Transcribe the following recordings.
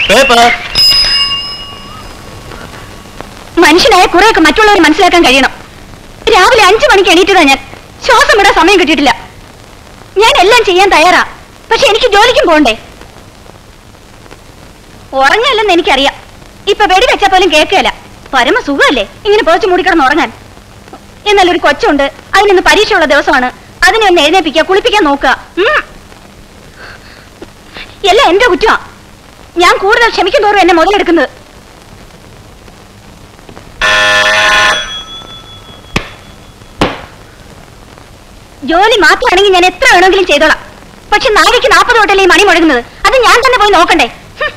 Paper മനുഷ്യനായ കുറെയൊക്കെ മറ്റുള്ളവർ മനസ്സിലാക്കാൻ കഴിയണം രാവിലെ അഞ്ചു മണിക്ക് എണീറ്റതാ ഞാൻ ശ്വാസം വിടാൻ സമയം കിട്ടിയിട്ടില്ല ഞാൻ എല്ലാം ചെയ്യാൻ തയ്യാറാ പക്ഷെ എനിക്ക് ജോലിക്കും പോകണ്ടേ ഉറങ്ങല്ലെന്ന് എനിക്കറിയാം ഇപ്പൊ വെടി വെച്ചാ പോലും കേൾക്കുകയല്ല പരമ സുഖമല്ലേ ഇങ്ങനെ പോച്ചു മൂടിക്കിടന്ന് ഉറങ്ങാൻ എന്നാൽ ഒരു കൊച്ചുണ്ട് അതിനൊന്ന് പരീക്ഷയുള്ള ദിവസമാണ് അതിനെ ഒന്ന് എഴുന്നേപ്പിക്കുക കുളിപ്പിക്കാൻ നോക്കുക ഉം. എല്ലാം എന്റെ കുറ്റമാ ഞാൻ കൂടുതൽ ക്ഷമിക്കും തോറും എന്നെ മുതലെടുക്കുന്നത് ജോലി മാത്രമാണെങ്കിൽ ഞാൻ എത്ര വേണമെങ്കിലും ചെയ്തോളാം പക്ഷെ നാളേക്ക് നാൽപ്പത് തൊട്ടല്ലേ ഈ മണി മുഴങ്ങുന്നത് അത് ഞാൻ തന്നെ പോയി നോക്കണ്ടേ ഹും.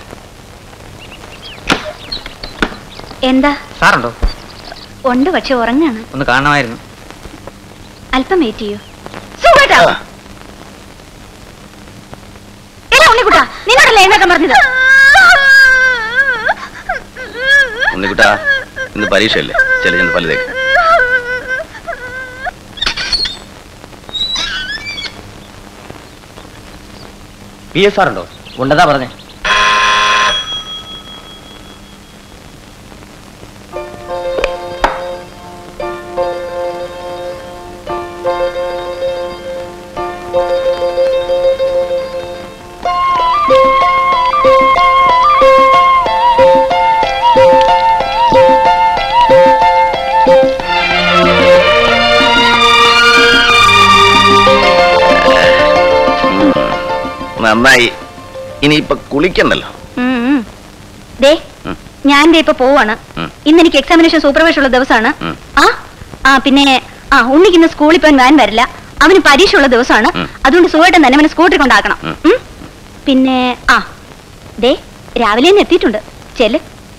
എന്താ സാറുണ്ടോ ഉണ്ട് പക്ഷെ ഉറങ്ങാണ് ഒന്ന് കാണണമായിരുന്നു അല്പം വെയിറ്റ് ചെയ്യൂ സുഖേട്ടാ എടാ ഉണ്ണിക്കുട്ടാ നിന്നോടല്ലേ എഴുന്നേക്കാൻ പറഞ്ഞത് ഉണ്ണിക്കുട്ടാ ഇന്ന് പരീക്ഷയല്ലേ ചെല്ലു ചെന്ന് പല്ലുതേക്ക് പി എസ് ആറുണ്ടോ ഉണ്ടതാ പറഞ്ഞേ നന്നായി ഇനിയിപ്പൊ കുളിക്കണ്ടല്ലോ ഉം, ഉം. ദേ ഉം. ഞാൻ ദേ ഇപ്പൊ പോവാണ് ഉം. ഇന്ന് എനിക്ക് എക്സാമിനേഷൻ സൂപ്പർവൈസർ ഉള്ള ദിവസമാണ് ഉം. ആ ആ പിന്നെ ആ ഉണ്ണിക്ക് ഇന്ന് സ്കൂളിൽ പോകാൻ വാൻ വരില്ല അവന് പരീക്ഷ ഉള്ള ദിവസമാണ് ഉം. അതുകൊണ്ട് സുഖമായിട്ട് തന്നെ അവനെ സ്കൂട്ടറിൽ കൊണ്ടാക്കണം ഉം. ഉം? പിന്നെ ആ ദേ രാവിലെ തന്നെ എത്തിയിട്ടുണ്ട് ചെല്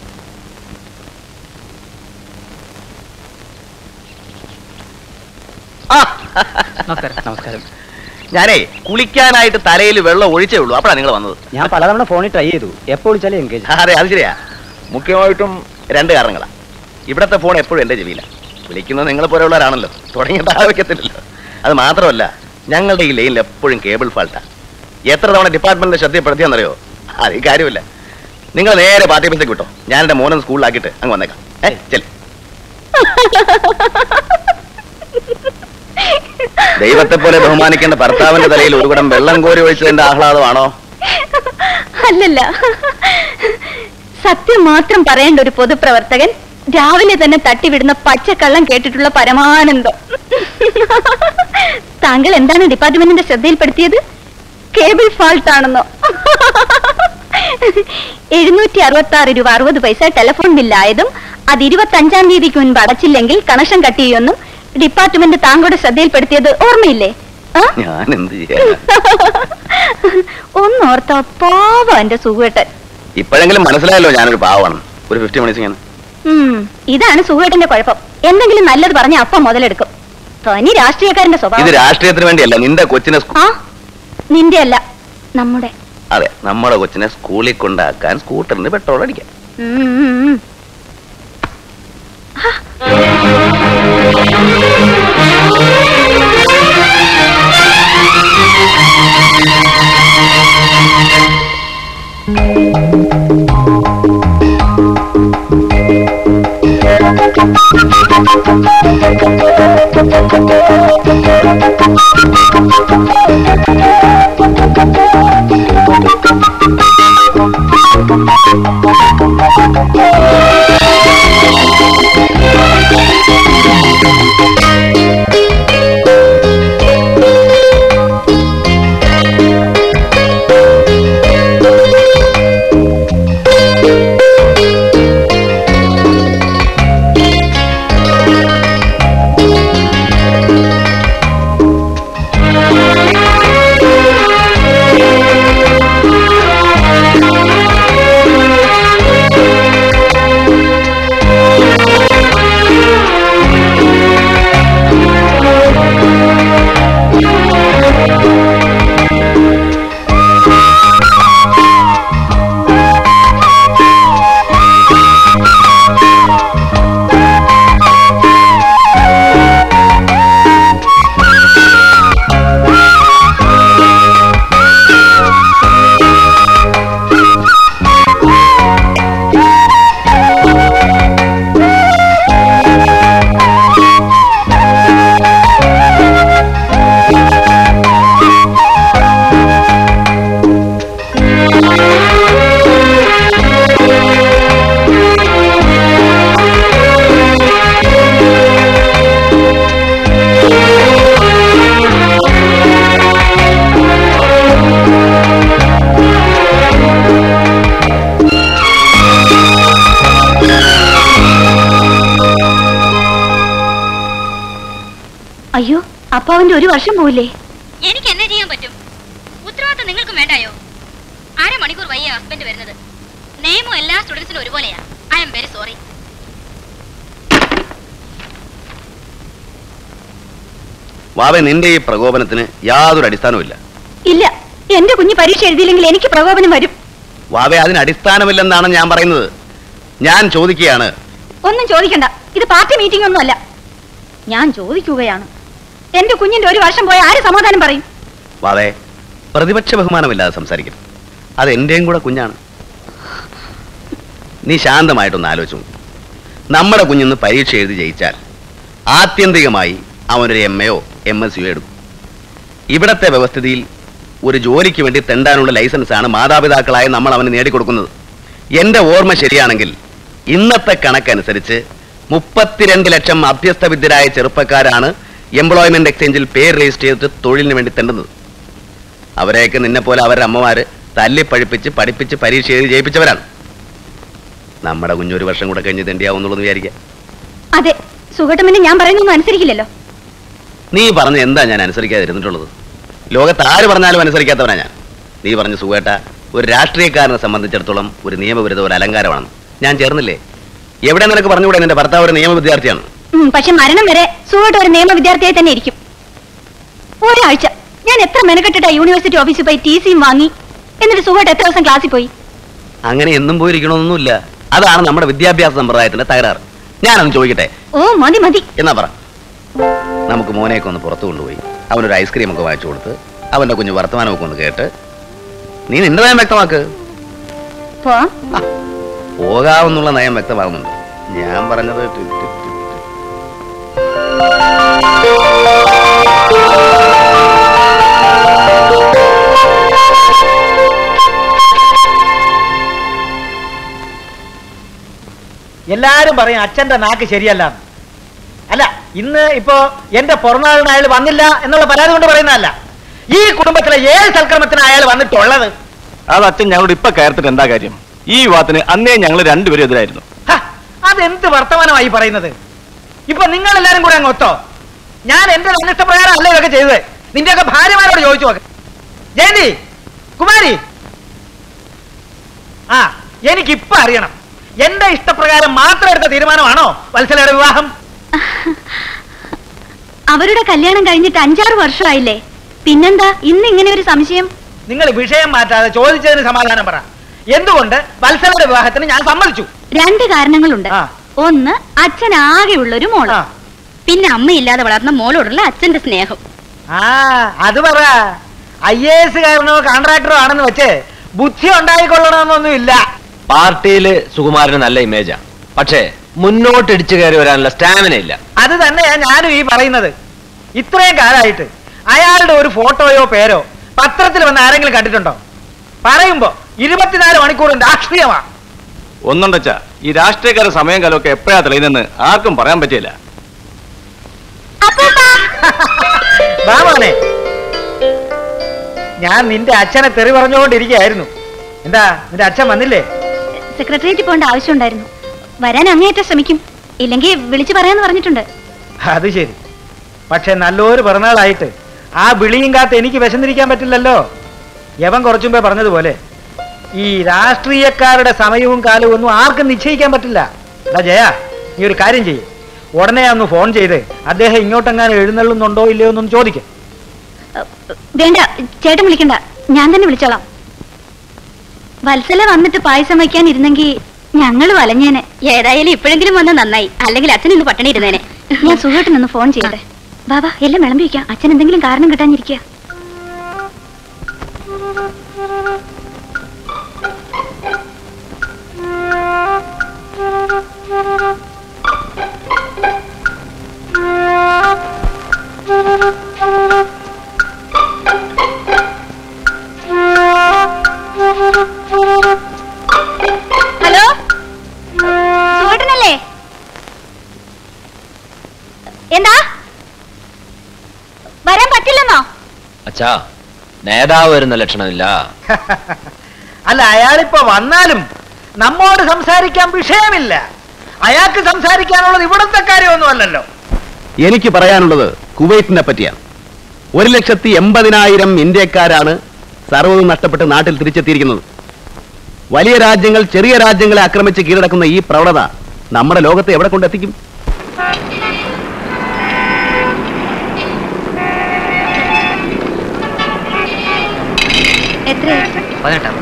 നമസ്കാരം നമസ്കാരം ഞാനേ കുളിക്കാനായിട്ട് തലയിൽ വെള്ളം ഒഴിച്ചേ ഉള്ളൂ അപ്പോഴാണ് നിങ്ങൾ വന്നത് ഞാൻ പലതവണ ഫോണിൽ ട്രൈ ചെയ്തു എപ്പോൾ വിളിച്ചാലും എൻഗേജ് അതെ അത് ശരിയാ മുഖ്യമായിട്ടും രണ്ട് കാരണങ്ങളാ ഇവിടത്തെ ഫോൺ എപ്പോഴും എന്റെ ചെവിയില വിളിക്കുന്നത് നിങ്ങളെ പോലെയുള്ളവരാണല്ലോ തുടങ്ങിയിട്ട് ആ വെക്കത്തില്ലല്ലോ അത് മാത്രമല്ല ഞങ്ങളുടെ ഈ ലൈനിൽ എപ്പോഴും കേബിൾ ഫാൾട്ടാ എത്ര തവണ ഡിപ്പാർട്ട്മെന്റിനെ ശ്രദ്ധപ്പെടുത്തിയെന്നറിയോ അത് ഈ കാര്യമില്ല നിങ്ങൾ നേരെ പാർട്ടി ഓഫീസിലേക്ക് വിട്ടോ ഞാൻ എന്റെ മോനെ സ്കൂളിലാക്കിയിട്ട് അങ്ങ് വന്നേക്കാം ഏ ചെല് ദൈവത്തെ പോലെ ബഹുമാനിക്കേണ്ട ഭർത്താവിന്റെ തലയിൽ ഒരു കുടം വെള്ളം കോരി ഒഴിച്ചതിന്റെ ആഹ്ലാദമാണോ അല്ലല്ല സത്യം മാത്രം പറയേണ്ട ഒരു പൊതുപ്രവർത്തകൻ രാവിലെ തന്നെ തട്ടിവിടുന്ന പച്ചക്കള്ളം കേട്ടിട്ടുള്ള പരമാനന്ദം താങ്കൾ എന്താണ് ഡിപ്പാർട്ട്മെന്റിന്റെ ശ്രദ്ധയിൽപ്പെടുത്തിയത് കേബിൾ ഫാൾട്ട് ആണെന്നോ എഴുന്നൂറ്റി അറുപത്തി ആറ് രൂപ അറുപത് പൈസ ടെലിഫോൺ ബില്ലായതും അത് ഇരുപത്തി അഞ്ചാം തീയതിക്ക് മുൻപ് അടച്ചില്ലെങ്കിൽ കണക്ഷൻ കട്ട് ചെയ്യുമെന്നും ഡിപ്പാർട്ട്മെന്റ് താങ്കളുടെ ശ്രദ്ധയിൽപ്പെടുത്തിയത് ഓർമ്മയില്ലേ ആ ഞാൻ എന്ത് ചെയ്യാനാ ഒന്നോർത്ത പാവം എന്റെ സുഖേട്ടൻ ഇപ്പോഴെങ്കിലും മനസ്സിലായല്ലോ ഞാനൊരു പാവമാണ് ഒരു ഫിഫ്റ്റി മിനിറ്റ്സ് ഇങ്ങനെ ഉം, ഇതാണ് സുഖേട്ടന്റെ കുഴപ്പം എന്തെങ്കിലും നല്ലത് പറഞ്ഞ അപ്പം മുതലെടുക്കും തനി രാഷ്ട്രീയക്കാരന്റെ ഇത് സ്വഭാവം രാഷ്ട്രീയത്തിന് വേണ്ടിയല്ല നിന്റെ കൊച്ചിനെ സ്കൂ- ആ നിന്റെ അല്ല നമ്മുടെ അതെ നമ്മുടെ കൊച്ചിനെ സ്കൂളിൽ കൊണ്ടാക്കാൻ സ്കൂട്ടറിന് പെട്രോൾ അടിക്കാം ഉം, ഉം, ഉം. ആ അയ്യോ അപ്പൊ അവന്റെ ഒരു വർഷം പോയില്ലേ എനിക്ക് എന്നെ ചെയ്യാൻ പറ്റും ഉത്തരവാദിത്തം നിങ്ങൾക്കും വേണ്ടായോ അരമണിക്കൂർ വയ്യ ഹസ്ബൻഡ് വരുന്നത് നിയമം എല്ലാ സ്റ്റുഡൻസിനും ഒരുപോലെയാ ഐ എം വെരി സോറി വാവെ നിന്റെ ഈ പ്രകോപനത്തിന് യാതൊരു അടിസ്ഥാനവുമില്ല ഇല്ല എന്റെ കുഞ്ഞ് പരീക്ഷ എഴുതിയില്ലെങ്കിൽ എനിക്ക് പ്രകോപനം വരും വാവെ അതിന് അടിസ്ഥാനമില്ലെന്നാണ് ഞാൻ പറയുന്നത് ഞാൻ ചോദിക്കുകയാണ് ഒന്നും ചോദിക്കണ്ട ഇത് പാർട്ടി മീറ്റിംഗ് ഒന്നും അല്ല ഞാൻ ചോദിക്കുകയാണ് എന്റെ കുഞ്ഞിന്റെ ഒരു വർഷം പോയ ആര് സമാധാനം പറയും വാവേ പ്രതിപക്ഷ ബഹുമാനമില്ലാതെ സംസാരിക്കും അത് എന്റെയും കൂടെ കുഞ്ഞാണ് നീ ശാന്തമായിട്ടൊന്ന് ആലോചിച്ചു നോക്ക്. നമ്മുടെ കുഞ്ഞിന്ന് പരീക്ഷ എഴുതി ജയിച്ചാൽ ആത്യന്തികമായി അവനൊരു എം എയോ എം എസ് യു എടുക്കും ഇവിടത്തെ വ്യവസ്ഥിതിയിൽ ഒരു ജോലിക്ക് വേണ്ടി തെണ്ടാനുള്ള ലൈസൻസാണ് മാതാപിതാക്കളായ നമ്മൾ അവന് നേടിക്കൊടുക്കുന്നത് എന്റെ ഓർമ്മ ശരിയാണെങ്കിൽ ഇന്നത്തെ കണക്കനുസരിച്ച് മുപ്പത്തിരണ്ട് ലക്ഷം അഭ്യസ്തവിദ്യരായ ചെറുപ്പക്കാരാണ് എംപ്ലോയ്മെന്റ് എക്സ്ചേഞ്ചിൽ പേര് രജിസ്റ്റർ ചെയ്തിട്ട് തൊഴിലിന് വേണ്ടി തെണ്ടുന്നത് അവരെയൊക്കെ നിന്നെ പോലെ അവരുടെ അമ്മമാര് തല്ലിപ്പഴിപ്പിച്ച് പഠിപ്പിച്ച് പരീക്ഷ എഴുതി ജയിപ്പിച്ചവരാണ് നമ്മുടെ കുഞ്ഞൊരു വർഷം കൂടെ കഴിഞ്ഞ് തെണ്ടിയാവുന്നുള്ളൂ വിചാരിക്കാം അതെ സുഖട്ടമിന് ഞാൻ പറയുന്നൊന്നും അനുസരിക്കില്ലല്ലോ നീ പറഞ്ഞ എന്താ ഞാൻ അനുസരിക്കാതിരുന്നിട്ടുള്ളത് ലോകത്ത് ആര് പറഞ്ഞാലും അനുസരിക്കാത്തവനാ ഞാൻ നീ പറഞ്ഞ സുഖേട്ട ഒരു രാഷ്ട്രീയക്കാരനെ സംബന്ധിച്ചിടത്തോളം ഒരു നിയമവിരുദ്ധ ഒരു അലങ്കാരമാണ് ഞാൻ ചേർന്നില്ലേ എവിടെ നിനക്ക് പറഞ്ഞുകൂടെ എന്റെ ഭർത്താവ് ഒരു നിയമ വിദ്യാർത്ഥിയാണ് ഉം, പക്ഷെ മരണം വരെ സുഖട്ട് ഒരു നിയമ വിദ്യാർത്ഥിയായി തന്നെ ഇരിക്കും ഒരാഴ്ച ഞാൻ എത്ര മെനക്കെട്ടിട്ടാ യൂണിവേഴ്സിറ്റി ഓഫീസിൽ പോയി ടി സിയും വാങ്ങി എന്നിട്ട് സുഖട്ട് എത്ര ദിവസം ക്ലാസ്സിൽ പോയി അങ്ങനെ എന്നും പോയിരിക്കണമെന്നൊന്നുമില്ല അതാണ് നമ്മുടെ വിദ്യാഭ്യാസ സമ്പ്രദായത്തിന്റെ തകരാറ് ഞാനൊന്ന് ചോദിക്കട്ടെ ഓ മതി മതി എന്നാ പറ നമുക്ക് മോനെയൊക്കെ ഒന്ന് പുറത്തു കൊണ്ടുപോയി അവനൊരു ഐസ്ക്രീം ഒക്കെ വാങ്ങിച്ചു കൊടുത്ത് അവന്റെ കുഞ്ഞു വർത്തമാനമൊക്കെ ഒന്ന് കേട്ട് നീ നിന്റെ നയം വ്യക്തമാക്ക് പോ പോകാമെന്നുള്ള നയം വ്യക്തമാകുന്നുണ്ട് ഞാൻ പറഞ്ഞത് ടി- ടി- ടി- ടി. എല്ലാരും പറയും അച്ഛന്റെ നാക്ക് ശരിയല്ല അല്ല ഇന്ന് ഇപ്പോ എന്റെ പിറന്നാളിന് അയാൾ വന്നില്ല എന്നുള്ള പരാതി കൊണ്ട് പറയുന്നതല്ല ഈ കുടുംബത്തിലെ ഏത് സൽക്രമത്തിന് അയാൾ വന്നിട്ടുള്ളത് അത് അച്ഛൻ ഞങ്ങളോട് ഇപ്പൊ കയർത്തിട്ട് എന്താ കാര്യം ഈ വിവാഹത്തിന് അന്നേ ഞങ്ങൾ രണ്ടുപേരും എതിരായിരുന്നു ഹ, അതെന്ത് വർത്തമാനമായി പറയുന്നത് ഇപ്പൊ നിങ്ങൾ എല്ലാരും കൂടെ അങ്ങ് ഒത്തോ ഞാൻ എന്റെ അനിഷ്ടപ്രകാരം അല്ല ഇതൊക്കെ ചെയ്തത് നിന്റെയൊക്കെ ഭാര്യമാരോട് ചോദിച്ചു നോക്ക് ജയന്തി കുമാരി ആ എനിക്കിപ്പൊ അറിയണം എന്റെ ഇഷ്ടപ്രകാരം മാത്രം എടുത്ത തീരുമാനമാണോ വത്സലയുടെ വിവാഹം അവരുടെ കല്യാണം കഴിഞ്ഞിട്ട് അഞ്ചാറ് വർഷമായില്ലേ പിന്നെന്താ ഇന്ന് ഇങ്ങനെ ഒരു സംശയം നിങ്ങൾ വിഷയം മാറ്റാതെ ചോദിച്ചതിന് സമാധാനം പറ എന്തുകൊണ്ട് വത്സലയുടെ വിവാഹത്തിന് ഞാൻ സമ്മതിച്ചു രണ്ട് കാരണങ്ങളുണ്ട് ആ. ഒന്ന് അച്ഛൻ ആകെയുള്ള ഒരു മോള് ആ പിന്നെ അമ്മയില്ലാതെ വളർന്ന മോളോടുള്ള അച്ഛന്റെ സ്നേഹം ആ അത് പറ ഐ എ എസ് കാരനോ കോൺട്രാക്ടറോ ആണെന്ന് വെച്ച് ബുദ്ധി ഉണ്ടായിക്കൊള്ളണമെന്നൊന്നും ഇല്ല പാർട്ടിയില് സുകുമാരന് നല്ല ഇമേജാ പക്ഷേ മുന്നോട്ട് ഇടിച്ചു കയറി വരാനുള്ള സ്റ്റാമിന ഇല്ല അത് തന്നെയാ ഞാനും ഈ പറയുന്നത് ഇത്രയും കാലമായിട്ട് അയാളുടെ ഒരു ഫോട്ടോയോ പേരോ പത്രത്തിൽ വന്ന് ആരെങ്കിലും കണ്ടിട്ടുണ്ടോ പറയുമ്പോ ഇരുപത്തിനാല് മണിക്കൂറും രാഷ്ട്രീയമാ ഒന്നുണ്ടച്ചാ ഈ രാഷ്ട്രീയക്കാരുടെ സമയം കാലമൊക്കെ എപ്പോഴാ തെളിയുന്നെന്ന് ആർക്കും പറയാൻ പറ്റില്ല ബാബാനെ ഞാൻ നിന്റെ അച്ഛനെ തെറി പറഞ്ഞുകൊണ്ടിരിക്കുകയായിരുന്നു എന്താ നിന്റെ അച്ഛൻ വന്നില്ലേ സെക്രട്ടേറിയറ്റിൽ പോകേണ്ട ആവശ്യമുണ്ടായിരുന്നു വരാൻ അങ്ങേയറ്റം ശ്രമിക്കും ഇല്ലെങ്കിൽ വിളിച്ചു പറയാന്ന് പറഞ്ഞിട്ടുണ്ട് അത് ശരി പക്ഷെ നല്ലൊരു പിറന്നാളായിട്ട് ആ വിളിയും കാത്ത് എനിക്ക് വിശന്നിരിക്കാൻ പറ്റില്ലല്ലോ യവൻ കുറച്ചു മുമ്പേ പറഞ്ഞതുപോലെ ഈ രാഷ്ട്രീയക്കാരുടെ സമയവും കാലവും ഒന്നും ആർക്കും നിശ്ചയിക്കാൻ പറ്റില്ല എടാ ജയ നീ ഒരു കാര്യം ചെയ്യും ഉടനെ ഒന്ന് ഫോൺ ചെയ്ത് അദ്ദേഹം ഇങ്ങോട്ടെങ്ങാനും എഴുന്നള്ളുന്നുണ്ടോ ഇല്ലയോ എന്നൊന്ന് ചോദിക്കും വേണ്ട ചേട്ടൻ വിളിക്കണ്ട ഞാൻ തന്നെ വിളിച്ചോളാം വത്സല വന്നിട്ട് പായസം വയ്ക്കാൻ ഇരുന്നെങ്കിൽ ഞങ്ങൾ വലഞ്ഞേനെ ഏതായാലും ഇപ്പോഴെങ്കിലും വന്ന് നന്നായി അല്ലെങ്കിൽ അച്ഛൻ ഇന്ന് പട്ടിണി ഇരുന്നേനെ ഞാൻ സുഖമായിട്ടൊന്ന് ഫോൺ ചെയ്യട്ടെ ബാബാ എല്ലാം വിളമ്പി വയ്ക്കാം അച്ഛൻ എന്തെങ്കിലും കാരണം കിട്ടാഞ്ഞിരിക്കുക ഹലോ സുഖേട്ടനല്ലേ എന്താ വരാൻ പറ്റില്ലെന്നോ അച്ഛാ നേതാവ് വരുന്ന ലക്ഷണമില്ല അല്ല അയാളിപ്പോ വന്നാലും നമ്മോട് സംസാരിക്കാൻ വിഷയമില്ല അയാൾക്ക് സംസാരിക്കാനുള്ളത് ഇവിടുത്തെ കാര്യമൊന്നുമല്ലല്ലോ എനിക്ക് പറയാനുള്ളത് കുവൈറ്റിനെ പറ്റിയാണ് ഒരു ലക്ഷത്തി എൺപതിനായിരം ഇന്ത്യക്കാരാണ് സർവ്വതും നഷ്ടപ്പെട്ട് നാട്ടിൽ തിരിച്ചെത്തിയിരിക്കുന്നത് വലിയ രാജ്യങ്ങൾ ചെറിയ രാജ്യങ്ങളെ ആക്രമിച്ച് കീഴടക്കുന്ന ഈ പ്രവണത നമ്മുടെ ലോകത്തെ എവിടെ കൊണ്ടെത്തിക്കും എത്ര പതിനെട്ടാം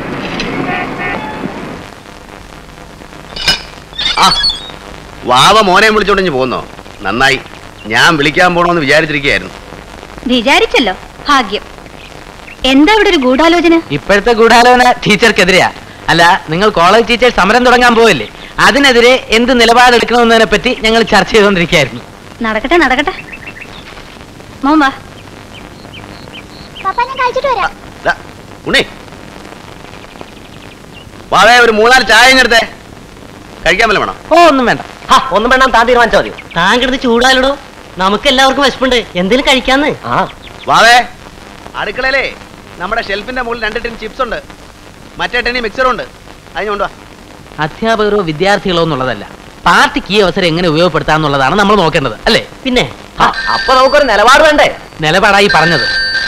ആ വാവ മോനെ വിളിച്ചോണ്ടിഞ്ഞ് പോന്നോ നന്നായി ഞാൻ വിളിക്കാൻ പോണോന്ന് വിചാരിച്ചിരിക്കുകയായിരുന്നു വിചാരിച്ചല്ലോ ഭാഗ്യം എന്താ ഇവിടെ ഒരു ഗൂഢാലോചന ഇപ്പോഴത്തെ ഗൂഢാലോചന ടീച്ചർക്കെതിരെയാ അല്ല നിങ്ങൾ കോളേജ് ടീച്ചേഴ്സ് സമരം തുടങ്ങാൻ പോവില്ലേ അതിനെതിരെ എന്ത് നിലപാടെടുക്കണമെന്നതിനെ പറ്റി ഞങ്ങൾ ചർച്ച ചെയ്തുകൊണ്ടിരിക്കുകയായിരുന്നു നടക്കട്ടെ നടക്കട്ടെ മോൻ വാ ദാ, ഉണ്ണി വാവേ ഒരു മൂന്നാല് ചായ ഇങ്ങെടുത്തേ കഴിക്കാൻ വല്ല വേണം ഓ ഒന്നും വേണ്ട ഒന്നും വേണം താൻ തീരുമാനിച്ചാൽ മതി താൻ കിടന്ന് ചൂടാലോ നമുക്ക് എല്ലാവർക്കും വിശപ്പുണ്ട് എന്തെങ്കിലും കഴിക്കാന്ന് ആ വാവേ അടുക്കളയിലേ നമ്മുടെ ഷെൽഫിന്റെ മുകളിൽ രണ്ട് ടിൻ ചിപ്സ് ഉണ്ട് മറ്റേ ടെന്നി മിക്സറും ഉണ്ട് അതിന് കൊണ്ടുവാ അധ്യാപകരോ വിദ്യാർത്ഥികളോ എന്നുള്ളതല്ല പാർട്ടിക്ക് ഈ അവസരം എങ്ങനെ ഉപയോഗപ്പെടുത്താന്നുള്ളതാണ് നമ്മൾ നോക്കേണ്ടത് അല്ലേ പിന്നെ അപ്പൊ നമുക്കൊരു നിലപാട് വേണ്ടേ നിലപാടായി പറഞ്ഞത്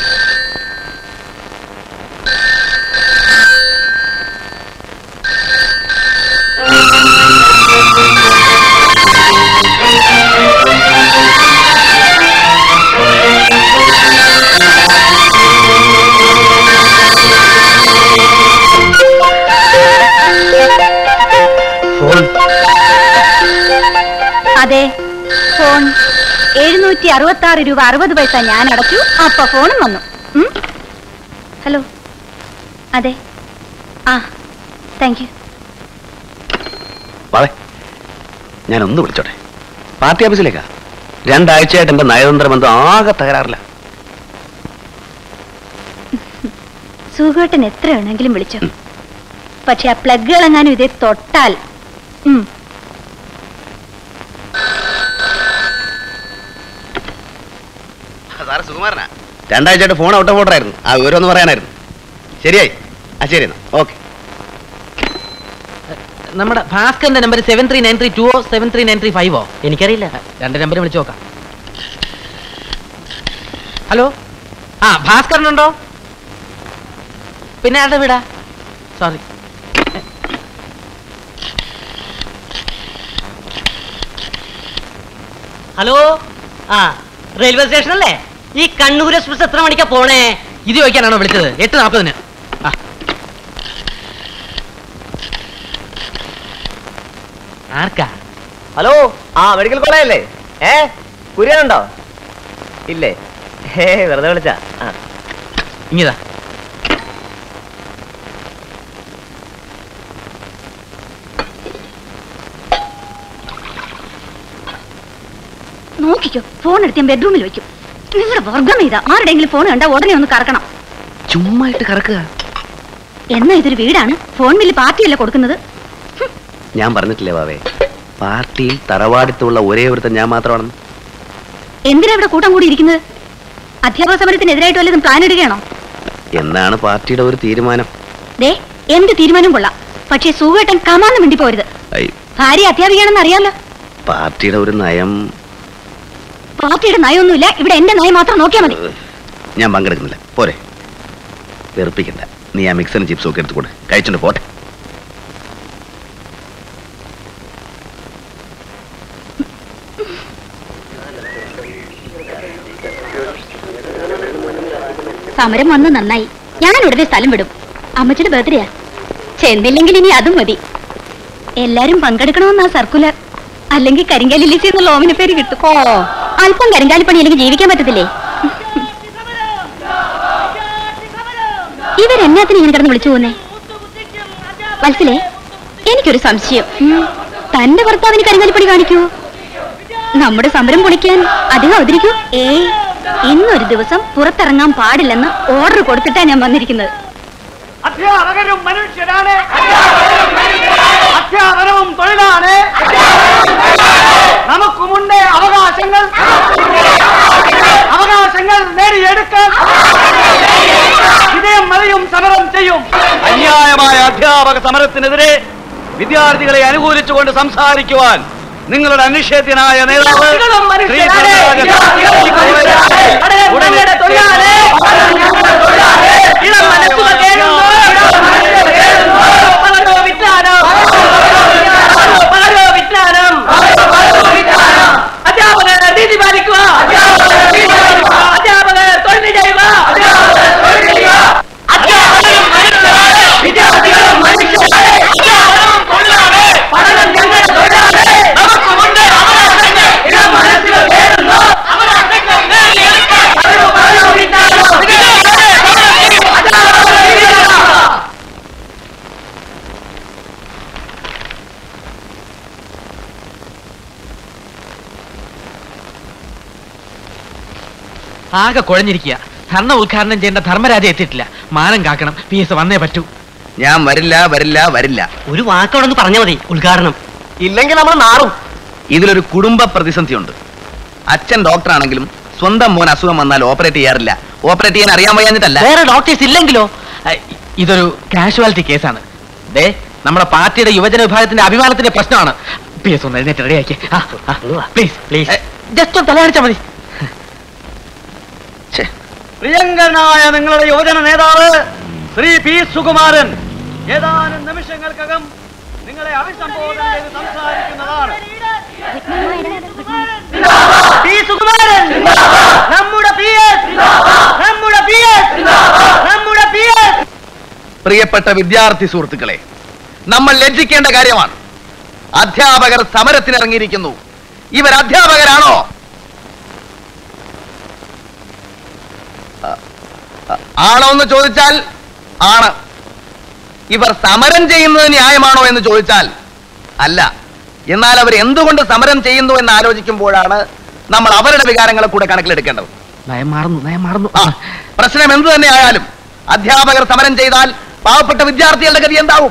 അതെ ഫോൺ എഴുന്നൂറ്റി അറുപത്തി ആറ് രൂപ അറുപത് പൈസ ഞാൻ അടച്ചു അപ്പൊ ഫോണും വന്നു ഉം? ഹലോ അതെ ആ താങ്ക് യു വാവേ ഞാൻ ഒന്ന് വിളിച്ചോട്ടെ പാർട്ടി ഓഫീസിലേക്കാ രണ്ടാഴ്ചയായിട്ട് എന്റെ നയതന്ത്ര ബന്ധം ആകെ തകരാറില്ല സുഖേട്ടൻ എത്ര വേണമെങ്കിലും വിളിച്ചു പക്ഷെ ആ പ്ലഗുകൾ എങ്ങാനും ഇതേ തൊട്ടാൽ ഉം. സാറ് സുകുമാരനാ രണ്ടാഴ്ചയായിട്ട് ഫോൺ ഔട്ട് ഓഫ് ഓർഡർ ആയിരുന്നു ആ വിവരം ഒന്ന് പറയാനായിരുന്നു ശരിയായി ആ ശരി എന്നാ ഓക്കെ നമ്മുടെ ഭാസ്കറിന്റെ number seven three nine three two O seven three nine three five O എനിക്കറിയില്ല രണ്ട് നമ്പർ വിളിച്ചു നോക്കാം ഹലോ ആ ഭാസ്കരനുണ്ടോ പിന്നെ ആരുടെ വീടാ സോറി ഹലോ ആ റെയിൽവേ സ്റ്റേഷൻ അല്ലേ ഈ കണ്ണൂർ എക്സ്പ്രസ് എത്ര മണിക്കാ പോണേ ഇത് ചോദിക്കാനാണോ വിളിച്ചത് എട്ട് നാൽപ്പതിന് ആ ആർക്കാ ഹലോ ആ മെഡിക്കൽ കോളേജ് അല്ലേ ഏ കുര്യനുണ്ടോ ഇല്ലേ ഹേ വെറുതെ വിളിച്ചാ ആ ഇങ്ങിതാ നോക്കിക്കോ ഫോൺ എടുത്ത് ഞാൻ ബെഡ്റൂമിൽ വെക്കും നിങ്ങളുടെ വർഗം ഇതാ ആരുടെയെങ്കിലും ഫോൺ കണ്ടാ ഉടനെ ഒന്ന് കറക്കണം ചുമ്മായിട്ട് കറക്കുക എന്നാ ഇതൊരു വീടാണ് ഫോൺ ബില്ല് പാർട്ടിയല്ല കൊടുക്കുന്നത് ഞാൻ പറഞ്ഞിട്ടില്ലേ വാവേ പാർട്ടിയിൽ തറവാടിത്തുള്ള ഒരേ ഒരുത്തൻ ഞാൻ മാത്രമാണെന്ന് എന്തിനാ ഇവിടെ കൂട്ടം കൂടി ഇരിക്കുന്നത് അധ്യാപക സമരത്തിനെതിരായിട്ട് വല്ലതും പ്ലാൻ ഇടുകയാണോ എന്നാണ് പാർട്ടിയുടെ ഒരു തീരുമാനം ദേ എന്ത് തീരുമാനം കൊള്ളാം പക്ഷേ സുഖേട്ടൻ കമാന്ന് മിണ്ടി പോരുത് ഐ, ഭാര്യ അധ്യാപികയാണെന്ന് അറിയാലോ പാർട്ടിയുടെ ഒരു നയം പാർട്ടിയുടെ നയമൊന്നുമില്ല ഇവിടെ എന്റെ നയം മാത്രം നോക്കിയാൽ മതി ഞാൻ പങ്കെടുക്കുന്നില്ല പോരെ വെറുപ്പിക്കണ്ട നീ ആ മിക്സറിന് ചിപ്സും ഒക്കെ എടുത്തുകൊണ്ട് കഴിച്ചിട്ട് പോട്ടെ സമരം വന്ന് നന്നായി ഞാൻ ഉടനെ സ്ഥലം വിടും അമ്മച്ചിയുടെ ബർത്ത്ഡേയാ ചെന്നില്ലെങ്കിൽ ഇനി അതും മതി എല്ലാരും പങ്കെടുക്കണമെന്നാ സർക്കുലർ അല്ലെങ്കിൽ കരിങ്കാലി ലിസി എന്നുള്ള ഓമിന പേര് കിട്ടും ഓ അല്പം കരിങ്കാലിപ്പണി അല്ലെങ്കിൽ ജീവിക്കാൻ പറ്റത്തില്ലേ ഇവരെന്നാത്തിന് ഇങ്ങനെ കിടന്ന് വിളിച്ചു പോകുന്നേ വത്സലേ എനിക്കൊരു സംശയം ഉം. തന്റെ ഭർത്താവിന് കരിങ്കാലിപ്പണി കാണിക്കൂ നമ്മുടെ സമരം പൊളിക്കാൻ അധികം അവതരിക്കൂ ഏ ഇന്നൊരു ദിവസം പുറത്തിറങ്ങാൻ പാടില്ലെന്ന് ഓർഡർ കൊടുത്തിട്ടാ ഞാൻ വന്നിരിക്കുന്നത് അധ്യാപകരും മനുഷ്യരാണ് അധ്യാപനവും തൊഴിലാണ് നമുക്കുമുണ്ട് അവകാശങ്ങൾ അവകാശങ്ങൾ നേടിയെടുക്കാൻ വിജയം മതിയും സമരം ചെയ്യും അന്യായമായ അധ്യാപക സമരത്തിനെതിരെ വിദ്യാർത്ഥികളെ അനുകൂലിച്ചുകൊണ്ട് സംസാരിക്കുവാൻ നിങ്ങളുടെ അനിഷേധ്യനായ നേതാവ് ശ്രീ മനുഷ്യരാണ്. ധർമ്മരാജൻ ഉടനെ അധ്യാപകർ നീതി പാലിക്കുക അധ്യാപകർ തൊഴിൽ ചെയ്യുക അധ്യാപകരും മനുഷ്യരാണ് വിദ്യാർത്ഥികളും മനുഷ്യരാണ് അധ്യാപകരും തൊഴിലാണ് പഠനം ഞങ്ങളുടെ തൊഴിലാണ് നമുക്കുമുണ്ട് അവകാശങ്ങൾ ഇത് മനസ്സിൽ വേറുന്നു അവകാശങ്ങൾ നേടിയെടുക്കാൻ അറിവ് പറഞ്ഞു വിജ്ഞാനം വിദ്യാർത്ഥികളെ സമരത്തിൽ അധ്യാപകർ ജീവിക്കുക ആകെ കുഴഞ്ഞിരിക്കുക ധർണ ഉദ്ഘാടനം ചെയ്യേണ്ട ധർമ്മരാജ എത്തിയിട്ടില്ല മാനം കാക്കണം പി എസ് വന്നേ പറ്റൂ ഞാൻ വരില്ല വരില്ല വരില്ല ഒരു വാക്കോടൊന്ന് പറഞ്ഞാൽ മതി ഉദ്ഘാടനം ഇല്ലെങ്കിൽ നമ്മൾ നാറും ഇതിലൊരു കുടുംബ പ്രതിസന്ധിയുണ്ട് അച്ഛൻ ഡോക്ടറാണെങ്കിലും സ്വന്തം മോൻ അസുഖം വന്നാൽ ഓപ്പറേറ്റ് ചെയ്യാറില്ല ഓപ്പറേറ്റ് ചെയ്യാൻ അറിയാൻ വയ്യാഞ്ഞിട്ടല്ല വേറെ ഡോക്ടേഴ്സ് ഇല്ലെങ്കിലോ അഹ് ഇതൊരു കാഷ്വാലിറ്റി കേസാണ് ദേ നമ്മുടെ പാർട്ടിയുടെ യുവജന വിഭാഗത്തിന്റെ അഭിമാനത്തിന്റെ പ്രശ്നമാണ് പി എസ് ഒന്ന് എഴുന്നേറ്റ് റെഡിയാക്കി പ്ലീസ് പ്ലീസ് ജസ്റ്റ് ഒന്ന് തലയടിച്ചാൽ മതി പ്രിയങ്കരനായ നിങ്ങളുടെ യുവജന നേതാവ് ശ്രീ പി സുകുമാരൻ ഏതാനും നിമിഷങ്ങൾക്കകം നിങ്ങളെ അഭിസംബോധന ചെയ്ത് സംസാരിക്കുന്നതാണ് പി സുകുമാരൻ നമ്മുടെ പി എസ് നമ്മുടെ പി എസ് നമ്മുടെ പി എസ് പ്രിയപ്പെട്ട വിദ്യാർത്ഥി സുഹൃത്തുക്കളെ നമ്മൾ ലജ്ജിക്കേണ്ട കാര്യമാണ് അധ്യാപകർ സമരത്തിനിറങ്ങിയിരിക്കുന്നു ഇവർ അധ്യാപകരാണോ അ- അ- ആണോ എന്ന് ചോദിച്ചാൽ ആണ് ഇവർ സമരം ചെയ്യുന്നത് ന്യായമാണോ എന്ന് ചോദിച്ചാൽ അല്ല എന്നാൽ അവർ എന്തുകൊണ്ട് സമരം ചെയ്യുന്നു എന്ന് ആലോചിക്കുമ്പോഴാണ് നമ്മൾ അവരുടെ വികാരങ്ങളെ കൂടെ കണക്കിലെടുക്കേണ്ടത് നയം മാറുന്നു നയം മാറുന്നു ആ പ്രശ്നം എന്ത് തന്നെ ആയാലും അധ്യാപകർ സമരം ചെയ്താൽ പാവപ്പെട്ട വിദ്യാർത്ഥികളുടെ ഗതി എന്താവും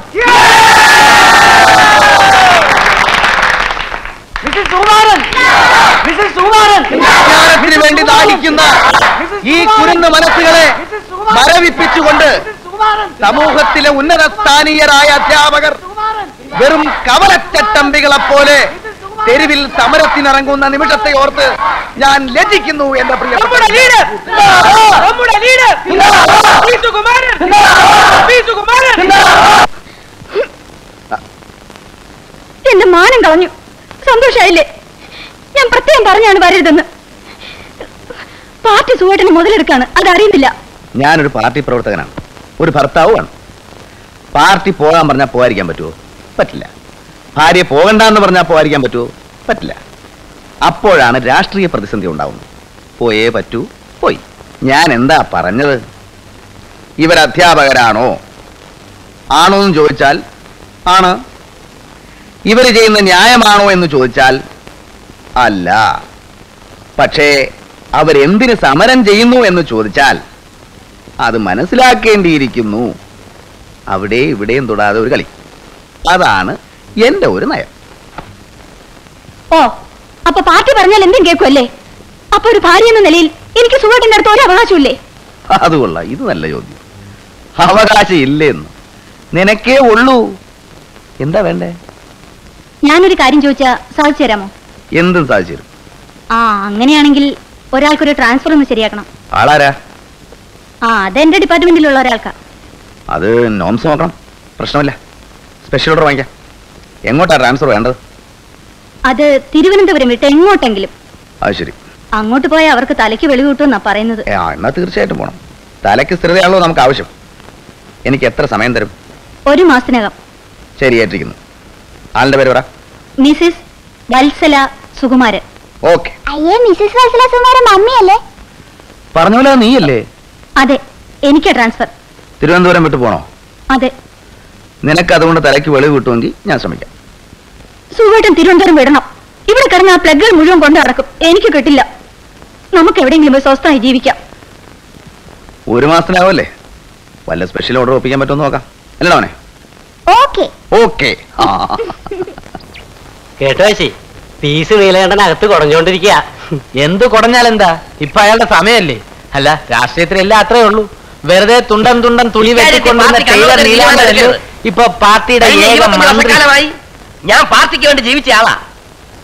മിസ്റ്റർ സുകുമാരൻ മിസ്റ്റർ സുകുമാരൻ വിജ്ഞാനത്തിന് വേണ്ടി ദാഹിക്കുന്ന ഈ കുരുന്ന് മനസ്സുകളെ മരവിപ്പിച്ചുകൊണ്ട് സമൂഹത്തിലെ ഉന്നത സ്ഥാനീയരായ അധ്യാപകർ വെറും കവലച്ചട്ടമ്പികളെ പോലെ തെരുവിൽ സമരത്തിനിറങ്ങുന്ന നിമിഷത്തെ ഓർത്ത് ഞാൻ ലജിക്കുന്നു എന്റെ നമ്മുടെ പ്രിയ ലീഡർ നമ്മുടെ leader P Sukumaran P Sukumaran എന്റെ മാനം കളഞ്ഞു സന്തോഷായില്ലേ ഞാൻ പ്രത്യേകം പറഞ്ഞാണ് വരരുതെന്ന് പാർട്ടി സുഖേട്ടന് മുതലെടുക്കാണ് അതറിയുന്നില്ല ഞാനൊരു പാർട്ടി പ്രവർത്തകനാണ് ഒരു ഭർത്താവുമാണ് പാർട്ടി പോകാൻ പറഞ്ഞാൽ പോകാതിരിക്കാൻ പറ്റുമോ പറ്റില്ല ഭാര്യ പോകണ്ടെന്ന് പറഞ്ഞാൽ പോകാതിരിക്കാൻ പറ്റുമോ പറ്റില്ല അപ്പോഴാണ് രാഷ്ട്രീയ പ്രതിസന്ധി ഉണ്ടാവുന്നത് പോയേ പറ്റൂ പോയി ഞാൻ എന്താ പറഞ്ഞത് ഇവർ അധ്യാപകരാണോ ആണോ എന്ന് ചോദിച്ചാൽ ആണ് ഇവർ ചെയ്യുന്ന ന്യായമാണോ എന്ന് ചോദിച്ചാൽ അല്ല പക്ഷേ അവരെന്തിന് സമരം ചെയ്യുന്നു എന്ന് ചോദിച്ചാൽ അത് മനസ്സിലാക്കേണ്ടിയിരിക്കുന്നു അവിടെ ഇവിടെയും തൊടാതെ ഒരു കളി അതാണ് എന്റെ ഒരു നയം ഓ അപ്പൊ പാർട്ടി പറഞ്ഞാൽ എന്തും കേൾക്കുമല്ലേ അപ്പൊ ഒരു ഭാര്യ എന്ന നിലയിൽ എനിക്ക് സുഖേട്ടന്റെ അടുത്ത് ഒരു അവകാശമില്ലേ അത് കൊള്ളാം ഇത് നല്ല ചോദ്യം അവകാശം ഇല്ലെന്ന് നിനക്കേ ഉള്ളൂ എന്താ വേണ്ടേ ഞാനൊരു കാര്യം ചോദിച്ചാ സാധിച്ചു തരാമോ എന്തും സാധിച്ചു തരും. ആ അങ്ങനെയാണെങ്കിൽ ഒരാൾക്കൊരു ട്രാൻസ്ഫർ ഒന്ന് ശരിയാക്കണം ആളാരാ ആ അതെന്റെ ഡിപ്പാർട്ട്മെന്റിലുള്ള ഒരാൾക്കാ അത് നോംസ് നോക്കണം പ്രശ്നമില്ല സ്പെഷ്യൽ ഓർഡർ വാങ്ങിക്കാം എങ്ങോട്ടാ ട്രാൻസ്ഫർ വേണ്ടത് അത് തിരുവനന്തപുരം വിട്ട് എങ്ങോട്ടെങ്കിലും അത് ശരി അങ്ങോട്ട് പോയാൽ അവർക്ക് തലയ്ക്ക് വെളി കിട്ടുമെന്നാ പറയുന്നത് ഏ, ആ എന്നാ തീർച്ചയായിട്ടും പോണം തലയ്ക്ക് സ്ഥിരതയാണല്ലോ നമുക്ക് ആവശ്യം എനിക്ക് എത്ര സമയം തരും ഒരു മാസത്തിനകം ശരിയായിട്ടിരിക്കുന്നു ആളുടെ പേര് പറ മിസിസ് വത്സല സുകുമാരൻ ഓക്കെ അയ്യേ മിസിസ് വത്സല സുകുമാരൻ മമ്മിയല്ലേ പറഞ്ഞ പോലെ നീയല്ലേ അതെ എനിക്ക് ട്രാൻസ്ഫർ തിരുവനന്തപുരം വിട്ടു പോണോ അതെ നിനക്ക് അതുകൊണ്ട് തലയ്ക്ക് വെളിവ് കിട്ടുമെങ്കിൽ ഞാൻ ശ്രമിക്കാം സുഖമായിട്ടും തിരുവനന്തപുരം വിടണം ഇവിടെ കിടന്ന ആ പ്ലഗുകൾ മുഴുവൻ കൊണ്ടു നടക്കും എനിക്ക് കിട്ടില്ല നമുക്ക് എവിടെയെങ്കിലും പോയി സ്വസ്ഥമായി ജീവിക്കാം ഒരു മാസത്തിനാവല്ലേ വല്ല സ്പെഷ്യൽ ഓർഡർ ഒപ്പിക്കാൻ പറ്റുമെന്ന് നോക്കാം അല്ലടാ അവനെ ഓക്കെ ഓക്കെ ആ കേട്ടോ ചേച്ചി പീസ് നീലകണ്ഠൻ അകത്ത് കുടഞ്ഞോണ്ടിരിക്കുക എന്ത് കുടഞ്ഞാൽ എന്താ ഇപ്പൊ അയാളുടെ സമയല്ലേ അല്ല രാഷ്ട്രീയത്തിൽ എല്ലാം അത്രേ ഉള്ളൂ വെറുതെ തുണ്ടൻ തുണ്ടൻ തുണി വെട്ടിക്കൊണ്ടുവന്ന ടൈലർ നീലാണ്ടല്ലോ ഇപ്പൊ പാർട്ടിയുടെ ഏക മന്ത്രി ഞാൻ പാർട്ടിക്ക് വേണ്ടി ജീവിച്ച ആളാ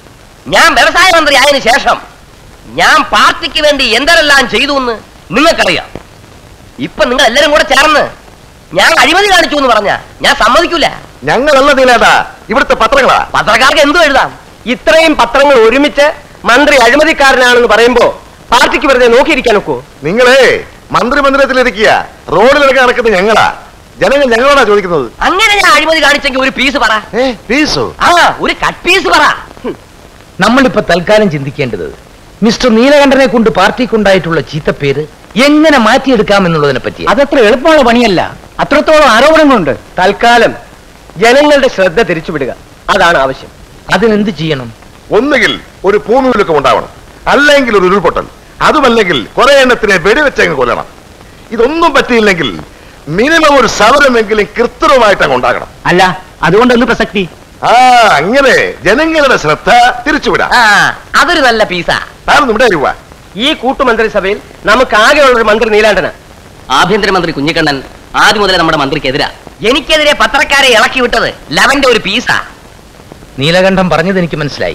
ഞാൻ വ്യവസായ മന്ത്രി ആയതിനു ശേഷം ഞാൻ പാർട്ടിക്ക് വേണ്ടി എന്തെല്ലാം ചെയ്തു എന്ന് നിങ്ങൾക്കറിയാം ഇപ്പൊ നിങ്ങൾ എല്ലാരും കൂടെ ചേർന്ന് ഞാൻ അഴിമതി കാണിച്ചു എന്ന് പറഞ്ഞ ഞാൻ സമ്മതിക്കൂല ഞങ്ങളല്ല നീലേട്ടാ ഇവിടുത്തെ പത്രങ്ങളാ പത്രക്കാർക്ക് എന്തു എഴുതാം ഇത്രയും പത്രങ്ങൾ ഒരുമിച്ച് മന്ത്രി അഴിമതിക്കാരനാണെന്ന് പറയുമ്പോ പാർട്ടിക്ക് വെറുതെ നോക്കിയിരിക്കാൻ ഒക്കോ നിങ്ങളെ മന്ത്രിമന്ദിരത്തിലിരിക്കുക റോഡിലൊക്കെ നടക്കുന്നത് ഞങ്ങളാ ജനങ്ങൾ ഞങ്ങളോടാ ചോദിക്കുന്നത് അങ്ങനെ ഞാൻ അഴിമതി കാണിച്ചെങ്കിൽ ഒരു പീസ് പറ ഏ പീസോ ആ ഒരു കട്ട് പീസ് പറ നമ്മളിപ്പോ തൽക്കാലം ചിന്തിക്കേണ്ടത് മിസ്റ്റർ നീലകണ്ഠനെ കൊണ്ട് പാർട്ടിക്കുണ്ടായിട്ടുള്ള ചീത്തപ്പേര് എങ്ങനെ മാറ്റിയെടുക്കാം എന്നുള്ളതിനെ പറ്റി അതത്ര എളുപ്പമുള്ള പണിയല്ല അത്രത്തോളം ആരോപണങ്ങളുണ്ട് തൽക്കാലം ജനങ്ങളുടെ ശ്രദ്ധ തിരിച്ചുവിടുക അതാണ് ആവശ്യം അതിനെന്ത് ചെയ്യണം ഒന്നുകിൽ ഒരു ഭൂമിയിലൊക്കെ ഉണ്ടാവണം അല്ലെങ്കിൽ ഒരു ഉരുൾപൊട്ടൽ അതുമല്ലെങ്കിൽ കുറെ എണ്ണത്തിനെ വെടിവെച്ചങ്ങ് കൊല്ലണം ഇതൊന്നും പറ്റിയില്ലെങ്കിൽ മിനിമം ഒരു സമരമെങ്കിലും കൃത്രിമമായിട്ട് അങ്ങ് ഉണ്ടാകണം അല്ല അതുകൊണ്ടൊന്ന് പ്രസക്തി ആ അങ്ങനെ ജനങ്ങളുടെ ശ്രദ്ധ തിരിച്ചുവിടാം ആ അതൊരു നല്ല പീസാ താനൊന്നും ഇവിടെ വരുവാ ഈ കൂട്ടുമന്ത്രിസഭയിൽ നമുക്ക് ആകെയുള്ള ഒരു മന്ത്രി നീലാണ്ടന ആഭ്യന്തരമന്ത്രി കുഞ്ഞിക്കണ്ണൻ ആദ്യം മുതലേ നമ്മുടെ മന്ത്രിക്കെതിരാ എനിക്കെതിരെ പത്രക്കാരെ ഇളക്കി വിട്ടത് ലവന്റെ ഒരു പീസാ നീലകണ്ഠം പറഞ്ഞത് എനിക്ക് മനസ്സിലായി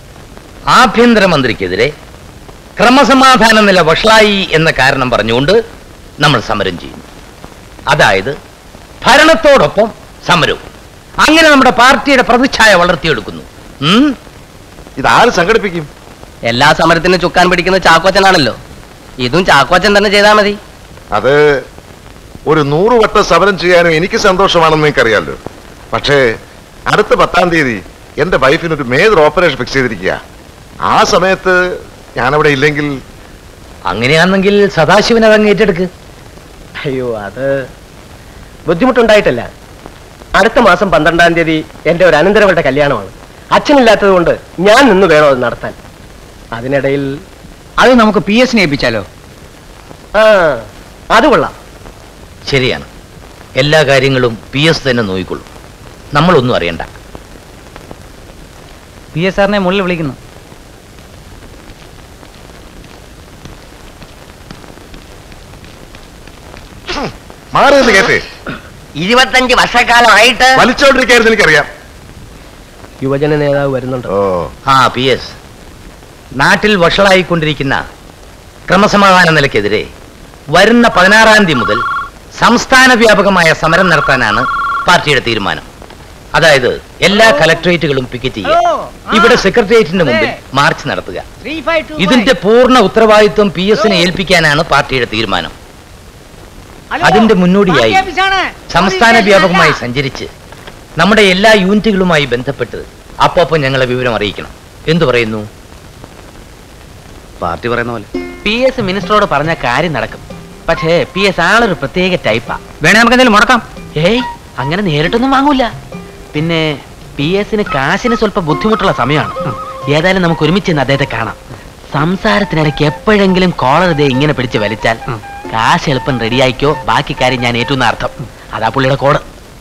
ആഭ്യന്തരമന്ത്രിക്കെതിരെ ക്രമസമാധാന നില വഷളായി എന്ന കാരണം പറഞ്ഞുകൊണ്ട് നമ്മൾ സമരം ചെയ്യും അതായത് ഭരണത്തോടൊപ്പം സമരവും അങ്ങനെ നമ്മുടെ പാർട്ടിയുടെ പ്രതിച്ഛായ വളർത്തിയെടുക്കുന്നു ഉം? ഇതാര് സംഘടിപ്പിക്കും എല്ലാ സമരത്തിനും ചുക്കാൻ പിടിക്കുന്ന ചാക്കോച്ചനാണല്ലോ ഇതും ചാക്കോച്ചൻ തന്നെ ചെയ്താൽ മതി അത് ഒരു നൂറ് വട്ടം സമരം ചെയ്യാനും എനിക്ക് സന്തോഷമാണെന്ന് നിങ്ങൾക്കറിയാലോ പക്ഷേ അടുത്ത പത്താം തീയതി എന്റെ വൈഫിന് ഒരു മേജർ ഓപ്പറേഷൻ ഫിക്സ് ചെയ്തിരിക്കുക ആ സമയത്ത് ഞാനവിടെ ഇല്ലെങ്കിൽ അങ്ങനെയാണെങ്കിൽ സദാശിവൻ അതങ്ങ് ഏറ്റെടുക്ക് അയ്യോ അത് ബുദ്ധിമുട്ടുണ്ടായിട്ടല്ല അടുത്ത മാസം പന്ത്രണ്ടാം തീയതി എന്റെ ഒരു അനന്തരവളുടെ കല്യാണമാണ് അച്ഛനില്ലാത്തത് കൊണ്ട് ഞാൻ നിന്ന് വേണോ അത് നടത്താൻ അതിനിടയിൽ അത് നമുക്ക് പി എസിനെ ഏൽപ്പിച്ചാലോ ആ അത് കൊള്ളാം ശരിയാണ് എല്ലാ കാര്യങ്ങളും പി എസ് തന്നെ നോക്കിക്കൊള്ളും നമ്മളൊന്നും അറിയണ്ട പി എസ് ആറിനെ മുകളിൽ വിളിക്കുന്നു മാറി നിന്ന് കേട്ടേ ഇരുപത്തഞ്ച് വർഷക്കാലമായിട്ട് വലിച്ചോണ്ടിരിക്കായിരുന്നു എനിക്കറിയാം യുവജന നേതാവ് വരുന്നുണ്ട് ഓ ആ പി എസ് നാട്ടിൽ വഷളായിക്കൊണ്ടിരിക്കുന്ന ക്രമസമാധാന നിലയ്ക്കെതിരെ വരുന്ന പതിനാറാം തീയതി മുതൽ സംസ്ഥാന വ്യാപകമായ സമരം നടത്താനാണ് പാർട്ടിയുടെ തീരുമാനം അതായത് എല്ലാ കലക്ടറേറ്റുകളും പിക്കറ്റ് ചെയ്യുക ഇവിടെ സെക്രട്ടേറിയറ്റിന്റെ മുമ്പിൽ മാർച്ച് നടത്തുക ഇതിന്റെ പൂർണ്ണ ഉത്തരവാദിത്വം പി എസിനെ ഏൽപ്പിക്കാനാണ് പാർട്ടിയുടെ തീരുമാനം അതിന്റെ മുന്നോടിയായി സംസ്ഥാന വ്യാപകമായി സഞ്ചരിച്ച് നമ്മുടെ എല്ലാ യൂണിറ്റുകളുമായി ബന്ധപ്പെട്ട് അപ്പോപ്പം ഞങ്ങളെ വിവരം അറിയിക്കണം എന്തു പറയുന്നു പാർട്ടി പറയുന്ന പോലെ പി എസ് മിനിസ്റ്ററോട് പറഞ്ഞ കാര്യം നടക്കും പക്ഷേ പി എസ് ആളൊരു പ്രത്യേക ടൈപ്പാ വേണേ നമുക്ക് എന്തെങ്കിലും മുടക്കാം ഏയ് അങ്ങനെ നേരിട്ടൊന്നും വാങ്ങൂല പിന്നെ പി എസിന് കാശിന് സ്വല്പം ബുദ്ധിമുട്ടുള്ള സമയമാണ് ഏതായാലും നമുക്ക് ഒരുമിച്ച് ഇന്ന് അദ്ദേഹത്തെ കാണാം സംസാരത്തിനിടയ്ക്ക് എപ്പോഴെങ്കിലും കോളർ ഇതേ ഇങ്ങനെ പിടിച്ച് വലിച്ചാൽ കാശ് എളുപ്പം റെഡിയായിക്കോ ബാക്കി കാര്യം ഞാൻ ഏറ്റുന്ന അർത്ഥം അതാ പുള്ളിയുടെ കോഡ്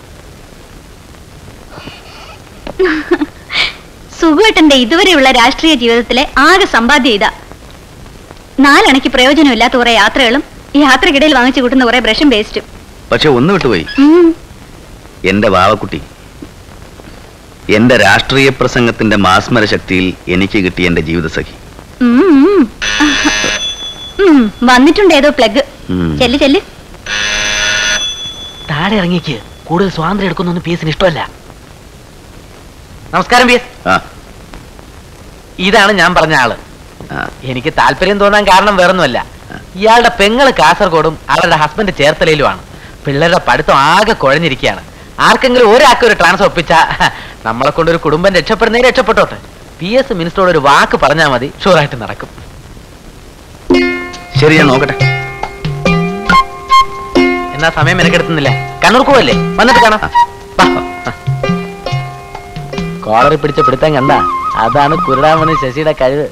സുഖുവേട്ടന്റെ ഇതുവരെയുള്ള രാഷ്ട്രീയ ജീവിതത്തിലെ ആകെ സമ്പാദ്യം ഇതാ നാലണയ്ക്ക് പ്രയോജനമില്ലാത്ത കുറെ യാത്രകളും യാത്രക്കിടയിൽ വാങ്ങിച്ചു കൂട്ടുന്ന കുറെ ബ്രഷും പേസ്റ്റും പക്ഷെ ഒന്ന് വിട്ടുപോയി ഉം. എന്റെ വാവക്കുട്ടി എന്റെ രാഷ്ട്രീയ പ്രസംഗത്തിന്റെ മാസ്മര ശക്തിയിൽ എനിക്ക് കിട്ടിയ എന്റെ ജീവിതസഖി ഉം, ഉം. ഉം, വന്നിട്ടുണ്ട് ഏതോ പ്ലഗ് ഉം. ചെല്ല് ചെല്ല് താഴെ ഇറങ്ങിക്ക് കൂടുതൽ സ്വാതന്ത്ര്യം എടുക്കുന്നൊന്നും പി എസിന് ഇഷ്ടമല്ല നമസ്കാരം പി എസ് ആ ഇതാണ് ഞാൻ പറഞ്ഞ ആള് ആ. എനിക്ക് താല്പര്യം തോന്നാൻ കാരണം വേറൊന്നുമല്ല ഇയാളുടെ പെങ്ങള് കാസർഗോഡും അവരുടെ ഹസ്ബൻഡ് ചേർത്തലയിലുമാണ് പിള്ളേരുടെ പഠിത്തം ആകെ കുഴഞ്ഞിരിക്കുകയാണ് ആർക്കെങ്കിലും ഒരാൾക്ക് ഒരു ട്രാൻസ്ഫർ ഒപ്പിച്ച നമ്മളെ കൊണ്ട് ഒരു കുടുംബം രക്ഷപ്പെടുന്നേ രക്ഷപ്പെട്ടോട്ടെ പി എസ് മിനിസ്റ്ററോട് ഒരു വാക്ക് പറഞ്ഞാൽ മതി ഷുവറായിട്ട് നടക്കും ശരി ഞാൻ നോക്കട്ടെ എന്നാ സമയം മെനക്കെടുത്തുന്നില്ല കണ്ണൂർ പോവല്ലേ വന്നിട്ട് കാണാം വാ. കോളറി പിടിച്ച പിടുത്തം കണ്ട അതാണ് കുരുടാമണി ശശിയുടെ കഴിവ്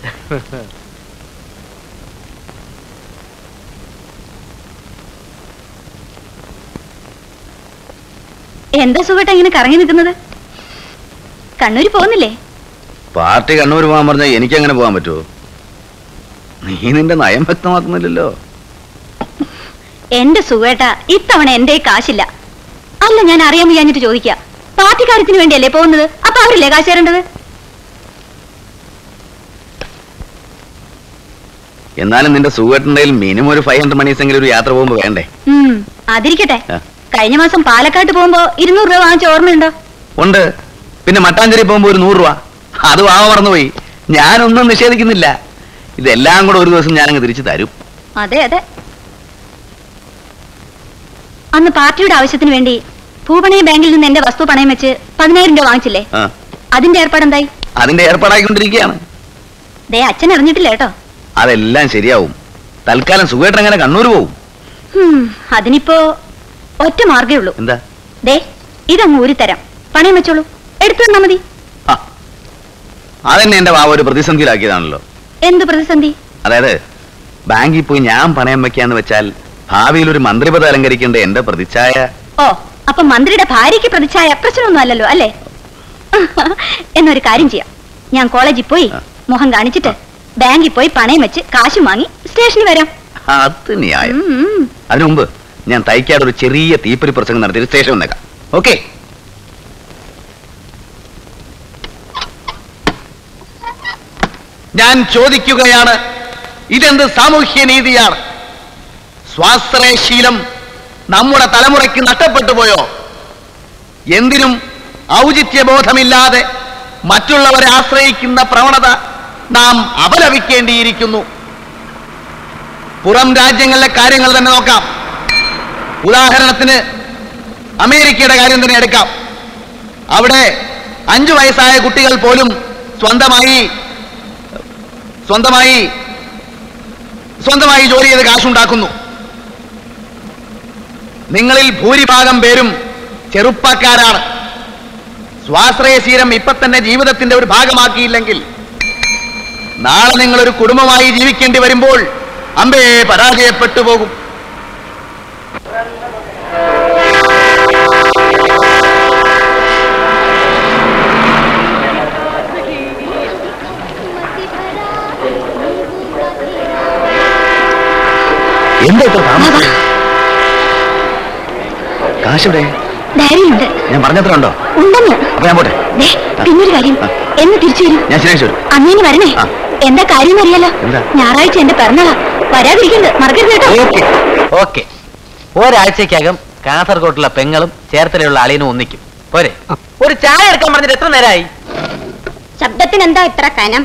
എന്താ സുഖേട്ട ഇങ്ങനെ കറങ്ങി നിൽക്കുന്നത് കണ്ണൂര് പോകുന്നില്ലേ പാർട്ടി കണ്ണൂർ പോകാൻ പറഞ്ഞാൽ എനിക്ക് അങ്ങനെ പോകാൻ പറ്റുമോ നീ നിന്റെ നയം വ്യക്തമാക്കുന്നില്ലല്ലോ എന്റെ സുഖേട്ട ഇത്തവണ എന്റെ കാശില്ല അല്ല ഞാൻ അറിയാൻ വയ്യാഞ്ഞിട്ട് ചോദിക്കുക പാർട്ടി കാര്യത്തിന് വേണ്ടിയല്ലേ പോകുന്നത് അപ്പൊ അവരല്ലേ കാശ് തരേണ്ടത് എന്നാലും നിന്റെ സുഖേട്ടൻ്റെ മിനിമം ഒരു ഫൈവ് ഹൺഡ്രഡ് മണീസ് എങ്കിലും ഒരു യാത്ര പോകുമ്പോൾ വേണ്ടേ ഉം, അതിരിക്കട്ടെ ആ. കഴിഞ്ഞ മാസം പാലക്കാട്ട് പോകുമ്പോ ഇരുന്നൂറ് രൂപ വാങ്ങിച്ച ഓർമ്മയുണ്ടോ ഉണ്ട് പിന്നെ മട്ടാഞ്ചേരി പോകുമ്പോൾ ഒരു നൂറ് രൂപ അത് വാവ മറന്നുപോയി ഞാനൊന്നും നിഷേധിക്കുന്നില്ല ഇതെല്ലാം കൂടെ ഒരു ദിവസം ഞാനങ്ങ് തിരിച്ചു തരും അതെ അതെ അന്ന് പാർട്ടിയുടെ ആവശ്യത്തിന് വേണ്ടി ഭൂപണയ ബാങ്കിൽ നിന്ന് എന്റെ വസ്തു പണയം വെച്ച് പതിനായിരം രൂപ വാങ്ങിച്ചില്ലേ ആ അതിന്റെ ഏർപ്പാടെന്തായി അതിന്റെ ഏർപ്പാടായിക്കൊണ്ടിരിക്കുകയാണ് ദേ അച്ഛൻ അറിഞ്ഞിട്ടില്ല കേട്ടോ അതെല്ലാം ശരിയാവും തൽക്കാലം സുഖേട്ടൻ അങ്ങനെ കണ്ണൂർ പോവും ഹും, അതിനിപ്പോ ഒറ്റ മാർഗേ ഉള്ളൂ എന്താ ദേ ഇതങ്ങ് ഊരിത്തരാം പണയം വെച്ചോളൂ എടുത്തു തന്നാ മതി അതെന്നെ എന്റെ വാവ ഒരു പ്രതിസന്ധിയിലാക്കിയതാണല്ലോ എന്ത് പ്രതിസന്ധി അതായത് ബാങ്കിൽ പോയി ഞാൻ പണയം വെക്കാന്ന് വെച്ചാൽ ഭാവിയിൽ ഒരു മന്ത്രിപദം അലങ്കരിക്കേണ്ട എന്റെ പ്രതിച്ഛായ ഓ അപ്പൊ മന്ത്രിയുടെ ഭാര്യയ്ക്ക് പ്രതിച്ഛായ പ്രശ്നമൊന്നും അല്ലല്ലോ അല്ലേ എന്നൊരു കാര്യം ചെയ്യാം ഞാൻ കോളേജിൽ പോയി മുഖം കാണിച്ചിട്ട് ബാങ്കിൽ പോയി പണയം വെച്ച് കാശും വാങ്ങി സ്റ്റേഷനിൽ വരാം അത് ന്യായം ഉം, ഉം. അതിനു മുമ്പ് ഞാൻ തൈക്കാട് ഒരു ചെറിയ തീപ്പൊരി പ്രസംഗം നടത്തി സ്റ്റേഷൻ വന്നേക്കാം ഓക്കെ ഞാൻ ചോദിക്കുകയാണ് ഇതെന്ത് സാമൂഹ്യ നീതിയാണ് സ്വാശ്രയശീലം നമ്മുടെ തലമുറയ്ക്ക് നഷ്ടപ്പെട്ടു പോയോ എന്തിനും ഔചിത്യബോധമില്ലാതെ മറ്റുള്ളവരെ ആശ്രയിക്കുന്ന പ്രവണത നാം അപലപിക്കേണ്ടിയിരിക്കുന്നു പുറം രാജ്യങ്ങളിലെ കാര്യങ്ങൾ തന്നെ നോക്കാം ഉദാഹരണത്തിന് അമേരിക്കയുടെ കാര്യം തന്നെ എടുക്കാം അവിടെ അഞ്ചു വയസ്സായ കുട്ടികൾ പോലും സ്വന്തമായി സ്വന്തമായി സ്വന്തമായി ജോലി ചെയ്ത് കാശുണ്ടാക്കുന്നു നിങ്ങളിൽ ഭൂരിഭാഗം പേരും ചെറുപ്പക്കാരാണ് സ്വാശ്രയശീലം ഇപ്പൊ തന്നെ ജീവിതത്തിന്റെ ഒരു ഭാഗമാക്കിയില്ലെങ്കിൽ നാളെ നിങ്ങൾ ഒരു കുടുംബമായി ജീവിക്കേണ്ടി വരുമ്പോൾ അമ്പേ പരാജയപ്പെട്ടു പോകും എന്താ ഇത്ര താമസം കാശിവിടെ ഡയറിയിലുണ്ട് ഞാൻ പറഞ്ഞത്ര ഉണ്ടോ ഉണ്ടെന്ന് അപ്പൊ ഞാൻ പോട്ടെ ദേ പിന്നൊരു കാര്യം എന്ന് തിരിച്ചു വരും ഞാൻ ശനിയാഴ്ച വരും അന്നേന് വരണേ ആ. എന്താ കാര്യം അറിയാലോ എന്താ? ഞായറാഴ്ച എന്റെ പിറന്നാളാ വരാതിരിക്കണ്ട് മറക്കരുത് കേട്ടോ ഓക്കെ ഓക്കെ ഒരാഴ്ചക്കകം കാസർഗോട്ടുള്ള പെങ്ങളും ചേർത്തലയുള്ള അളിയനും ഒന്നിക്കും പോരെ ഒരു ചായ എടുക്കാൻ പറഞ്ഞിട്ട് എത്ര നേരമായി ശബ്ദത്തിന് എന്താ ഇത്ര കനം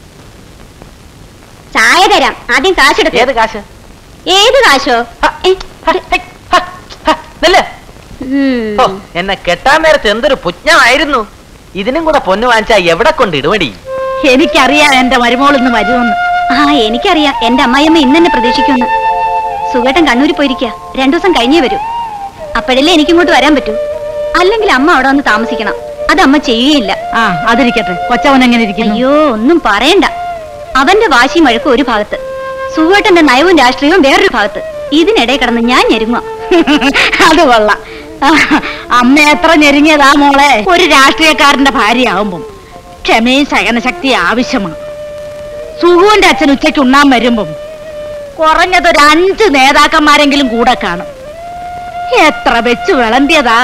ചായ തരാം ആദ്യം കാശെടുത്ത് ഏത് കാശ് ഏത് കാശോ ഏ, നെല്ല് ഉം. ഓ, എന്നെ കെട്ടാൻ നേരത്ത് എന്തൊരു പുജ്ഞമായിരുന്നു ഇതിനും കൂടെ പൊന്നു വാങ്ങിച്ചാ എവിടെ കൊണ്ട് ഇടുവടി എനിക്കറിയാം എന്റെ മരുമോളിന്ന് വരുമെന്ന് ആ എനിക്കറിയാം എന്റെ അമ്മായിയമ്മ ഇന്ന് തന്നെ പ്രതീക്ഷിക്കുമെന്ന് സുഖേട്ടൻ കണ്ണൂരിൽ പോയിരിക്കുക രണ്ടു ദിവസം കഴിഞ്ഞേ വരൂ അപ്പോഴല്ലേ എനിക്കിങ്ങോട്ട് വരാൻ പറ്റൂ അല്ലെങ്കിൽ അമ്മ അവിടെ വന്ന് താമസിക്കണം അത് അമ്മ ചെയ്യുകയില്ല ആ അതിരിക്കട്ടെ കൊച്ചവൻ എങ്ങനെ ഇരിക്കുന്നു അയ്യോ ഒന്നും പറയണ്ട അവന്റെ വാശിയും വഴക്കും ഒരു ഭാഗത്ത് സുഖേട്ടന്റെ നയവും രാഷ്ട്രീയവും വേറൊരു ഭാഗത്ത് ഇതിനിടെ കിടന്ന് ഞാൻ ഞെരുങ്ങുക അത് കൊള്ളാം ആ, അമ്മ എത്ര ഞെരുങ്ങിയതാ മോളെ ഒരു രാഷ്ട്രീയക്കാരന്റെ ഭാര്യയാവുമ്പം ക്ഷമയും സഹനശക്തിയും ആവശ്യമാണ് സുഖുവിന്റെ അച്ഛൻ ഉച്ചയ്ക്ക് ഉണ്ണാൻ വരുമ്പം കുറഞ്ഞത് ഒരു അഞ്ച് നേതാക്കന്മാരെങ്കിലും കൂടെ കാണും എത്ര വെച്ച് വിളമ്പിയതാ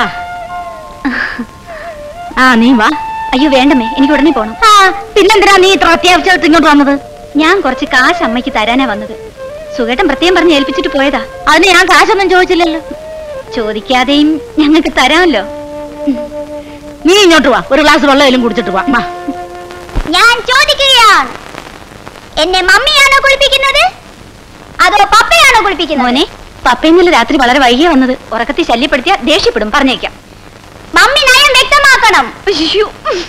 ആ നീ വാ അയ്യോ വേണ്ടമേ എനിക്ക് ഉടനെ പോണം ആ പിന്നെന്തിനാ നീ ഇത്ര അത്യാവശ്യമായിട്ട് ഇങ്ങോട്ട് വന്നത് ഞാൻ കുറച്ച് കാശ് അമ്മയ്ക്ക് തരാനാ വന്നത് സുഖേട്ടൻ പ്രത്യേകം പറഞ്ഞ് ഏൽപ്പിച്ചിട്ട് പോയതാ അതിന് ഞാൻ കാശൊന്നും ചോദിച്ചില്ലല്ലോ ചോദിക്കാതെയും ഞങ്ങൾക്ക് തരാമല്ലോ നീ ഇങ്ങോട്ട് വാ ഒരു ഗ്ലാസ് വെള്ളമെങ്കിലും കുടിച്ചിട്ട് വാ വാ ഞാൻ ചോദിക്കുകയാണ് എന്നെ മമ്മിയാണോ കുളിപ്പിക്കുന്നത് അതോ പപ്പയാണോ കുളിപ്പിക്കുന്നത് മോനെ പപ്പ ഇന്നലെ രാത്രി വളരെ വൈകിയ വന്നത് ഉറക്കത്തിൽ ശല്യപ്പെടുത്തിയ ദേഷ്യപ്പെടും പറഞ്ഞേക്കാം മമ്മി നയം വ്യക്തമാക്കണം അയ്യോ.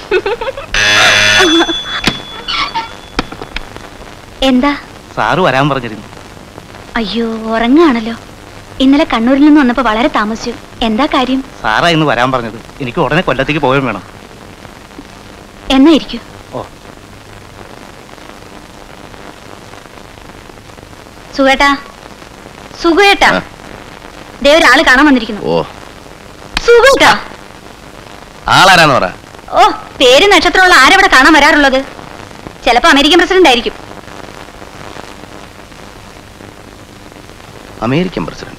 എന്താ സാറ് വരാൻ പറഞ്ഞിരുന്നു അയ്യോ ഉറങ്ങാണല്ലോ ഇന്നലെ കണ്ണൂരിൽ നിന്ന് വന്നപ്പോ വളരെ താമസിച്ചു എന്താ കാര്യം സാറാ ഇന്ന് വരാൻ പറഞ്ഞത് എനിക്ക് ഉടനെ കൊല്ലത്തേക്ക് പോവുകയും വേണം എന്നാ ഇരിക്കൂ ഓ. സുഖേട്ടാ സുഖേട്ടാ ദേ ഒരാള് കാണാൻ വന്നിരിക്കുന്നു ഓ സുഖേട്ടാ ആളാരാന്ന് പറ ഓ പേര് നക്ഷത്രമുള്ള ആരവിടെ കാണാൻ വരാറുള്ളത് ചിലപ്പോ അമേരിക്കൻ പ്രസിഡന്റ് ആയിരിക്കും അമേരിക്കൻ പ്രസിഡന്റ്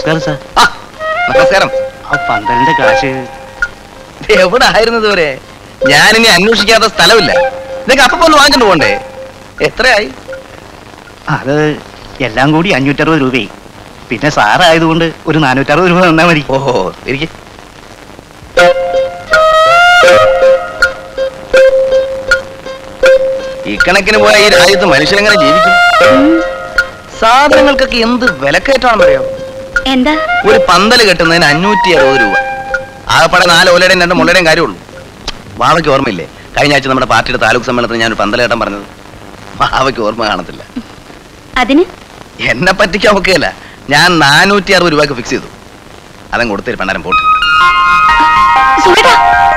നമസ്കാരം സാർ നമസ്കാരം ആ പന്ത്രണ്ട് കാശ് എവിടെ ആയിരുന്നു ഇതുവരെ ഞാനിനി അന്വേഷിക്കാത്ത സ്ഥലമില്ല ഇതൊക്കെ അപ്പൊ ഒന്ന് വാങ്ങിച്ചിട്ട് പോണ്ടേ എത്രയായി അത് എല്ലാം കൂടി അഞ്ഞൂറ്ററുപത് രൂപയായി പിന്നെ സാറായതുകൊണ്ട് ഒരു നാനൂറ്ററുപത് രൂപ തന്നാ മതി ഓഹോ ഇരിക്കെ ഇക്കണക്കിന് പോയ ഈ രാജ്യത്ത് മനുഷ്യരെങ്ങനെ ജീവിക്കും സാധനങ്ങൾക്കൊക്കെ എന്ത് വിലക്കയറ്റാണെന്നറിയോ എന്താ ഒരു പന്തല് കെട്ടുന്നതിന് അഞ്ഞൂറ്റി അറുപത് രൂപ ആകപ്പാടെ നാല് ഓലയുടെയും രണ്ട് മുള്ളയുടെയും കാര്യമുള്ളൂ വാവയ്ക്ക് ഓർമ്മയില്ലേ കഴിഞ്ഞ ആഴ്ച നമ്മുടെ പാർട്ടിയുടെ താലൂക്ക് സമ്മേളനത്തിൽ ഞാൻ ഒരു പന്തല കെട്ടാൻ പറഞ്ഞത് വാവയ്ക്ക് ഓർമ്മ കാണത്തില്ല അതിന് എന്നെ പറ്റിക്കാൻ ഒക്കെയല്ല ഞാൻ നാനൂറ്റി അറുപത് രൂപയ്ക്ക് ഫിക്സ് ചെയ്തു അതങ്ങ് കൊടുത്തേര് പണ്ടാരം പോട്ട് സുഖേട്ടാ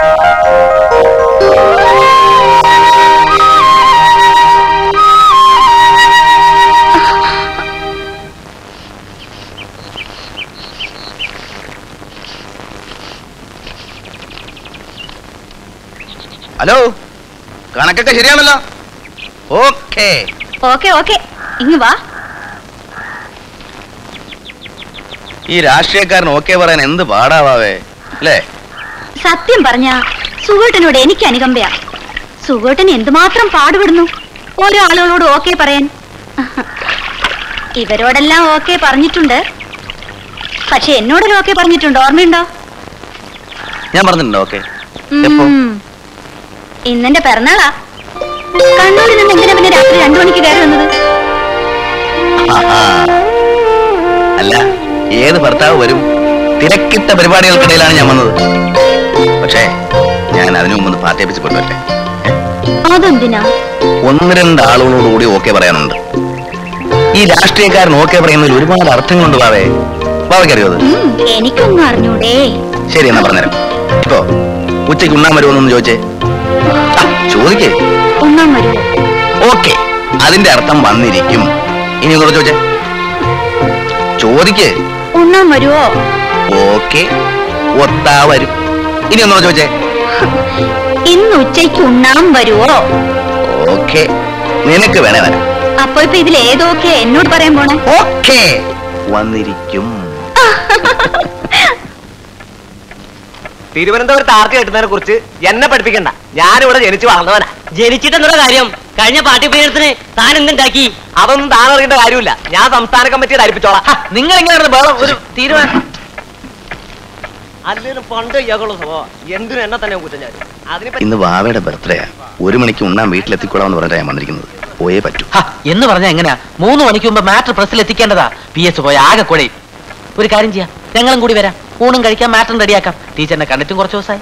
ഹലോ കണക്കൊക്കെ ശരിയാണല്ലോ ഓക്കേ ഓക്കെ ഓക്കെ ഇങ്ങ് വാ ഈ രാഷ്ട്രീയക്കാരൻ ഓക്കെ പറയാൻ എന്ത് പാടാവാവേ അല്ലേ സത്യം പറഞ്ഞ സുഹൃട്ടിനോട് എനിക്ക് അനുകമ്പയാ സുഹൃട്ടിന് എന്തുമാത്രം പാടുപെടുന്നു ഓരോ ആളുകളോട് ഓക്കെ പറയാൻ ഇവരോടെല്ലാം ഓക്കെ പറഞ്ഞിട്ടുണ്ട് പക്ഷെ എന്നോടൊരു ഓക്കെ പറഞ്ഞിട്ടുണ്ട് ഓർമ്മയുണ്ടോ ഞാൻ പറഞ്ഞിട്ടുണ്ടോ ഓക്കെ എപ്പോ ഉം. ഇന്നെന്റെ പിറന്നാളാ കണ്ണൂരിൽ നിന്ന് എന്തിനാ പിന്നെ രാത്രി രണ്ടു മണിക്ക് കയറി വന്നത് ആഹാ. അല്ല ഏത് ഭർത്താവ് വരും തിരക്കിട്ട പരിപാടികൾക്കിടയിലാണ് ഞാൻ വന്നത് പക്ഷേ ഞാൻ അതിനു മുമ്പ് ഒന്ന് പാർട്ടി ഓഫീസിൽ കൊണ്ടുവരട്ടെ അതെന്തിനാ ഒന്ന് രണ്ട് ആളുകളോട് കൂടി ഓക്കെ പറയാനുണ്ട് ഈ രാഷ്ട്രീയക്കാരൻ ഓക്കെ പറയുന്നതിൽ ഒരുപാട് അർത്ഥങ്ങളുണ്ട് ബാവേ ബാവയ്ക്കറിയോ അത് ഉം, എനിക്കൊന്നും അറിഞ്ഞൂടേ ശരി എന്നാ പറഞ്ഞുതരാം ഇപ്പോ ഉച്ചയ്ക്ക് ഉണ്ണാൻ വരുമോന്നൊന്ന് ചോദിച്ചേ ആ, ചോദിക്കേ ഒന്നാം വരുമോ ഓക്കെ അതിന്റെ അർത്ഥം വന്നിരിക്കും ഇനി ഒന്നുകൂടെ ചോദിച്ചേ ചോദിക്കേ ഒന്നാം വരുവോ ഓക്കെ ഒത്താ വരും ഇനി ഒന്നുകൂടെ ചോദിച്ചേ ഇന്ന് ഉച്ചയ്ക്ക് ഉണ്ണാൻ വരുവോ ഓക്കെ നിനക്ക് വേണേ വരാം അപ്പൊ ഇപ്പൊ ഇതിൽ ഏതൊക്കെ എന്നോട് പറയാൻ പോണേ ഓക്കെ വന്നിരിക്കും തിരുവനന്തപുരത്ത് ആർത്തി കെട്ടുന്നതിനെ കുറിച്ച് എന്നെ പഠിപ്പിക്കണ്ട ഞാനിവിടെ ജനിച്ചു വളർന്നവനാ ജനിച്ചിട്ടെന്നുള്ള കാര്യം കഴിഞ്ഞ പാർട്ടി പീരീഡത്തിന് താൻ എന്തുണ്ടാക്കി അതൊന്നും താൻ അറിയേണ്ട കാര്യമില്ല ഞാൻ സംസ്ഥാന കമ്മിറ്റിയെ ധരിപ്പിച്ചോളാം നിങ്ങൾ എങ്ങനെയാണ് ബഹളം ഒരു തീരുമാനം അല്ലെങ്കിലും പണ്ട് ഇയാളുള്ള സ്വഭാവം എന്തിനും എന്നെ തന്നെ കുറ്റം ഞാൻ അതിനെ ഇന്ന് വാവയുടെ ബർത്ത്ഡേയാ ഒരു മണിക്ക് ഉണ്ണാൻ വീട്ടിലെത്തിക്കോളാന്ന് പറഞ്ഞിട്ടാ ഞാൻ വന്നിരിക്കുന്നത് പോയേ പറ്റൂ ഹ, എന്ന് പറഞ്ഞാ എങ്ങനെയാ മൂന്ന് മണിക്ക് മുമ്പ് മാറ്റർ പ്രസ്സിൽ എത്തിക്കേണ്ടതാ പി എസ് പോയ ആകെ കൂടെ ഒരു കാര്യം ചെയ്യാം ഞങ്ങളും കൂടി വരാം ഊണും കഴിക്കാം മാറ്ററും റെഡിയാക്കാം ടീച്ചറിനെ കണ്ടിട്ടും കുറച്ച് ദിവസമായി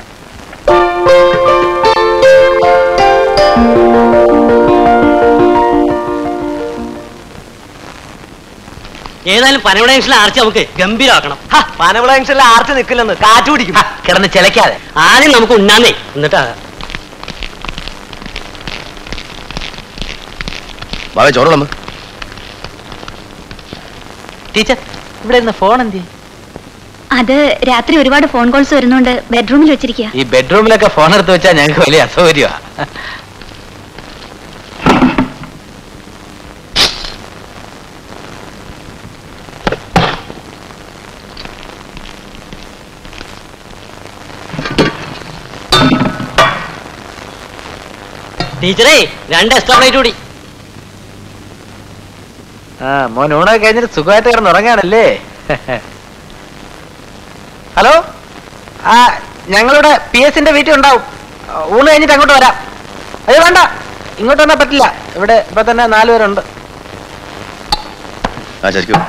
ഏതായാലും പനവിട ജംഗ്ഷനിലെ ആർച്ച് നമുക്ക് ഗംഭീരമാക്കണം പനവിള ജംഗ്ഷനിലെ ആർച്ച് നിൽക്കില്ലെന്ന് കാറ്റ് പിടിക്കും കിടന്ന് ചിലക്കാതെ ആദ്യം നമുക്ക് ഉണ്ണാന്നേ എന്നിട്ടാ വാവേ ചോറോളമ്മ ടീച്ചർ ഇവിടെ ഇരുന്ന് ഫോൺ എന്തി അത് രാത്രി ഒരുപാട് ഫോൺ കോൾസ് വരുന്നോണ്ട് ബെഡ്റൂമിൽ വെച്ചിരിക്കുക ഈ ബെഡ്റൂമിലൊക്കെ ഫോൺ എടുത്ത് വെച്ചാൽ ഞങ്ങൾക്ക് വലിയ അസൗകര്യമാ ടീച്ചറേ രണ്ട് എക്സ്ട്രാ പ്ലേറ്റ് കൂടി ആ മോൻ ഊണൊക്കെ കഴിഞ്ഞിട്ട് സുഖമായിട്ട് കിടന്ന് ഉറങ്ങാണല്ലേ ഹലോ ആ ഞങ്ങളിവിടെ പി എസിന്റെ വീട്ടിൽ ഉണ്ടാവും ഊണ് കഴിഞ്ഞിട്ട് അങ്ങോട്ട് വരാം അയ്യോ വേണ്ട ഇങ്ങോട്ട് വന്നാൽ പറ്റില്ല ഇവിടെ ഇപ്പൊ തന്നെ നാല് പേരുണ്ട് ആ ശരിക്കും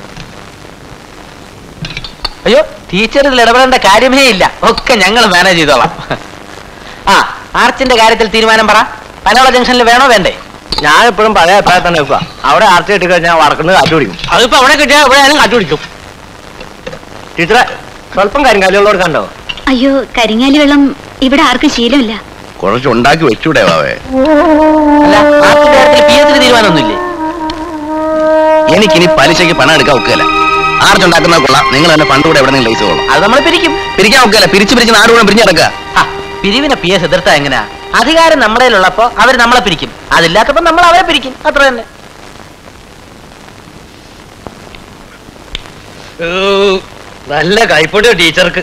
അയ്യോ ടീച്ചർ ഇതിൽ ഇടപെടേണ്ട കാര്യമേ ഇല്ല ഒക്കെ ഞങ്ങൾ മാനേജ് ചെയ്തോളാം ആ ആർച്ചിന്റെ കാര്യത്തിൽ തീരുമാനം പറ പനോള ജംഗ്ഷനിൽ വേണോ വേണ്ടേ ഞാൻ എപ്പോഴും പഴയ അഭിപ്രായം തന്നെ വെക്കുക അവിടെ ആർച്ച് കെട്ടി കഴിഞ്ഞാൽ വടക്കുന്നത് കാറ്റ് പിടിക്കും അതിപ്പോ അവിടെ കിട്ടിയാൽ ഇവിടെ ആയാലും കാറ്റ് പിടിക്കും ടീച്ചറെ സ്വല്പം കരിങ്കാലികളോട് കണ്ടോ അയ്യോ കരിങ്ങാലി വെള്ളം ഇവിടെ ആർക്കും ശീലമില്ല കുറച്ച് ഉണ്ടാക്കി വെച്ചൂടെ വാവേ അല്ല ആർച്ചിന്റെ കാര്യത്തിൽ പി എസിന് തീരുമാനമൊന്നുമില്ലേ എനിക്കിനി പലിശയ്ക്ക് പണം എടുക്കാൻ ഒക്കുകയല്ല ആർച്ചുണ്ടാക്കുന്ന കൊള്ളാം നിങ്ങൾ തന്നെ പണ്ട് കൂടെ എവിടെ നിന്ന് ലൈസ് കൊള്ളാം അത് നമ്മൾ പിരിക്കും പിരിക്കാൻ ഒക്കുകയല്ല പിരിച്ച് പിരിച്ച് നാട് കൂടെ പിരിഞ്ഞ് നടക്കുക ആ, പിരിവിനെ പി എസ് എതിർത്താ എങ്ങനെയാ അധികാരം നമ്മുടെ ഉള്ളപ്പോ അവർ നമ്മളെ പിരിക്കും അതില്ലാത്തപ്പോ നമ്മൾ അവരെ പിരിക്കും അത്ര തന്നെ നല്ല കൈപ്പൊടി ടീച്ചർക്ക്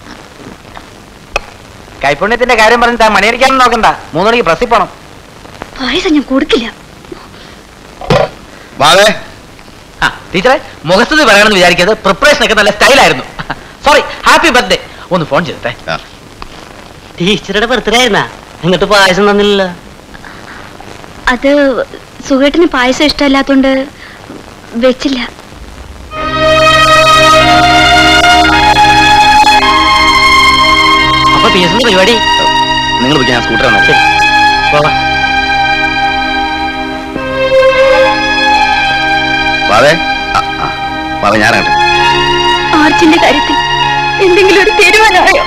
കൈപുണ്യത്തിന്റെ കാര്യം പറഞ്ഞിട്ട് ആ മണിയടിക്കാനും നോക്കണ്ട മൂന്ന് മണിക്ക് പ്രസ്സിൽ പോണം പായസം ഞാൻ കൊടുക്കില്ല വാവേ ആ ടീച്ചറെ മുഖസ്തുതി പറയണമെന്ന് വിചാരിക്കരുത് പ്രിപ്പറേഷൻ ഒക്കെ നല്ല സ്റ്റൈലായിരുന്നു സോറി ഹാപ്പി ബർത്ത്ഡേ ഒന്ന് ഫോൺ ചെയ്തേ ടീച്ചറുടെ ബർത്ത്ഡേ ആയിരുന്നാ എന്നിട്ട് പായസം തന്നില്ലല്ലോ അത് സുഖേട്ടിന് പായസം ഇഷ്ടമല്ലാത്തോണ്ട് വെച്ചില്ല അപ്പൊ പി എസ് പരിപാടി നിങ്ങൾ പോയി ഞാൻ സ്കൂട്ടർ വന്നു പോവാ വാവേ ആ, ആ. വാവേ ഞാൻ ഇറങ്ങട്ടെ ആർച്ചിന്റെ കാര്യത്തിൽ എന്തെങ്കിലും ഒരു തീരുമാനമായോ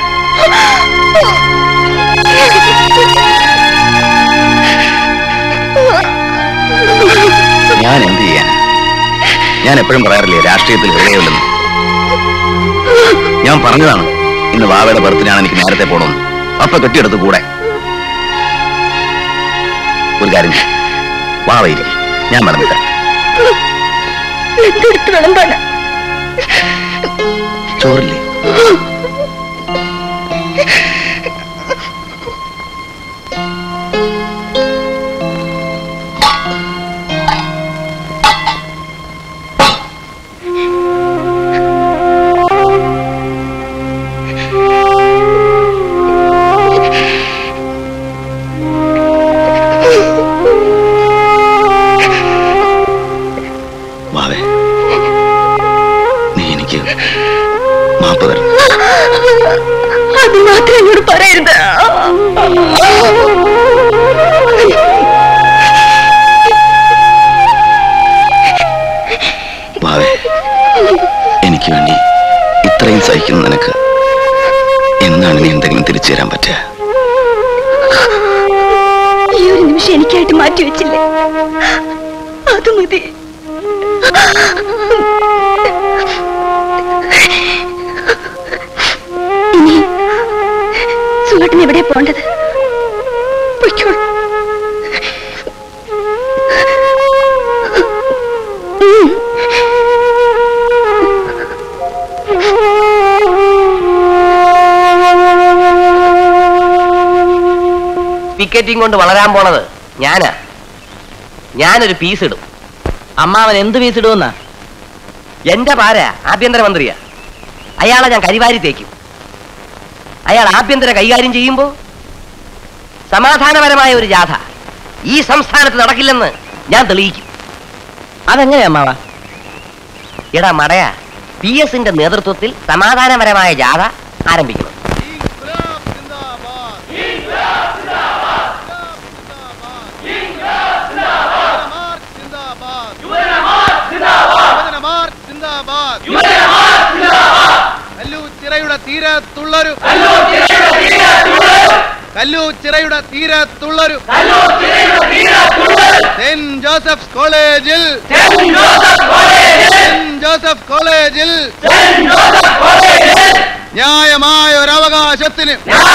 ഞാൻ എന്ത് ചെയ്യാൻ ഞാൻ എപ്പോഴും പറയാറില്ലേ രാഷ്ട്രീയത്തിൽ ഹൃദയമില്ലെന്ന് ഞാൻ പറഞ്ഞതാണ് ഇന്ന് വാവയുടെ ബർത്ത്ഡേയാണ് എനിക്ക് നേരത്തെ പോകണമെന്ന് അപ്പൊ കെട്ടിയെടുത്ത് കൂടെ ഒരു കാര്യം ചെയ്യ്. വാവ ഇരിക്കും ഞാൻ പറഞ്ഞില്ല എന്തെടുത്ത് വിളമ്പാനാ ചോറില്ലേ വാവേ നീ എനിക്ക് മാപ്പ് തരണം അത് മാത്രം എന്നോട് പറയരുത് വാവേ എനിക്ക് വേണ്ടി ഇത്രയും സഹിക്കുന്ന നിനക്ക് എന്നാണ് നീ എന്തെങ്കിലും തിരിച്ചു തരാൻ പറ്റുക ഈ ഒരു നിമിഷം എനിക്കായിട്ട് മാറ്റി വെച്ചില്ലേ അത് മതി ഇനി സുഖട്ടിന് എവിടെ പോണ്ടത് പൊയ്ക്കോളൂ ഉം. വിക്കറ്റിംഗ് കൊണ്ട് വളരാൻ പോണത് ഞാനാ ഞാനൊരു പീസ് ഇടും അമ്മാവൻ എന്ത് പീസ് ഇടുമെന്നാ എന്റെ പാര ആഭ്യന്തരമന്ത്രിയാ അയാളെ ഞാൻ കരിവാരി തേക്കും അയാൾ ആഭ്യന്തര കൈകാര്യം ചെയ്യുമ്പോ സമാധാനപരമായ ഒരു ജാഥ ഈ സംസ്ഥാനത്ത് നടക്കില്ലെന്ന് ഞാൻ തെളിയിക്കും അതെങ്ങനെയാ അമ്മാവ എടാ മടയ പി എസിന്റെ നേതൃത്വത്തിൽ സമാധാനപരമായ ജാഥ ആരംഭിക്കണം കല്ലൂച്ചിറയുടെ തീരത്തുള്ളൊരു കല്ലൂച്ചിറയുടെ തീരത്തുള്ളൊരു സെന്റ് ജോസഫ്സ് കോളേജിൽ സെന്റ് ജോസഫ് കോളേജിൽ ന്യായമായ ഒരു അവകാശത്തിന്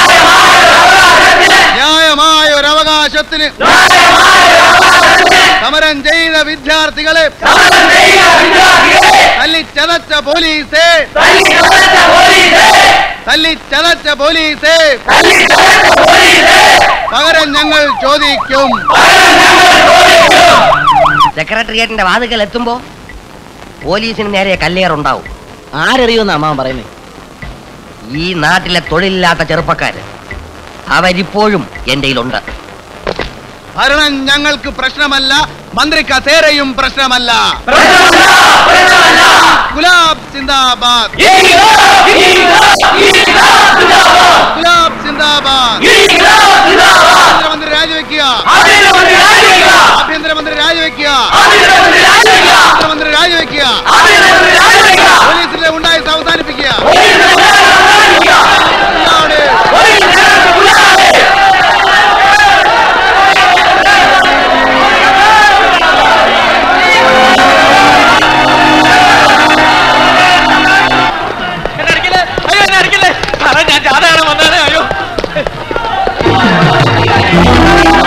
ന്യായമായ ഒരു അവകാശത്തിന് സമരം ചെയ്ത വിദ്യാർത്ഥികളെ തല്ലിച്ചതച്ച പോലീസേ തല്ലിച്ചതച്ച പോലീസേ പകരം ഞങ്ങൾ ചോദിക്കും സെക്രട്ടേറിയറ്റിന്റെ വാതുക്കൽ എത്തുമ്പോ പോലീസിന് നേരെ കല്ലേറുണ്ടാവും ആരറിയുമെന്ന് അമ്മാവൻ പറയുന്നേ ഈ നാട്ടിലെ തൊഴിലില്ലാത്ത ചെറുപ്പക്കാര് അവരിപ്പോഴും എന്റെ കയ്യിലുണ്ട് ഭരണം ഞങ്ങൾക്ക് പ്രശ്നമല്ല മന്ത്രി കസേരയും പ്രശ്നമല്ല ഗുലാബ് സിന്ദാബാദ് ഗുലാബ് സിന്ദാബാദ് ആഭ്യന്തരമന്ത്രി രാജിവെക്കുക ആഭ്യന്തരമന്ത്രി രാജിവെക്കുക ആഭ്യന്തരമന്ത്രി രാജിവെക്കുക പോലീസിന്റെ ഉണ്ടായത് അവസാനിപ്പിക്കുക അയ്യോ എന്നെ അടിക്കല്ലേ സാറേ ഞാൻ ജാഥ കാണാൻ വന്നാണ് അയ്യോ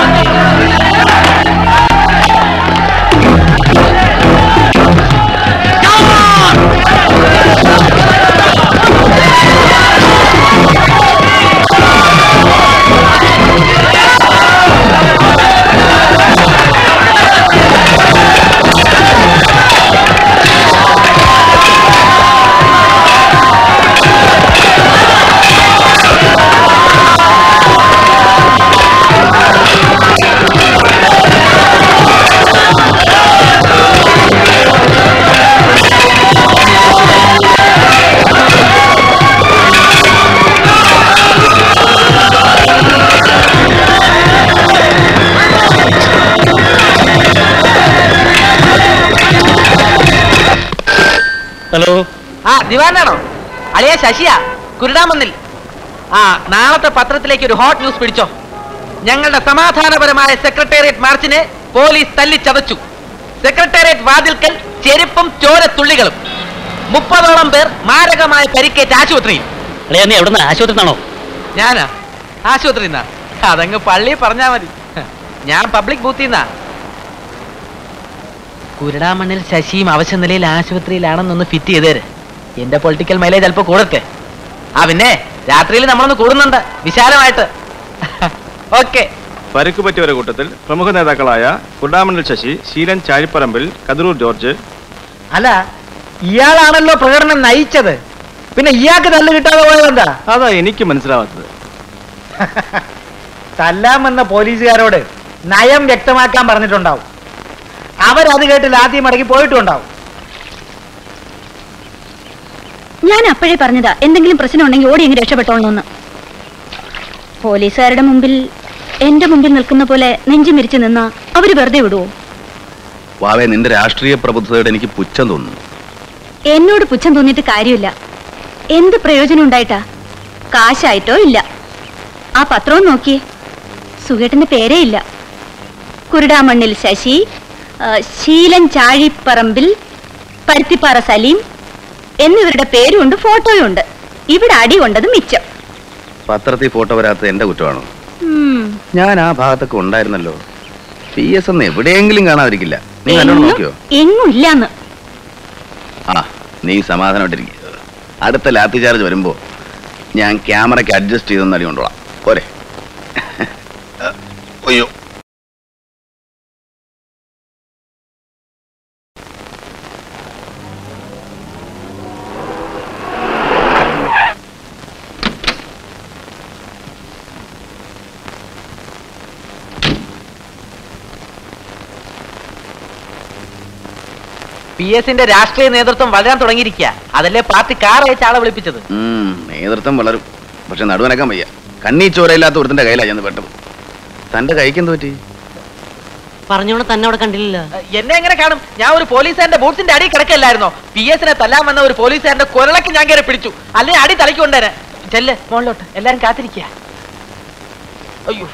ദിവാനാണോ അളിയ ശശിയാ കുരുടാമന്നിൽ ആ നാളത്തെ പത്രത്തിലേക്ക് ഒരു ഹോട്ട് ന്യൂസ് പിടിച്ചോ ഞങ്ങളുടെ സമാധാനപരമായ സെക്രട്ടേറിയറ്റ് മാർച്ചിനെ പോലീസ് തല്ലിച്ചതച്ചു സെക്രട്ടേറിയറ്റ് വാതിൽക്കൽ ചെരുപ്പും ചോരത്തുള്ളികളും മുപ്പതോളം പേർ മാരകമായ പരിക്കേറ്റ് ആശുപത്രിയിൽ അളിയാ നീ എവിടെ നിന്ന് ആശുപത്രി ഞാനാ ആശുപത്രി അതങ്ങ് പള്ളി പറഞ്ഞാ മതി ഞാൻ പബ്ലിക് ബൂത്തിൽ നിന്നാ കുരുടാമണ്ണിൽ ശശിയും അവശ നിലയിൽ ആശുപത്രിയിലാണെന്നൊന്ന് ഫിറ്റ് ചെയ്തേര് എന്റെ പൊളിറ്റിക്കൽ മൈലേജ് അല്പം കൂടത്തെ ആ പിന്നെ രാത്രിയിൽ നമ്മളൊന്ന് കൂടുന്നുണ്ട് വിശാലമായിട്ട് ഓക്കെ പരിക്ക് പറ്റിയവരുടെ കൂട്ടത്തിൽ പ്രമുഖ നേതാക്കളായ കുർഡാമണ്ഡൽ ശശി ശീലൻ ചാഴിപ്പറമ്പിൽ കതിരൂർ ജോർജ് അല്ല ഇയാളാണല്ലോ പ്രകടനം നയിച്ചത് പിന്നെ ഇയാൾക്ക് തല്ല് കിട്ടാതെ പോയതെന്താ അതാ എനിക്ക് മനസ്സിലാവാത്തത് തല്ലാമെന്ന പോലീസുകാരോട് നയം വ്യക്തമാക്കാൻ പറഞ്ഞിട്ടുണ്ടാവും അവരത് കേട്ട് ലാത്തി മടക്കി പോയിട്ടുണ്ടാവും ഞാൻ അപ്പോഴേ പറഞ്ഞതാ എന്തെങ്കിലും പ്രശ്നം ഉണ്ടെങ്കിൽ ഓടി എങ്ങനെ രക്ഷപ്പെട്ടോളണമെന്ന് പോലീസുകാരുടെ മുമ്പിൽ എന്റെ മുമ്പിൽ നിൽക്കുന്ന പോലെ നെഞ്ചു മിരിച്ചു നിന്നാ അവര് വെറുതെ വിടുവോ വാവേ നിന്റെ രാഷ്ട്രീയ പ്രബുദ്ധതയോട് എനിക്ക് പുച്ഛം തോന്നുന്നു എന്നോട് പുച്ഛം തോന്നിയിട്ട് കാര്യമില്ല എന്ത് പ്രയോജനം ഉണ്ടായിട്ടാ കാശായിട്ടോ ഇല്ല ആ പത്രവും നോക്കിയേ സുഖേട്ടന്റെ പേരേ ഇല്ല കുരുടാമണ്ണിൽ ശശി ആ, ശീലൻ ചാഴിപ്പറമ്പിൽ പരുത്തിപ്പാറ സലീം എന്നിവരുടെ പേരുമുണ്ട് ഫോട്ടോയും ഉണ്ട് ഇവിടെ അടി കൊണ്ടത് മിച്ചം പത്രത്തിൽ ഫോട്ടോ വരാത്തത് എന്റെ കുറ്റമാണോ ഉം. ഞാൻ ആ ഭാഗത്തൊക്കെ ഉണ്ടായിരുന്നല്ലോ പി എസ് എന്ന് എവിടെയെങ്കിലും കാണാതിരിക്കില്ല നീ നല്ലോണം എങ്ങും- നോക്കിയോ എങ്ങും ഇല്ലാന്ന് ആ നീ സമാധാനമായിട്ടിരിക്കുക അടുത്ത ലാത്തി ചാർജ് വരുമ്പോ ഞാൻ ക്യാമറയ്ക്ക് അഡ്ജസ്റ്റ് ചെയ്തൊന്ന് അടി കൊണ്ടോളാം പോരെ അയ്യോ പി എസിന്റെ രാഷ്ട്രീയ നേതൃത്വം വളരാൻ തുടങ്ങിയിരിക്കുക അതല്ലേ പാർട്ടി കാർ അയച്ച ആളെ വിളിപ്പിച്ചത് ഉം, നേതൃത്വം വളരും പക്ഷെ നടുവനക്കാൻ വയ്യ കണ്ണീ ചോരയില്ലാത്ത ഒരുത്തിന്റെ കയ്യിലാണ് ചെന്ന് പെട്ടത് തന്റെ കൈക്ക് എന്ത് പറ്റി പറഞ്ഞോണ്ട് തന്നെ അവിടെ കണ്ടില്ല എന്നെ എങ്ങനെ കാണും ഞാൻ ഒരു പോലീസുകാരന്റെ ബൂട്ട്സിന്റെ അടി കിടക്കല്ലായിരുന്നോ പി എസിനെ തല്ലാൻ വന്ന ഒരു പോലീസുകാരന്റെ കുരളക്ക് ഞാൻ കയറി പിടിച്ചു അല്ലെങ്കിൽ അടി തലയ്ക്ക് കൊണ്ടുവരാൻ ചെല്ല് മുകളിലോട്ട് എല്ലാരും കാത്തിരിക്കുക അയ്യോ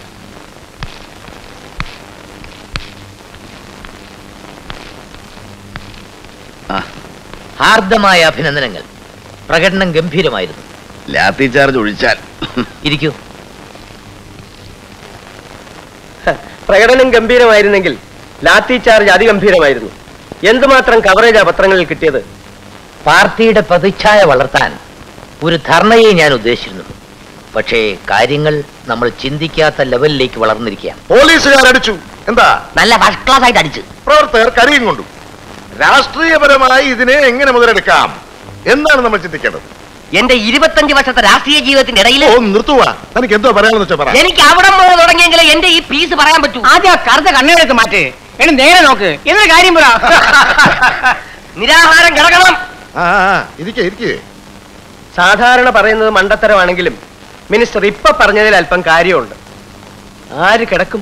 ഹാർദമായ അഭിനന്ദനങ്ങൾ പ്രകടനം ഗംഭീരമായിരുന്നു ലാത്തി ചാർജ് ഒഴിച്ചാൽ ഇരിക്കൂ പ്രകടനം ഗംഭീരമായിരുന്നെങ്കിൽ ലാത്തി ചാർജ് അതിഗംഭീരമായിരുന്നു എന്തുമാത്രം കവറേജാ പത്രങ്ങളിൽ കിട്ടിയത് പാർട്ടിയുടെ പ്രതിച്ഛായ വളർത്താൻ ഒരു ധർണയെ ഞാൻ ഉദ്ദേശിച്ചിരുന്നു പക്ഷേ കാര്യങ്ങൾ നമ്മൾ ചിന്തിക്കാത്ത ലെവലിലേക്ക് വളർന്നിരിക്കുകയാണ് പോലീസുകാരടിച്ചു എന്താ നല്ല ഫസ്റ്റ് ക്ലാസ് ആയിട്ട് അടിച്ചു പ്രവർത്തകർ കരിയും കൊണ്ടു രാഷ്ട്രീയപരമായി ഇതിനെ എങ്ങനെ മുതലെടുക്കാം എന്നാണ് നമ്മൾ ചിന്തിക്കേണ്ടത് എന്റെ ഇരുപത്തഞ്ച് വർഷത്തെ രാഷ്ട്രീയ ജീവിതത്തിന്റെ ഇടയിൽ ഓ നിർത്തുവാ തനിക്ക് എന്തോ പറയാമെന്ന് വെച്ചാൽ പറ എനിക്ക് അവിടെ മുതൽ തുടങ്ങിയെങ്കിൽ എന്റെ ഈ പീസ് പറയാൻ പറ്റൂ ആദ്യം കറുത്ത കണ്ണെടുത്ത് മാറ്റ് എന്നെ നേരെ നോക്ക് എന്നൊരു കാര്യം പറ നിരാഹാരം കിടക്കണം ആ ഇരിക്കേ ഇരിക്കേ സാധാരണ പറയുന്നത് മണ്ടത്തരമാണെങ്കിലും മിനിസ്റ്റർ ഇപ്പൊ പറഞ്ഞതിൽ അല്പം കാര്യമുണ്ട് ആര് കിടക്കും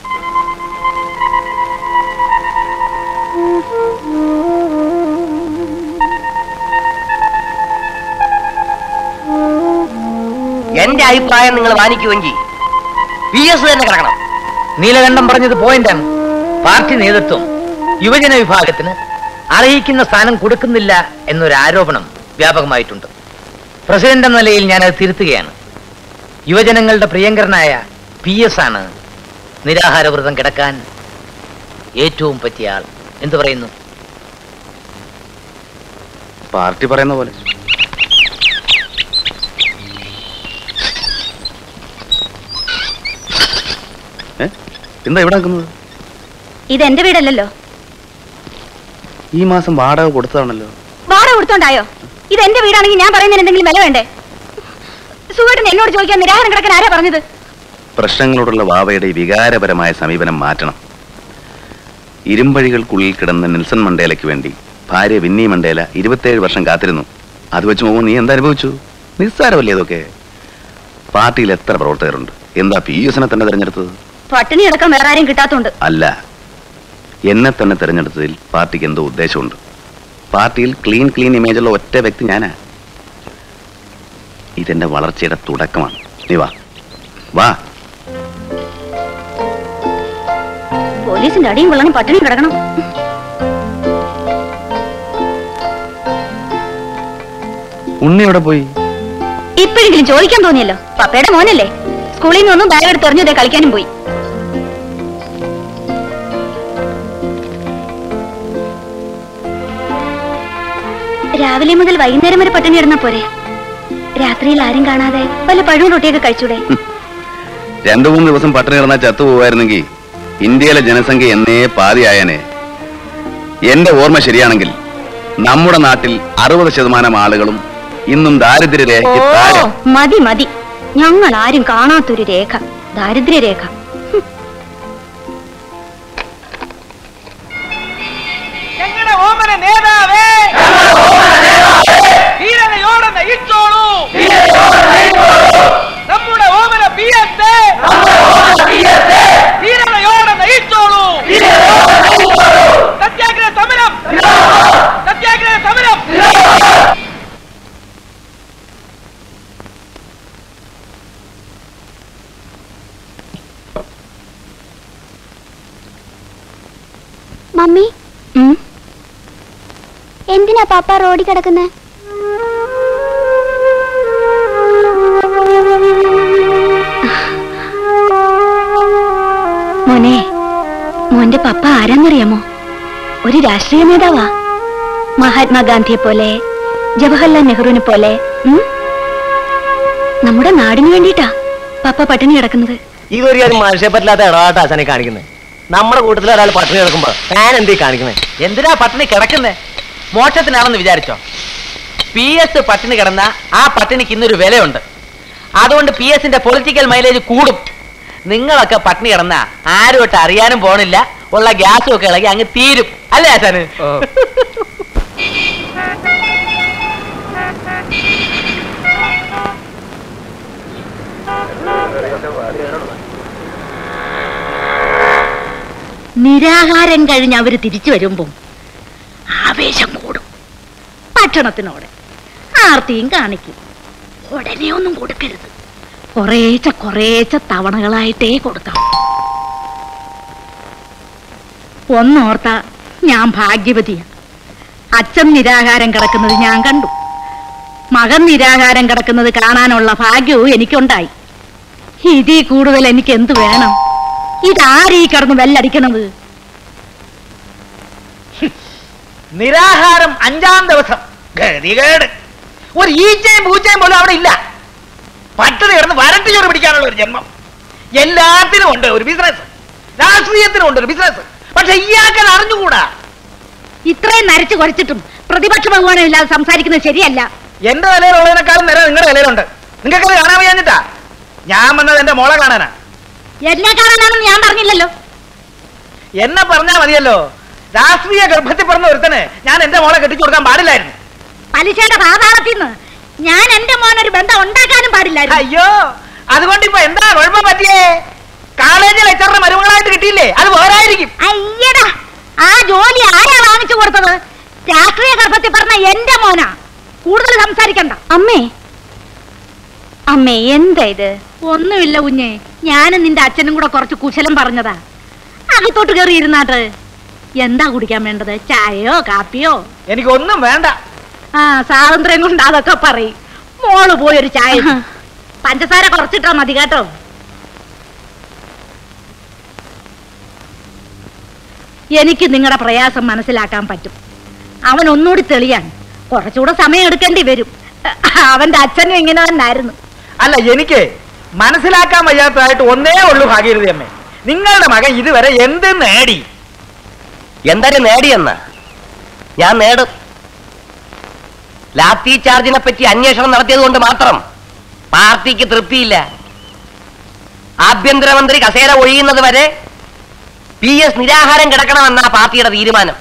എന്റെ അഭിപ്രായം നിങ്ങൾ മാനിക്കുമെങ്കിൽ പി എസ് തന്നെ കിടക്കണം നീലകണ്ഠം പറഞ്ഞത് പോയിന്റാണ് പാർട്ടി നേതൃത്വം യുവജന വിഭാഗത്തിന് അർഹിക്കുന്ന സ്ഥാനം കൊടുക്കുന്നില്ല എന്നൊരു ആരോപണം വ്യാപകമായിട്ടുണ്ട് പ്രസിഡന്റ് എന്ന നിലയിൽ ഞാനത് തിരുത്തുകയാണ് യുവജനങ്ങളുടെ പ്രിയങ്കരനായ പി എസ് ആണ് നിരാഹാരവ്രതം കിടക്കാൻ ഏറ്റവും പറ്റിയ ആൾ എന്തു പറയുന്നു പാർട്ടി പറയുന്ന പോലെ ഏ? എന്താ ഇവിടെ നിൽക്കുന്നത് ഇത് എന്റെ വീടല്ലല്ലോ ഈ മാസം വാടക കൊടുത്തതാണല്ലോ വാടക കൊടുത്തോണ്ടായോ ഇത് എന്റെ വീടാണെങ്കിൽ ഞാൻ പറയുന്നതിന് എന്തെങ്കിലും വില വേണ്ടേ സുഖേട്ടൻ എന്നോട് ചോദിക്കാൻ നിരാഹാരം കിടക്കാൻ ആരാ പറഞ്ഞത് പ്രശ്നങ്ങളോടുള്ള വാവയുടെ ഈ വികാരപരമായ സമീപനം മാറ്റണം ഇരുമ്പഴികൾക്കുള്ളിൽ കിടന്ന നെൽസൺ മണ്ടേലയ്ക്ക് വേണ്ടി ഭാര്യ വിന്നി മണ്ടേല ഇരുപത്തേഴ് വർഷം കാത്തിരുന്നു അത് വെച്ച് പോകുമ്പോൾ നീ എന്തനുഭവിച്ചു നിസ്സാരമല്ലേ ഇതൊക്കെ പാർട്ടിയിൽ എത്ര പ്രവർത്തകരുണ്ട് എന്താ പി എസിനെ തന്നെ തിരഞ്ഞെടുത്തത് പട്ടിണി കിടക്കാൻ വേറെ ആരും കിട്ടാത്തോണ്ട് അല്ല എന്നെ തന്നെ തിരഞ്ഞെടുത്തതിൽ പാർട്ടിക്ക് എന്തോ ഉദ്ദേശമുണ്ട് പാർട്ടിയിൽ ക്ലീൻ ക്ലീൻ ഇമേജുള്ള ഒറ്റ വ്യക്തി ഞാനാ ഇതെന്റെ വളർച്ചയുടെ തുടക്കമാണ് നീ വാ വാ പോലീസിന്റെ അടിയും കൊള്ളണം പട്ടിണി കിടക്കണം ഉണ്ണി എവിടെ പോയി ഇപ്പോഴെങ്കിലും ചോദിക്കാൻ തോന്നിയല്ലോ പപ്പയുടെ മോനല്ലേ സ്കൂളിൽ നിന്നൊന്നും ബാഗ് എടുത്ത് എറിഞ്ഞു ദേ കളിക്കാനും പോയി രാവിലെ മുതൽ വൈകുന്നേരം വരെ പട്ടിണി കിടന്നാ പോരെ രാത്രിയിൽ ആരും കാണാതെ വല്ല പഴവും റൊട്ടിയൊക്കെ കഴിച്ചൂടെ രണ്ടു മൂന്ന് ദിവസം പട്ടിണി കിടന്നാൽ ചത്തുപോകുമായിരുന്നെങ്കിൽ ഇന്ത്യയിലെ ജനസംഖ്യ എന്നേ പാതിയായനെ എന്റെ ഓർമ്മ ശരിയാണെങ്കിൽ നമ്മുടെ നാട്ടിൽ അറുപത് ശതമാനം ആളുകളും ഇന്നും ദാരിദ്ര്യരേഖയ്ക്ക് ഓ താഴെ മതി മതി ഞങ്ങൾ ആരും കാണാത്തൊരു രേഖ ദാരിദ്ര്യരേഖ ഞങ്ങളുടെ ഓമന നേതാവേ ധീരതയോടെ നയിച്ചോളൂ നമ്മുടെ ഓമന പി എസ് ധീരതയോടെ നയിച്ചോളൂ സത്യാഗ്രഹ സമരം സത്യാഗ്രഹ സമരം മമ്മി എന്തിനാ പാപ്പ റോഡിൽ കിടക്കുന്നത് മോനെ മോന്റെ പപ്പ ആരാന്നറിയാമോ ഒരു രാഷ്ട്രീയ നേതാവാ മഹാത്മാഗാന്ധിയെ പോലെ ജവഹർലാൽ നെഹ്റുവിനെ പോലെ ഉം? നമ്മുടെ നാടിന് വേണ്ടിയിട്ടാ പപ്പ പട്ടിണി കിടക്കുന്നത് ഇതൊരു കാര്യം മനുഷ്യപ്പറ്റില്ലാത്ത ഇടപാട്ട അച്ഛനെ കാണിക്കുന്നത് നമ്മുടെ കൂട്ടത്തിൽ ഒരാൾ പട്ടിണി കിടക്കുമ്പോ ഞാൻ എന്തീ കാണിക്കുന്നത് എന്തിനാ പട്ടിണി കിടക്കുന്നേ മോക്ഷത്തിനാണെന്ന് വിചാരിച്ചോ പി എസ് പട്ടിണി കിടന്ന ആ പട്ടിണിക്ക് ഇന്നൊരു വിലയുണ്ട് അതുകൊണ്ട് പി എസിന്റെ പൊളിറ്റിക്കൽ മൈലേജ് കൂടും നിങ്ങളൊക്കെ പട്ടിണി കിടന്ന ആരുമായിട്ട് അറിയാനും പോണില്ല ഉള്ള ഗ്യാസും ഒക്കെ ഇളകി അങ്ങ് തീരും അല്ലേ ആശാന് നിരാഹാരം കഴിഞ്ഞ് അവര് തിരിച്ചു വരുമ്പം ആവേശം കൂടും ഭക്ഷണത്തിനോട് ആർത്തിയും കാണിക്കും ഉടനെ ഒന്നും കൊടുക്കരുത് കുറേച്ച കുറേച്ച തവണകളായിട്ടേ കൊടുക്കാം ഒന്നോർത്ത ഞാൻ ഭാഗ്യവതിയാ അച്ഛൻ നിരാഹാരം കിടക്കുന്നത് ഞാൻ കണ്ടു മകൻ നിരാഹാരം കിടക്കുന്നത് കാണാനുള്ള ഭാഗ്യവും എനിക്കുണ്ടായി ഇതിൽ കൂടുതൽ എനിക്ക് എന്ത് വേണം ഇതാരീ കിടന്ന് വെല്ലടിക്കണത് നിരാഹാരം അഞ്ചാം ദിവസം ഗതികേട് ഒരു ഈച്ചയും പൂച്ചയും പോലും അവിടെ ഇല്ല പട്ടിണി കിടന്ന് വരട്ടി ചോറ് പിടിക്കാനുള്ള ഒരു ജന്മം എല്ലാത്തിനും ഉണ്ട് ഒരു ബിസിനസ് രാഷ്ട്രീയത്തിനും ഉണ്ട് ഒരു ബിസിനസ് പക്ഷെ ഇയാൾക്കത് അറിഞ്ഞുകൂടാ ഇത്രയും നരച്ചു കുറച്ചിട്ടും പ്രതിപക്ഷ ബഹുമാനം ഇല്ലാതെ സംസാരിക്കുന്നത് ശരിയല്ല എന്റെ നിലയിലുള്ളതിനേക്കാളും നേരെ നിങ്ങളുടെ നിലയിലുണ്ട് നിങ്ങൾക്കത് കാണാൻ വയ്യാഞ്ഞിട്ടാ ഞാൻ വന്നത് എന്റെ മോളെ കാണാനാ എന്നെ കാണാനാണെന്ന് ഞാൻ പറഞ്ഞില്ലല്ലോ എന്നെ പറഞ്ഞാ മതിയല്ലോ രാഷ്ട്രീയ ഗർഭത്തിൽ പറഞ്ഞ ഒരുത്തന് ഞാൻ എന്റെ മോളെ കെട്ടിച്ചു കൊടുക്കാൻ പാടില്ലായിരുന്നു പലിശയുടെ പാതാളത്തിൽ നിന്ന് ഞാൻ എന്റെ മോനൊരു ബന്ധം ഉണ്ടാക്കാനും പാടില്ലായിരുന്നു അയ്യോ അതുകൊണ്ട് ഇപ്പൊ എന്താ കുഴപ്പം പറ്റിയേ കോളേജിൽ ലെക്ചറിന്റെ മരുമകളായിട്ട് കിട്ടിയില്ലേ അത് വേറായിരിക്കും അയ്യടാ ആ ജോലി ആരാ വാങ്ങിച്ചു കൊടുത്തത് രാഷ്ട്രീയ ഗർഭത്തിൽ പറഞ്ഞ എന്റെ മോനാ കൂടുതൽ സംസാരിക്കണ്ട അമ്മേ അമ്മേ എന്താ ഇത് ഒന്നുമില്ല കുഞ്ഞെ ഞാനും നിന്റെ അച്ഛനും കൂടെ കുറച്ച് കുശലം പറഞ്ഞതാ അകത്തോട്ട് കയറി ഇരുന്നാട്ട് എന്താ കുടിക്കാൻ വേണ്ടത് ചായയോ കാപ്പിയോ എനിക്കൊന്നും വേണ്ട ആ സ്വാതന്ത്ര്യം കൊണ്ട് അതൊക്കെ പറയും മോള് പോയി ഒരു ചായ ഇട്. പഞ്ചസാര കുറച്ചിട്ടാ മതി കേട്ടോ എനിക്ക് നിങ്ങളുടെ പ്രയാസം മനസ്സിലാക്കാൻ പറ്റും അവൻ ഒന്നുകൂടി തെളിയാൻ കുറച്ചുകൂടെ സമയം എടുക്കേണ്ടി വരും അവന്റെ അച്ഛനും ഇങ്ങനെ തന്നായിരുന്നു അല്ല എനിക്ക് മനസ്സിലാക്കാൻ വയ്യാത്തതായിട്ട് ഒന്നേ ഉള്ളൂ ഭാഗീരഥി അമ്മേ നിങ്ങളുടെ മകൻ ഇതുവരെ എന്ത് നേടി എന്തായാലും നേടിയെന്ന ഞാൻ നേടും ലാത്തി ചാർജിനെ പറ്റി അന്വേഷണം നടത്തിയത് കൊണ്ട് മാത്രം പാർട്ടിക്ക് തൃപ്തിയില്ല ആഭ്യന്തരമന്ത്രി കസേര ഒഴിയുന്നത് വരെ പി എസ് നിരാഹാരം കിടക്കണമെന്ന പാർട്ടിയുടെ തീരുമാനം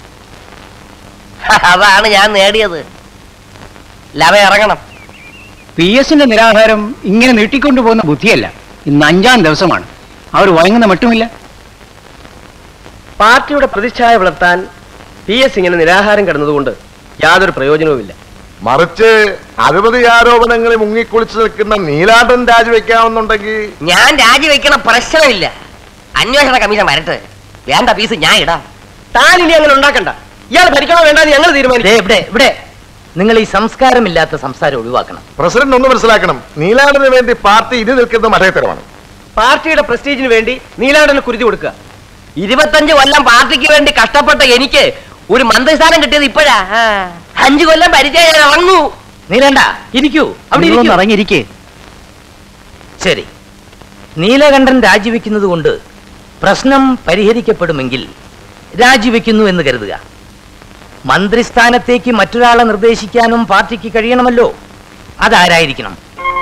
അതാണ് ഞാൻ നേടിയത് ലവ ഇറങ്ങണം പി എസിന്റെ നിരാഹാരം ഇങ്ങനെ നീട്ടിക്കൊണ്ടു പോകുന്ന ബുദ്ധിയല്ല ഇന്ന് അഞ്ചാം ദിവസമാണ് അവർ വഴങ്ങുന്ന മട്ടുമില്ല പാർട്ടിയുടെ പ്രതിച്ഛായ വളർത്താൻ പി എസ് ഇങ്ങനെ നിരാഹാരം കിടന്നതുകൊണ്ട് യാതൊരു പ്രയോജനവുമില്ല മറിച്ച് അഴിമതി ആരോപണങ്ങളിൽ മുങ്ങിക്കുളിച്ചു നിൽക്കുന്ന നീലാണ്ടൻ രാജിവെക്കാമെന്നുണ്ടെങ്കിൽ ഞാൻ രാജിവെക്കണ പ്രശ്നമില്ല അന്വേഷണ കമ്മീഷൻ വരട്ടെ വേണ്ട പീസ് ഞാൻ ഇടാം താൻ ഇനി അങ്ങനെ ഉണ്ടാക്കണ്ട ഇയാൾ ഭരിക്കണോ വേണ്ടെന്ന് ഞങ്ങൾ തീരുമാനിച്ചു ഇവിടെ ഇവിടെ നിങ്ങൾ ഈ സംസ്കാരമില്ലാത്ത സംസാരം ഒഴിവാക്കണം പ്രസിഡന്റ് ഒന്ന് മനസ്സിലാക്കണം നീലാണ്ടന് വേണ്ടി പാർട്ടി ഇനി നിൽക്കുന്ന മഠയത്തരമാണ് പാർട്ടിയുടെ പ്രസ്റ്റീജിന് വേണ്ടി നീലാണ്ടന് കുരുതി കൊടുക്കുക ഇരുപത്തഞ്ച് കൊല്ലം പാർട്ടിക്ക് വേണ്ടി കഷ്ടപ്പെട്ട എനിക്ക് ഒരു മന്ത്രിസ്ഥാനം കിട്ടിയത് ഇപ്പോഴാ ആ. അഞ്ചു കൊല്ലം പരിചയം ഞാൻ ഇറങ്ങൂ നീലണ്ട ഇരിക്കൂ അവിടെ നിങ്ങളൊന്ന് ഇരിക്കൂ. ഇറങ്ങിയിരിക്കേ ശരി നീലകണ്ഠൻ രാജിവെക്കുന്നത് കൊണ്ട് പ്രശ്നം പരിഹരിക്കപ്പെടുമെങ്കിൽ രാജിവെക്കുന്നു എന്ന് കരുതുക മന്ത്രിസ്ഥാനത്തേക്ക് മറ്റൊരാളെ നിർദ്ദേശിക്കാനും പാർട്ടിക്ക് കഴിയണമല്ലോ അതാരായിരിക്കണം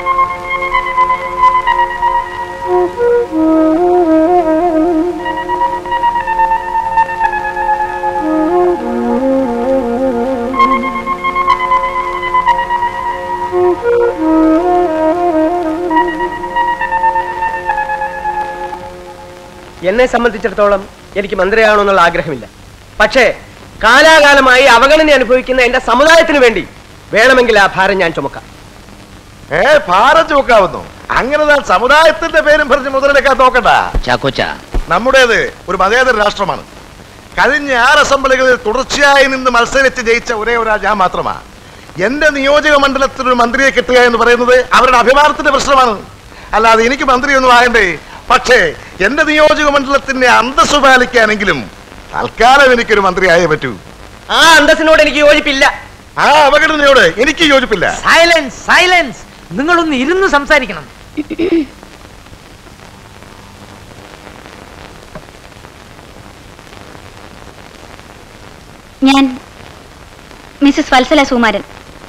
എന്നെ സംബന്ധിച്ചിടത്തോളം എനിക്ക് മന്ത്രിയാകണമെന്നുള്ള ആഗ്രഹമില്ല പക്ഷേ കാലാകാലമായി അവഗണന അനുഭവിക്കുന്ന എന്റെ സമുദായത്തിന് വേണ്ടി വേണമെങ്കിൽ ആ ഭാരം ഞാൻ ചുമക്കാം ഏ ഭാരം ചുമക്കാവുന്നു അങ്ങനെ താൻ സമുദായത്തിന്റെ പേരും പറഞ്ഞ് മുതലെടുക്കാൻ നോക്കണ്ട ചാക്കോച്ച നമ്മുടേത് ഒരു മതേതര രാഷ്ട്രമാണ് കഴിഞ്ഞ ആറ് അസംബ്ലികളിൽ തുടർച്ചയായി നിന്ന് മത്സരിച്ച് ജയിച്ച ഒരേ ഒരാൾ ഞാൻ മാത്രമാ എന്റെ നിയോജക മണ്ഡലത്തിൽ ഒരു മന്ത്രിയെ കിട്ടുക എന്ന് പറയുന്നത് അവരുടെ അഭിമാനത്തിന്റെ പ്രശ്നമാണ് അല്ലാതെ എനിക്ക് മന്ത്രിയൊന്നും ആകണ്ടേ പക്ഷേ എന്റെ നിയോജക മണ്ഡലത്തിന്റെ അന്തസ്സു പാലിക്കാനെങ്കിലും തൽക്കാലം എനിക്കൊരു മന്ത്രിയായേ പറ്റൂ ആ അന്തസ്സിനോട് എനിക്ക് യോജിപ്പില്ല ആ അപകടനയോട് എനിക്ക് യോജിപ്പില്ല സൈലൻസ് സൈലൻസ് നിങ്ങളൊന്ന് ഇരുന്ന് സംസാരിക്കണം ഞാൻ മിസ്സസ് വത്സല സുകുമാരൻ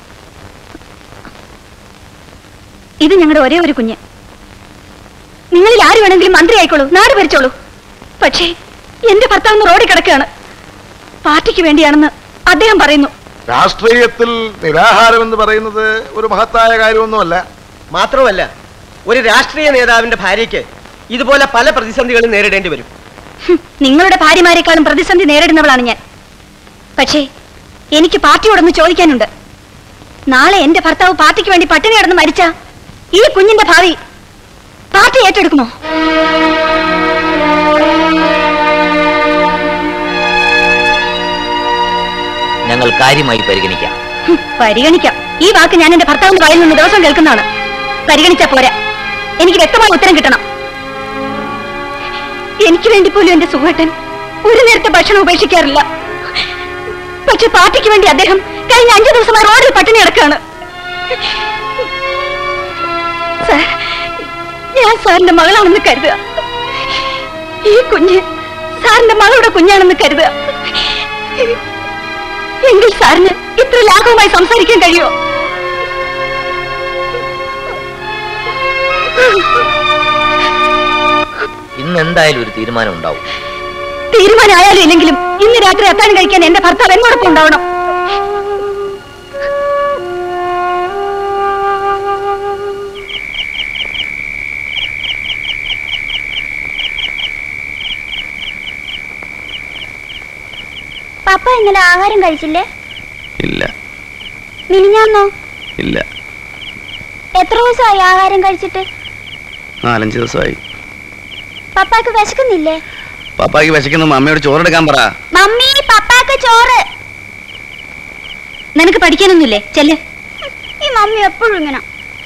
ഇത് ഞങ്ങളുടെ ഒരേ ഒരു കുഞ്ഞ് നിങ്ങളിൽ ആര് വേണമെങ്കിലും മന്ത്രി ആയിക്കോളൂ നാട് ഭരിച്ചോളൂ പക്ഷേ എന്റെ ഭർത്താവ് റോഡിൽ കിടക്കുകയാണ് പാർട്ടിക്ക് വേണ്ടിയാണെന്ന് അദ്ദേഹം പറയുന്നു രാഷ്ട്രീയത്തിൽ നിരാഹാരം എന്ന് പറയുന്നത് ഒരു മഹത്തായ കാര്യമൊന്നുമല്ല മാത്രമല്ല ഒരു രാഷ്ട്രീയ നേതാവിന്റെ ഭാര്യയ്ക്ക് ഇതുപോലെ പല പ്രതിസന്ധികളും നേരിടേണ്ടി വരും ഹും, നിങ്ങളുടെ ഭാര്യമാരെക്കാളും പ്രതിസന്ധി നേരിടുന്നവളാണ് ഞാൻ പക്ഷേ എനിക്ക് പാർട്ടിയോടൊന്ന് ചോദിക്കാനുണ്ട് നാളെ എന്റെ ഭർത്താവ് പാർട്ടിക്ക് വേണ്ടി പട്ടിണി കിടന്ന് മരിച്ച ഈ കുഞ്ഞിന്റെ ഭാവി പാർട്ടി ഏറ്റെടുക്കുമോ ഞങ്ങൾ കാര്യമായി പരിഗണിക്കാം ഹും, പരിഗണിക്കാം ഈ വാക്ക് ഞാൻ എന്റെ ഭർത്താവിന്റെ വായിൽ നിന്ന് ദിവസം കേൾക്കുന്നതാണ് പരിഗണിച്ചാ പോരാ എനിക്ക് വ്യക്തമായ ഉത്തരം കിട്ടണം എനിക്ക് വേണ്ടി പോലും എന്റെ സുഖേട്ടൻ ഒരു നേരത്തെ ഭക്ഷണം ഉപേക്ഷിക്കാറില്ല പക്ഷെ പാർട്ടിക്ക് വേണ്ടി അദ്ദേഹം കഴിഞ്ഞ അഞ്ചു ദിവസമായി റോഡിൽ പട്ടിണി കിടക്കാണ് സാർ ഞാൻ സാറിന്റെ മകളാണെന്ന് കരുതുക ഈ കുഞ്ഞ് സാറിന്റെ മകളുടെ കുഞ്ഞാണെന്ന് കരുതുക എങ്കിൽ സാറിന് ഇത്ര ലാഘവമായി സംസാരിക്കാൻ കഴിയുമോ ഇന്ന് എന്തായാലും ഒരു തീരുമാനം ഉണ്ടാവും തീരുമാനമായാലും ഇല്ലെങ്കിലും ഇന്ന് രാത്രി അത്താഴം കഴിക്കാൻ എന്റെ ഭർത്താവ് എന്നോടൊപ്പം ഉണ്ടാവണം പപ്പ ഇന്നലെ ആഹാരം കഴിച്ചില്ലേ ഇല്ല മിനിഞ്ഞാന്നോ ഇല്ല എത്ര ദിവസമായി ആഹാരം കഴിച്ചിട്ട് നാലഞ്ച് ദിവസമായി പപ്പാക്ക് വിശക്കുന്നില്ലേ പാപ്പാക്ക് വിശക്കുന്നു അമ്മയോട് ചോറെടുക്കാൻ പറ മമ്മി പപ്പാക്ക് ചോറ് നിനക്ക് പഠിക്കാനൊന്നുമില്ലേ ചെല്ല് ഈ മമ്മി എപ്പോഴും ഇങ്ങനെ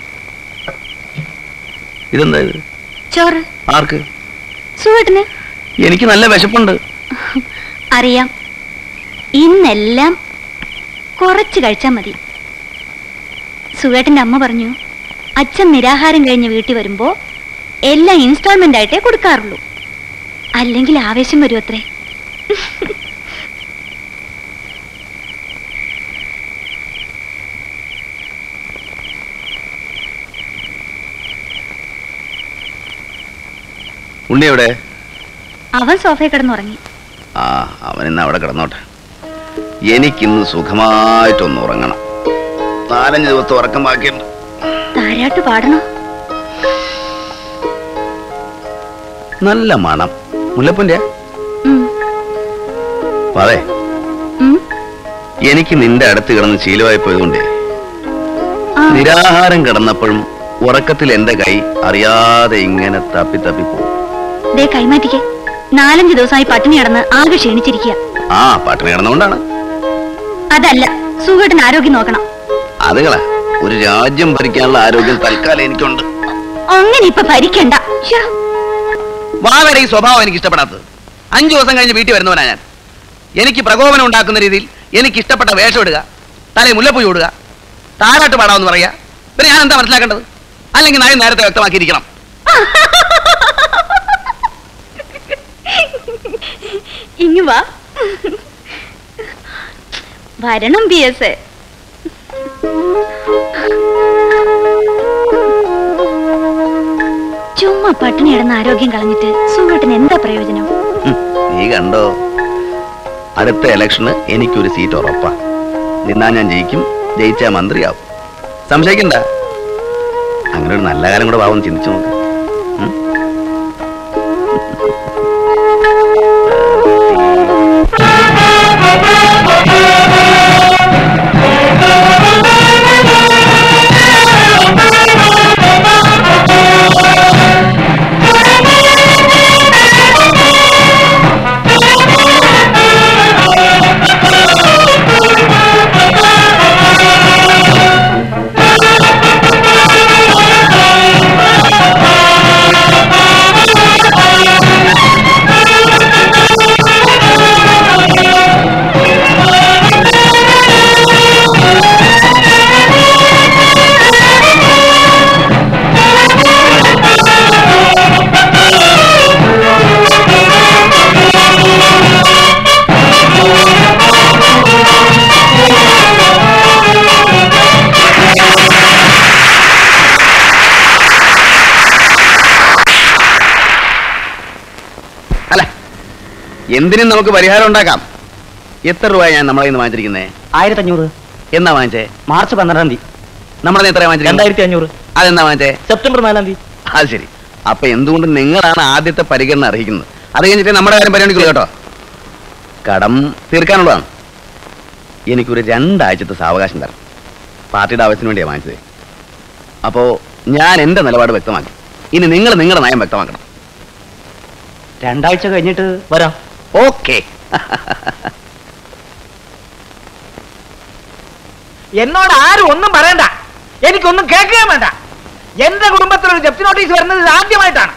ഇതെന്താ ഇത് ചോറ് ആർക്ക് സുഖേട്ടന് എനിക്ക് നല്ല വിശപ്പുണ്ട് അറിയാം ഇന്നെല്ലാം കുറച്ച് കഴിച്ചാൽ മതി സുഖേട്ടന്റെ അമ്മ പറഞ്ഞു അച്ഛൻ നിരാഹാരം കഴിഞ്ഞ് വീട്ടിൽ വരുമ്പോ എല്ലാം ഇൻസ്റ്റാൾമെന്റ് ആയിട്ടേ കൊടുക്കാറുള്ളൂ അല്ലെങ്കിൽ ആവേശം വരും അത്രേ ഉണ്ണി എവിടെ അവൻ സോഫയിൽ കിടന്നുറങ്ങി ആ അവൻ ഇന്ന് അവിടെ കിടന്നോട്ടെ എനിക്കിന്ന് സുഖമായിട്ടൊന്ന് ഉറങ്ങണം നാലഞ്ച് ദിവസത്തെ ഉറക്കം ബാക്കിയുണ്ട് താരാട്ട് പാടണോ നല്ല മണം മുല്ലപ്പൂന്റെ ഉം. അതെ ഉം. എനിക്ക് നിന്റെ അടുത്ത് കിടന്ന് ശീലമായി പോയതുകൊണ്ടേ നിരാഹാരം കിടന്നപ്പോഴും ഉറക്കത്തിൽ എന്റെ കൈ അറിയാതെ ഇങ്ങനെ തപ്പി തപ്പി പോകും ദേ കൈമാറ്റിക്ക് നാലഞ്ച് ദിവസമായി പട്ടിണി കിടന്ന് ആകെ ക്ഷീണിച്ചിരിക്കുക ആ പട്ടിണി കിടന്നുകൊണ്ടാണ് അതല്ല സുഖമായിട്ടിന് ആരോഗ്യം നോക്കണം അതുകളാ ഒരു രാജ്യം ഭരിക്കാനുള്ള ആരോഗ്യം തൽക്കാലം എനിക്കുണ്ട് അങ്ങനെ ഇപ്പൊ ഭരിക്കണ്ട ശ്ശോ. വാവയുടെ ഈ സ്വഭാവം എനിക്ക് ഇഷ്ടപ്പെടാത്തത് അഞ്ചു ദിവസം കഴിഞ്ഞ് വീട്ടിൽ വരുന്നവനാ ഞാൻ എനിക്ക് പ്രകോപനം ഉണ്ടാക്കുന്ന രീതിയിൽ എനിക്ക് ഇഷ്ടപ്പെട്ട വേഷം ഇടുക തലയിൽ മുല്ലപ്പൂ ഇടുക താരാട്ട് പാടാമെന്ന് പറയാ പിന്നെ ഞാൻ എന്താ മനസ്സിലാക്കേണ്ടത് അല്ലെങ്കിൽ നയം നേരത്തെ വ്യക്തമാക്കിയിരിക്കണം ഇങ്ങ് വാ വരണം ബി എസ് ചുമ്മാ പട്ടിണി കിടന്ന് ആരോഗ്യം കളഞ്ഞിട്ട് സുഖട്ടിന് എന്താ പ്രയോജനം ഉം, നീ കണ്ടോ അടുത്ത ഇലക്ഷന് എനിക്കൊരു സീറ്റ് ഉറപ്പാ നിന്നാ ഞാൻ ജയിക്കും ജയിച്ചാ മന്ത്രിയാവും സംശയിക്കണ്ട അങ്ങനെ ഒരു നല്ല കാര്യം കൂടെ പാവം ചിന്തിച്ചു നോക്ക് ഉം? അല്ല എന്തിനും നമുക്ക് പരിഹാരം ഉണ്ടാക്കാം എത്ര രൂപ ഞാൻ നമ്മളെ നിന്ന് വാങ്ങിച്ചിരിക്കുന്നേ ആയിരത്തി അഞ്ഞൂറ് എന്നാ വാങ്ങിച്ചേ മാർച്ച് പന്ത്രണ്ടാം തീയതി നമ്മളെ എത്ര വാങ്ങിച്ചത് രണ്ടായിരത്തി അഞ്ഞൂറ് അതെന്നാ വാങ്ങിച്ചേ സെപ്റ്റംബർ നാലാം തീയതി അത് ശരി അപ്പൊ എന്തുകൊണ്ട് നിങ്ങളാണ് ആദ്യത്തെ പരിഗണന അർഹിക്കുന്നത് അത് കഴിഞ്ഞിട്ട് നമ്മുടെ കാര്യം പരിഗണിക്കുള്ളൂ കേട്ടോ കടം തീർക്കാനുള്ളതാണ് എനിക്കൊരു രണ്ടാഴ്ചത്തെ സാവകാശം തരണം പാർട്ടിയുടെ ആവശ്യത്തിന് വേണ്ടിയാണ് വാങ്ങിച്ചത് അപ്പോ ഞാൻ എന്റെ നിലപാട് വ്യക്തമാക്കി ഇനി നിങ്ങൾ നിങ്ങളുടെ നയം വ്യക്തമാക്കണം രണ്ടാഴ്ച കഴിഞ്ഞിട്ട് വരാം ഓക്കെ എന്നോട് ആരും ഒന്നും പറയണ്ട എനിക്കൊന്നും കേൾക്കുകയും വേണ്ട എന്റെ കുടുംബത്തിൽ ഒരു ജപ്തി നോട്ടീസ് വരുന്നത് ഇത് ആദ്യമായിട്ടാണ്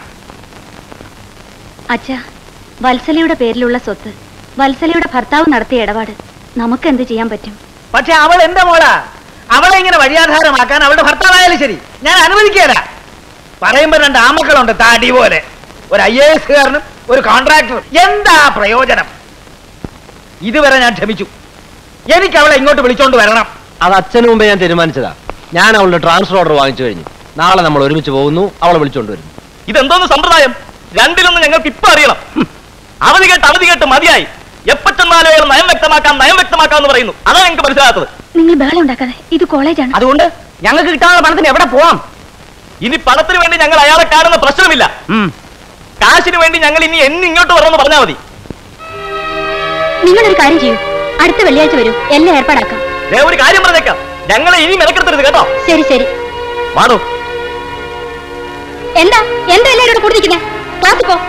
അച്ഛ വത്സലയുടെ പേരിലുള്ള സ്വത്ത് വത്സലയുടെ ഭർത്താവ് നടത്തിയ ഇടപാട് നമുക്ക് എന്ത് ചെയ്യാൻ പറ്റും പക്ഷെ അവൾ എന്റെ മോളാ അവളെ ഇങ്ങനെ വഴിയാധാരമാക്കാൻ അവളുടെ ഭർത്താവായാലും ശരി ഞാൻ അനുവദിക്കേല പറയുമ്പോ രണ്ട് ആമക്കളുണ്ട് താടി പോലെ ഒരു ഐ എ എസ്കാരനും ഒരു കോൺട്രാക്ടറും എന്താ പ്രയോജനം ഇതുവരെ ഞാൻ ക്ഷമിച്ചു എനിക്ക് അവളെ ഇങ്ങോട്ട് വിളിച്ചോണ്ട് വരണം അത് അച്ഛന് മുമ്പേ ഞാൻ തീരുമാനിച്ചതാ ഞാൻ അവളുടെ ട്രാൻസ്ഫർ ഓർഡർ വാങ്ങിച്ചു കഴിഞ്ഞു നാളെ നമ്മൾ ഒരുമിച്ച് പോകുന്നു അവളെ വിളിച്ചോണ്ട് വരുന്നു ഇതെന്തോന്ന് സമ്പ്രദായം രണ്ടിലൊന്ന് ഞങ്ങൾക്ക് ഇപ്പൊ അറിയണം ഹും. അവധി കേട്ട് അവധി കേട്ട് മതിയായി എപ്പോ ചെന്നാലും അയാൾ നയം വ്യക്തമാക്കാം നയം വ്യക്തമാക്കാം എന്ന് പറയുന്നു അതാണ് ഞങ്ങൾക്ക് മനസ്സിലാകാത്തത് നിങ്ങൾ ബഹളം ഉണ്ടാക്കാതെ ഇത് കോളേജാണ് അതുകൊണ്ട് ഞങ്ങൾക്ക് കിട്ടാനുള്ള പണത്തിന് എവിടെ പോവാം ഇനി പണത്തിന് വേണ്ടി ഞങ്ങൾ അയാളെ കാണുന്ന പ്രശ്നമില്ല കാശിന് വേണ്ടി ഞങ്ങൾ ഇനി എന്ന് ഇങ്ങോട്ട് വരണമെന്ന് പറഞ്ഞാൽ മതി നിങ്ങളൊരു കാര്യം ചെയ്യൂ അടുത്ത വെള്ളിയാഴ്ച വരൂ എല്ലാം ഏർപ്പാടാക്കാം ദേ ഒരു കാര്യം പറഞ്ഞേക്കാം ഞങ്ങളെ ഇനി മെനക്കെടുത്തരുത് കേട്ടോ ശരി ശരി മാടോ എന്താ എന്താ എല്ലാവരും ഇവിടെ കൂടിയിരിക്കുന്നേ ക്ലാസ്സിൽ പോ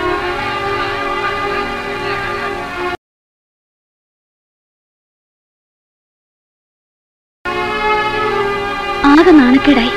ആകെ നാണക്കേടായി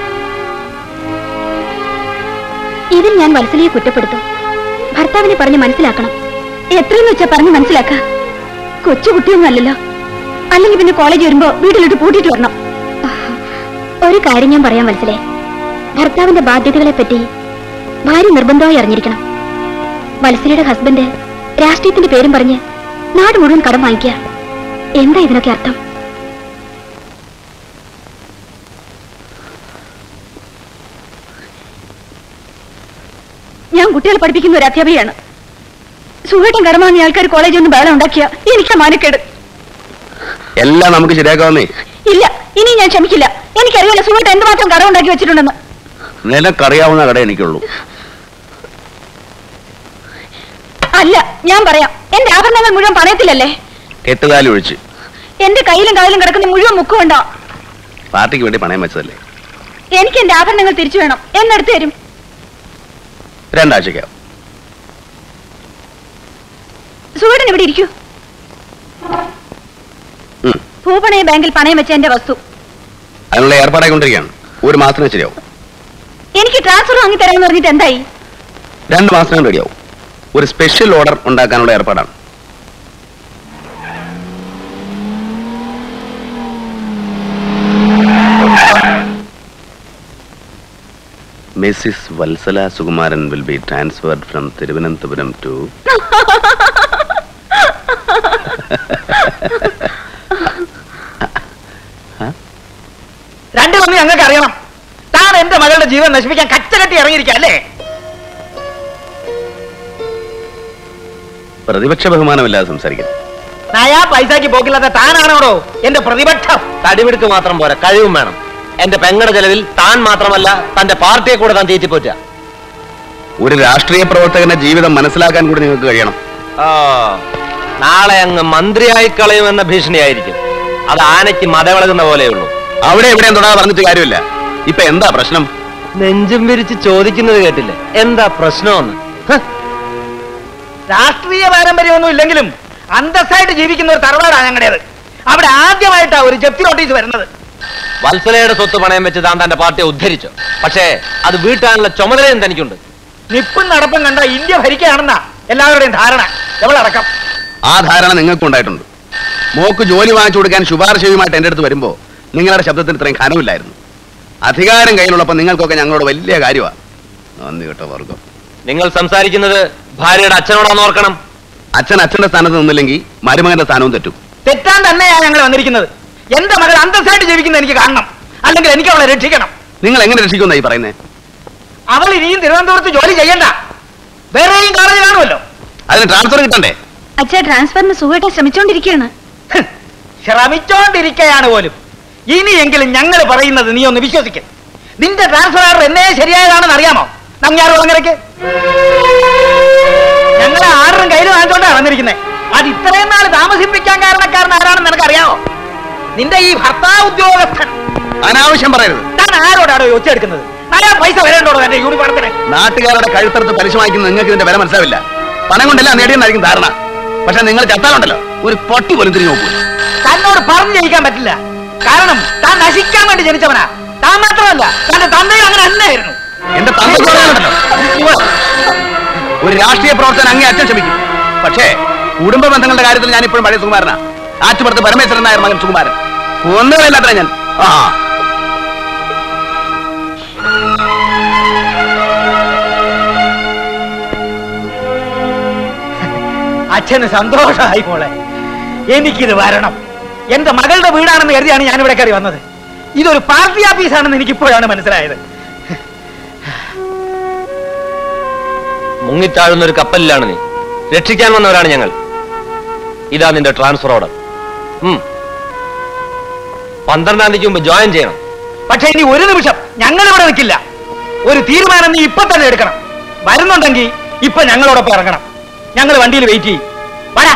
ഇതിൽ ഞാൻ വത്സലയെ കുറ്റപ്പെടുത്തും ഭർത്താവിനെ പറഞ്ഞ് മനസ്സിലാക്കണം എത്രയെന്ന് വെച്ചാ പറഞ്ഞ് മനസ്സിലാക്ക കൊച്ചുകുട്ടിയൊന്നും അല്ലല്ലോ അല്ലെങ്കിൽ പിന്നെ കോളേജ് വരുമ്പോ വീട്ടിലിട്ട് പൂട്ടിയിട്ട് വരണം ഒരു കാര്യം ഞാൻ പറയാൻ മനസ്സിലേ ഭർത്താവിന്റെ ബാധ്യതകളെ പറ്റി ഭാര്യ നിർബന്ധമായി അറിഞ്ഞിരിക്കണം വത്സലയുടെ ഹസ്ബൻഡ് രാഷ്ട്രീയത്തിന്റെ പേരും പറഞ്ഞ് നാട് മുഴുവൻ കടം വാങ്ങിക്കുക എന്താ ഇതിനൊക്കെ അർത്ഥം ഞാൻ കുട്ടികളെ പഠിപ്പിക്കുന്ന ഒരു അധ്യാപികയാണ് സുഖേട്ടൻ കടം വാങ്ങിയ ആൾക്കാർ കോളേജിൽ ഒന്ന് ബഹളം ഉണ്ടാക്കിയ എനിക്ക് മാനക്കേട് എല്ലാം നമുക്ക് ശരിയാക്കാവുന്നേ ഇല്ല ഇനി ഞാൻ ക്ഷമിക്കില്ല എനിക്കറിയില്ല സുഖേട്ടൻ എന്തുമാത്രം കടം ഉണ്ടാക്കി വെച്ചിട്ടുണ്ടെന്ന് നിനക്കറിയാവുന്ന കട എനിക്കുള്ളൂ അല്ല ഞാൻ പറയാം എന്റെ ആഭരണങ്ങൾ മുഴുവൻ പണയത്തിലല്ലേ കെട്ടുകാലി ഒഴിച്ച് എന്റെ കയ്യിലും കാലിലും കിടക്കുന്ന മുഴുവൻ മുക്കുണ്ടോ പാർട്ടിക്ക് വേണ്ടി പണയം വെച്ചതല്ലേ എനിക്ക് എന്റെ ആഭരണങ്ങൾ തിരിച്ചു വേണം എന്നെടുത്ത് തരും രണ്ടാഴ്ചയ്ക്കാവും സുഖേട്ടൻ ഇവിടെ ഇരിക്കൂ ഉം. ഭൂപണയ ബാങ്കിൽ പണയം വെച്ച എന്റെ വസ്തു അതിനുള്ള ഏർപ്പാടായിക്കൊണ്ടിരിക്കുകയാണ് ഒരു മാസത്തിന് ശരിയാവും എനിക്ക് ട്രാൻസ്ഫർ വാങ്ങി തരാമെന്ന് പറഞ്ഞിട്ട് എന്തായി രണ്ട് മാസത്തിനും റെഡിയാവും ഒരു സ്പെഷ്യൽ ഓർഡർ ഉണ്ടാക്കാനുള്ള ഏർപ്പാടാണ് Mrs Vatsala Sukumaran will be transferred from Thiruvananthapuram to രണ്ടു ഒന്ന് ഞങ്ങൾക്ക് അറിയണം താൻ എന്റെ മകളുടെ ജീവൻ നശിപ്പിക്കാൻ കച്ചകെട്ടി ഇറങ്ങിയിരിക്കുക അല്ലേ പ്രതിപക്ഷ ബഹുമാനമില്ലാതെ സംസാരിക്കണം നയാ പൈസക്ക് പോക്കില്ലാത്ത താനാണോടോ എന്റെ പ്രതിപക്ഷം തടിമിടുക്ക് മാത്രം പോരാ കഴിവും വേണം എന്റെ പെങ്ങളുടെ ചെലവിൽ താൻ മാത്രമല്ല തന്റെ പാർട്ടിയെ കൂടെ താൻ തീറ്റിപ്പോറ്റുക ഒരു രാഷ്ട്രീയ പ്രവർത്തകന്റെ ജീവിതം മനസ്സിലാക്കാൻ കൂടി നിങ്ങൾക്ക് കഴിയണം ആ നാളെ അങ്ങ് മന്ത്രിയായി കളയുമെന്ന ഭീഷണിയായിരിക്കും അത് ആനയ്ക്ക് മതവിളകുന്ന പോലെയുള്ളൂ അവിടെ എവിടെയും തൊടാതെ പറഞ്ഞിട്ട് കാര്യമില്ല ഇപ്പൊ എന്താ പ്രശ്നം നെഞ്ചും വിരിച്ച് ചോദിക്കുന്നത് കേട്ടില്ലേ എന്താ പ്രശ്നമെന്ന് രാഷ്ട്രീയ പാരമ്പര്യമൊന്നും ഇല്ലെങ്കിലും അന്തസ്സായിട്ട് ജീവിക്കുന്ന ഒരു തറവാടാണ് ഞങ്ങളുടേത് അവിടെ ആദ്യമായിട്ടാ ഒരു ജപ്തി നോട്ടീസ് വരുന്നത് വത്സലയുടെ സ്വത്ത് പണയം വെച്ച് താൻ തന്റെ പാർട്ടിയെ ഉദ്ധരിച്ചു പക്ഷേ അത് വീട്ടാനുള്ള ചുമതലയും തനിക്കുണ്ട് നിപ്പും നടപ്പും കണ്ട ഇന്ത്യ ഭരിക്കുകയാണെന്നാ എല്ലാവരുടെയും ധാരണ എവളടക്കം ആ ധാരണ നിങ്ങൾക്കും ഉണ്ടായിട്ടുണ്ട് മോക്ക് ജോലി വാങ്ങിച്ചു കൊടുക്കാൻ ശുപാർശയുമായിട്ട് എന്റെ അടുത്ത് വരുമ്പോ നിങ്ങളുടെ ശബ്ദത്തിന് ഇത്രയും ഖനമില്ലായിരുന്നു അധികാരം കയ്യിലുള്ളപ്പോ നിങ്ങൾക്കൊക്കെ ഞങ്ങളോട് വലിയ കാര്യമാണ് നന്ദി കേട്ടോ വർഗം നിങ്ങൾ സംസാരിക്കുന്നത് ഭാര്യയുടെ അച്ഛനോടാന്ന് ഓർക്കണം അച്ഛൻ അച്ഛന്റെ സ്ഥാനത്ത് നിന്നില്ലെങ്കിൽ മരുമകന്റെ സ്ഥാനവും തെറ്റും തെറ്റാൻ തന്നെയാ ഞങ്ങൾ വന്നിരിക്കുന്നത് എന്റെ മകൾ അന്തസ്സായിട്ട് ജീവിക്കുന്നത് എനിക്ക് കാണണം അല്ലെങ്കിൽ എനിക്ക് അവളെ രക്ഷിക്കണം നിങ്ങൾ എങ്ങനെ രക്ഷിക്കുമെന്നായി പറയുന്നേ അവൾ ഇനിയും തിരുവനന്തപുരത്ത് ജോലി ചെയ്യണ്ട വേറെയും കോളേജ് കാണുമല്ലോ അതിന് ട്രാൻസ്ഫർ കിട്ടണ്ടേ അച്ഛാ ട്രാൻസ്ഫറിന് സുഖേട്ടൻ ശ്രമിച്ചോണ്ടിരിക്കുകയാണ് ശ്രമിച്ചോണ്ടിരിക്കയാണ് പോലും ഇനിയെങ്കിലും ഞങ്ങൾ പറയുന്നത് നീ ഒന്ന് വിശ്വസിക്കും നിന്റെ ട്രാൻസ്ഫർ ഓർഡർ എന്നേ ശരിയായതാണെന്ന് അറിയാമോ നങ്ങാറ് അങ്ങരക്ക് ഞങ്ങളെ ആറും കയ്യിൽ വാങ്ങിച്ചോണ്ടാണ് വന്നിരിക്കുന്നത് അത് ഇത്രയും നാൾ താമസിപ്പിക്കാൻ കാരണക്കാരൻ ആരാണെന്ന് നിനക്ക് അറിയാമോ നിന്റെ ഈ ഭർത്താവ് ഉദ്യോഗസ്ഥൻ അനാവശ്യം പറയരുത് താൻ ആരോടാണോ ഒച്ചെടുക്കുന്നത് നല്ല പൈസ വരേണ്ടോടോ എന്റെ യൂണിഫോമത്തിന് നാട്ടുകാരുടെ കഴുത്തറുത്ത് പലിശ വാങ്ങിക്കുന്ന നിങ്ങൾക്ക് ഇതിന്റെ വില മനസ്സിലാവില്ല പണം കൊണ്ടെല്ലാം നേടിയെന്നായിരിക്കും ധാരണ പക്ഷെ നിങ്ങൾ ചത്താലുണ്ടല്ലോ ഒരു പൊട്ടി പോലും തിരിഞ്ഞു നോക്കൂ തന്നോട് പറഞ്ഞു ജയിക്കാൻ പറ്റില്ല കാരണം താൻ നശിക്കാൻ വേണ്ടി ജനിച്ചവനാ താൻ മാത്രമല്ല തന്റെ തന്തയും അങ്ങനെ അല്ലായിരുന്നു എന്റെ തന്തോടുണ്ടല്ലോ ഒരു രാഷ്ട്രീയ പ്രവർത്തനം അങ്ങേ അച്ഛൻ ക്ഷമിക്കും പക്ഷേ കുടുംബ ബന്ധങ്ങളുടെ കാര്യത്തിൽ ഞാൻ ഇപ്പോഴും പഴയ സുകുമാരനാ ആറ്റുപുറത്ത് പരമേശ്വരൻ നായർ മകൻ സുകുമാരൻ ഒന്നുമില്ലാത്ര ഞാൻ ആ അച്ഛന് സന്തോഷമായി മോളെ എനിക്കിത് വരണം എന്റെ മകളുടെ വീടാണെന്ന് കരുതിയാണ് ഞാൻ ഇവിടെ കയറി വന്നത് ഇതൊരു പാർട്ടി ഓഫീസാണെന്ന് എനിക്കിപ്പോഴാണ് മനസ്സിലായത് മുങ്ങിത്താഴുന്ന ഒരു കപ്പലിലാണ് നീ രക്ഷിക്കാൻ വന്നവരാണ് ഞങ്ങൾ ഇതാ നിന്റെ ട്രാൻസ്ഫർ ഓർഡർ ഉം. പന്ത്രണ്ടാം തീയതിക്ക് മുമ്പ് ജോയിൻ ചെയ്യണം പക്ഷെ ഇനി ഒരു നിമിഷം ഞങ്ങൾ ഇവിടെ നിൽക്കില്ല ഒരു തീരുമാനം നീ ഇപ്പൊ തന്നെ എടുക്കണം വരുന്നുണ്ടെങ്കിൽ ഇപ്പൊ ഞങ്ങളോടൊപ്പം ഇറങ്ങണം ഞങ്ങൾ വണ്ടിയിൽ വെയിറ്റ് ചെയ്യും വരാ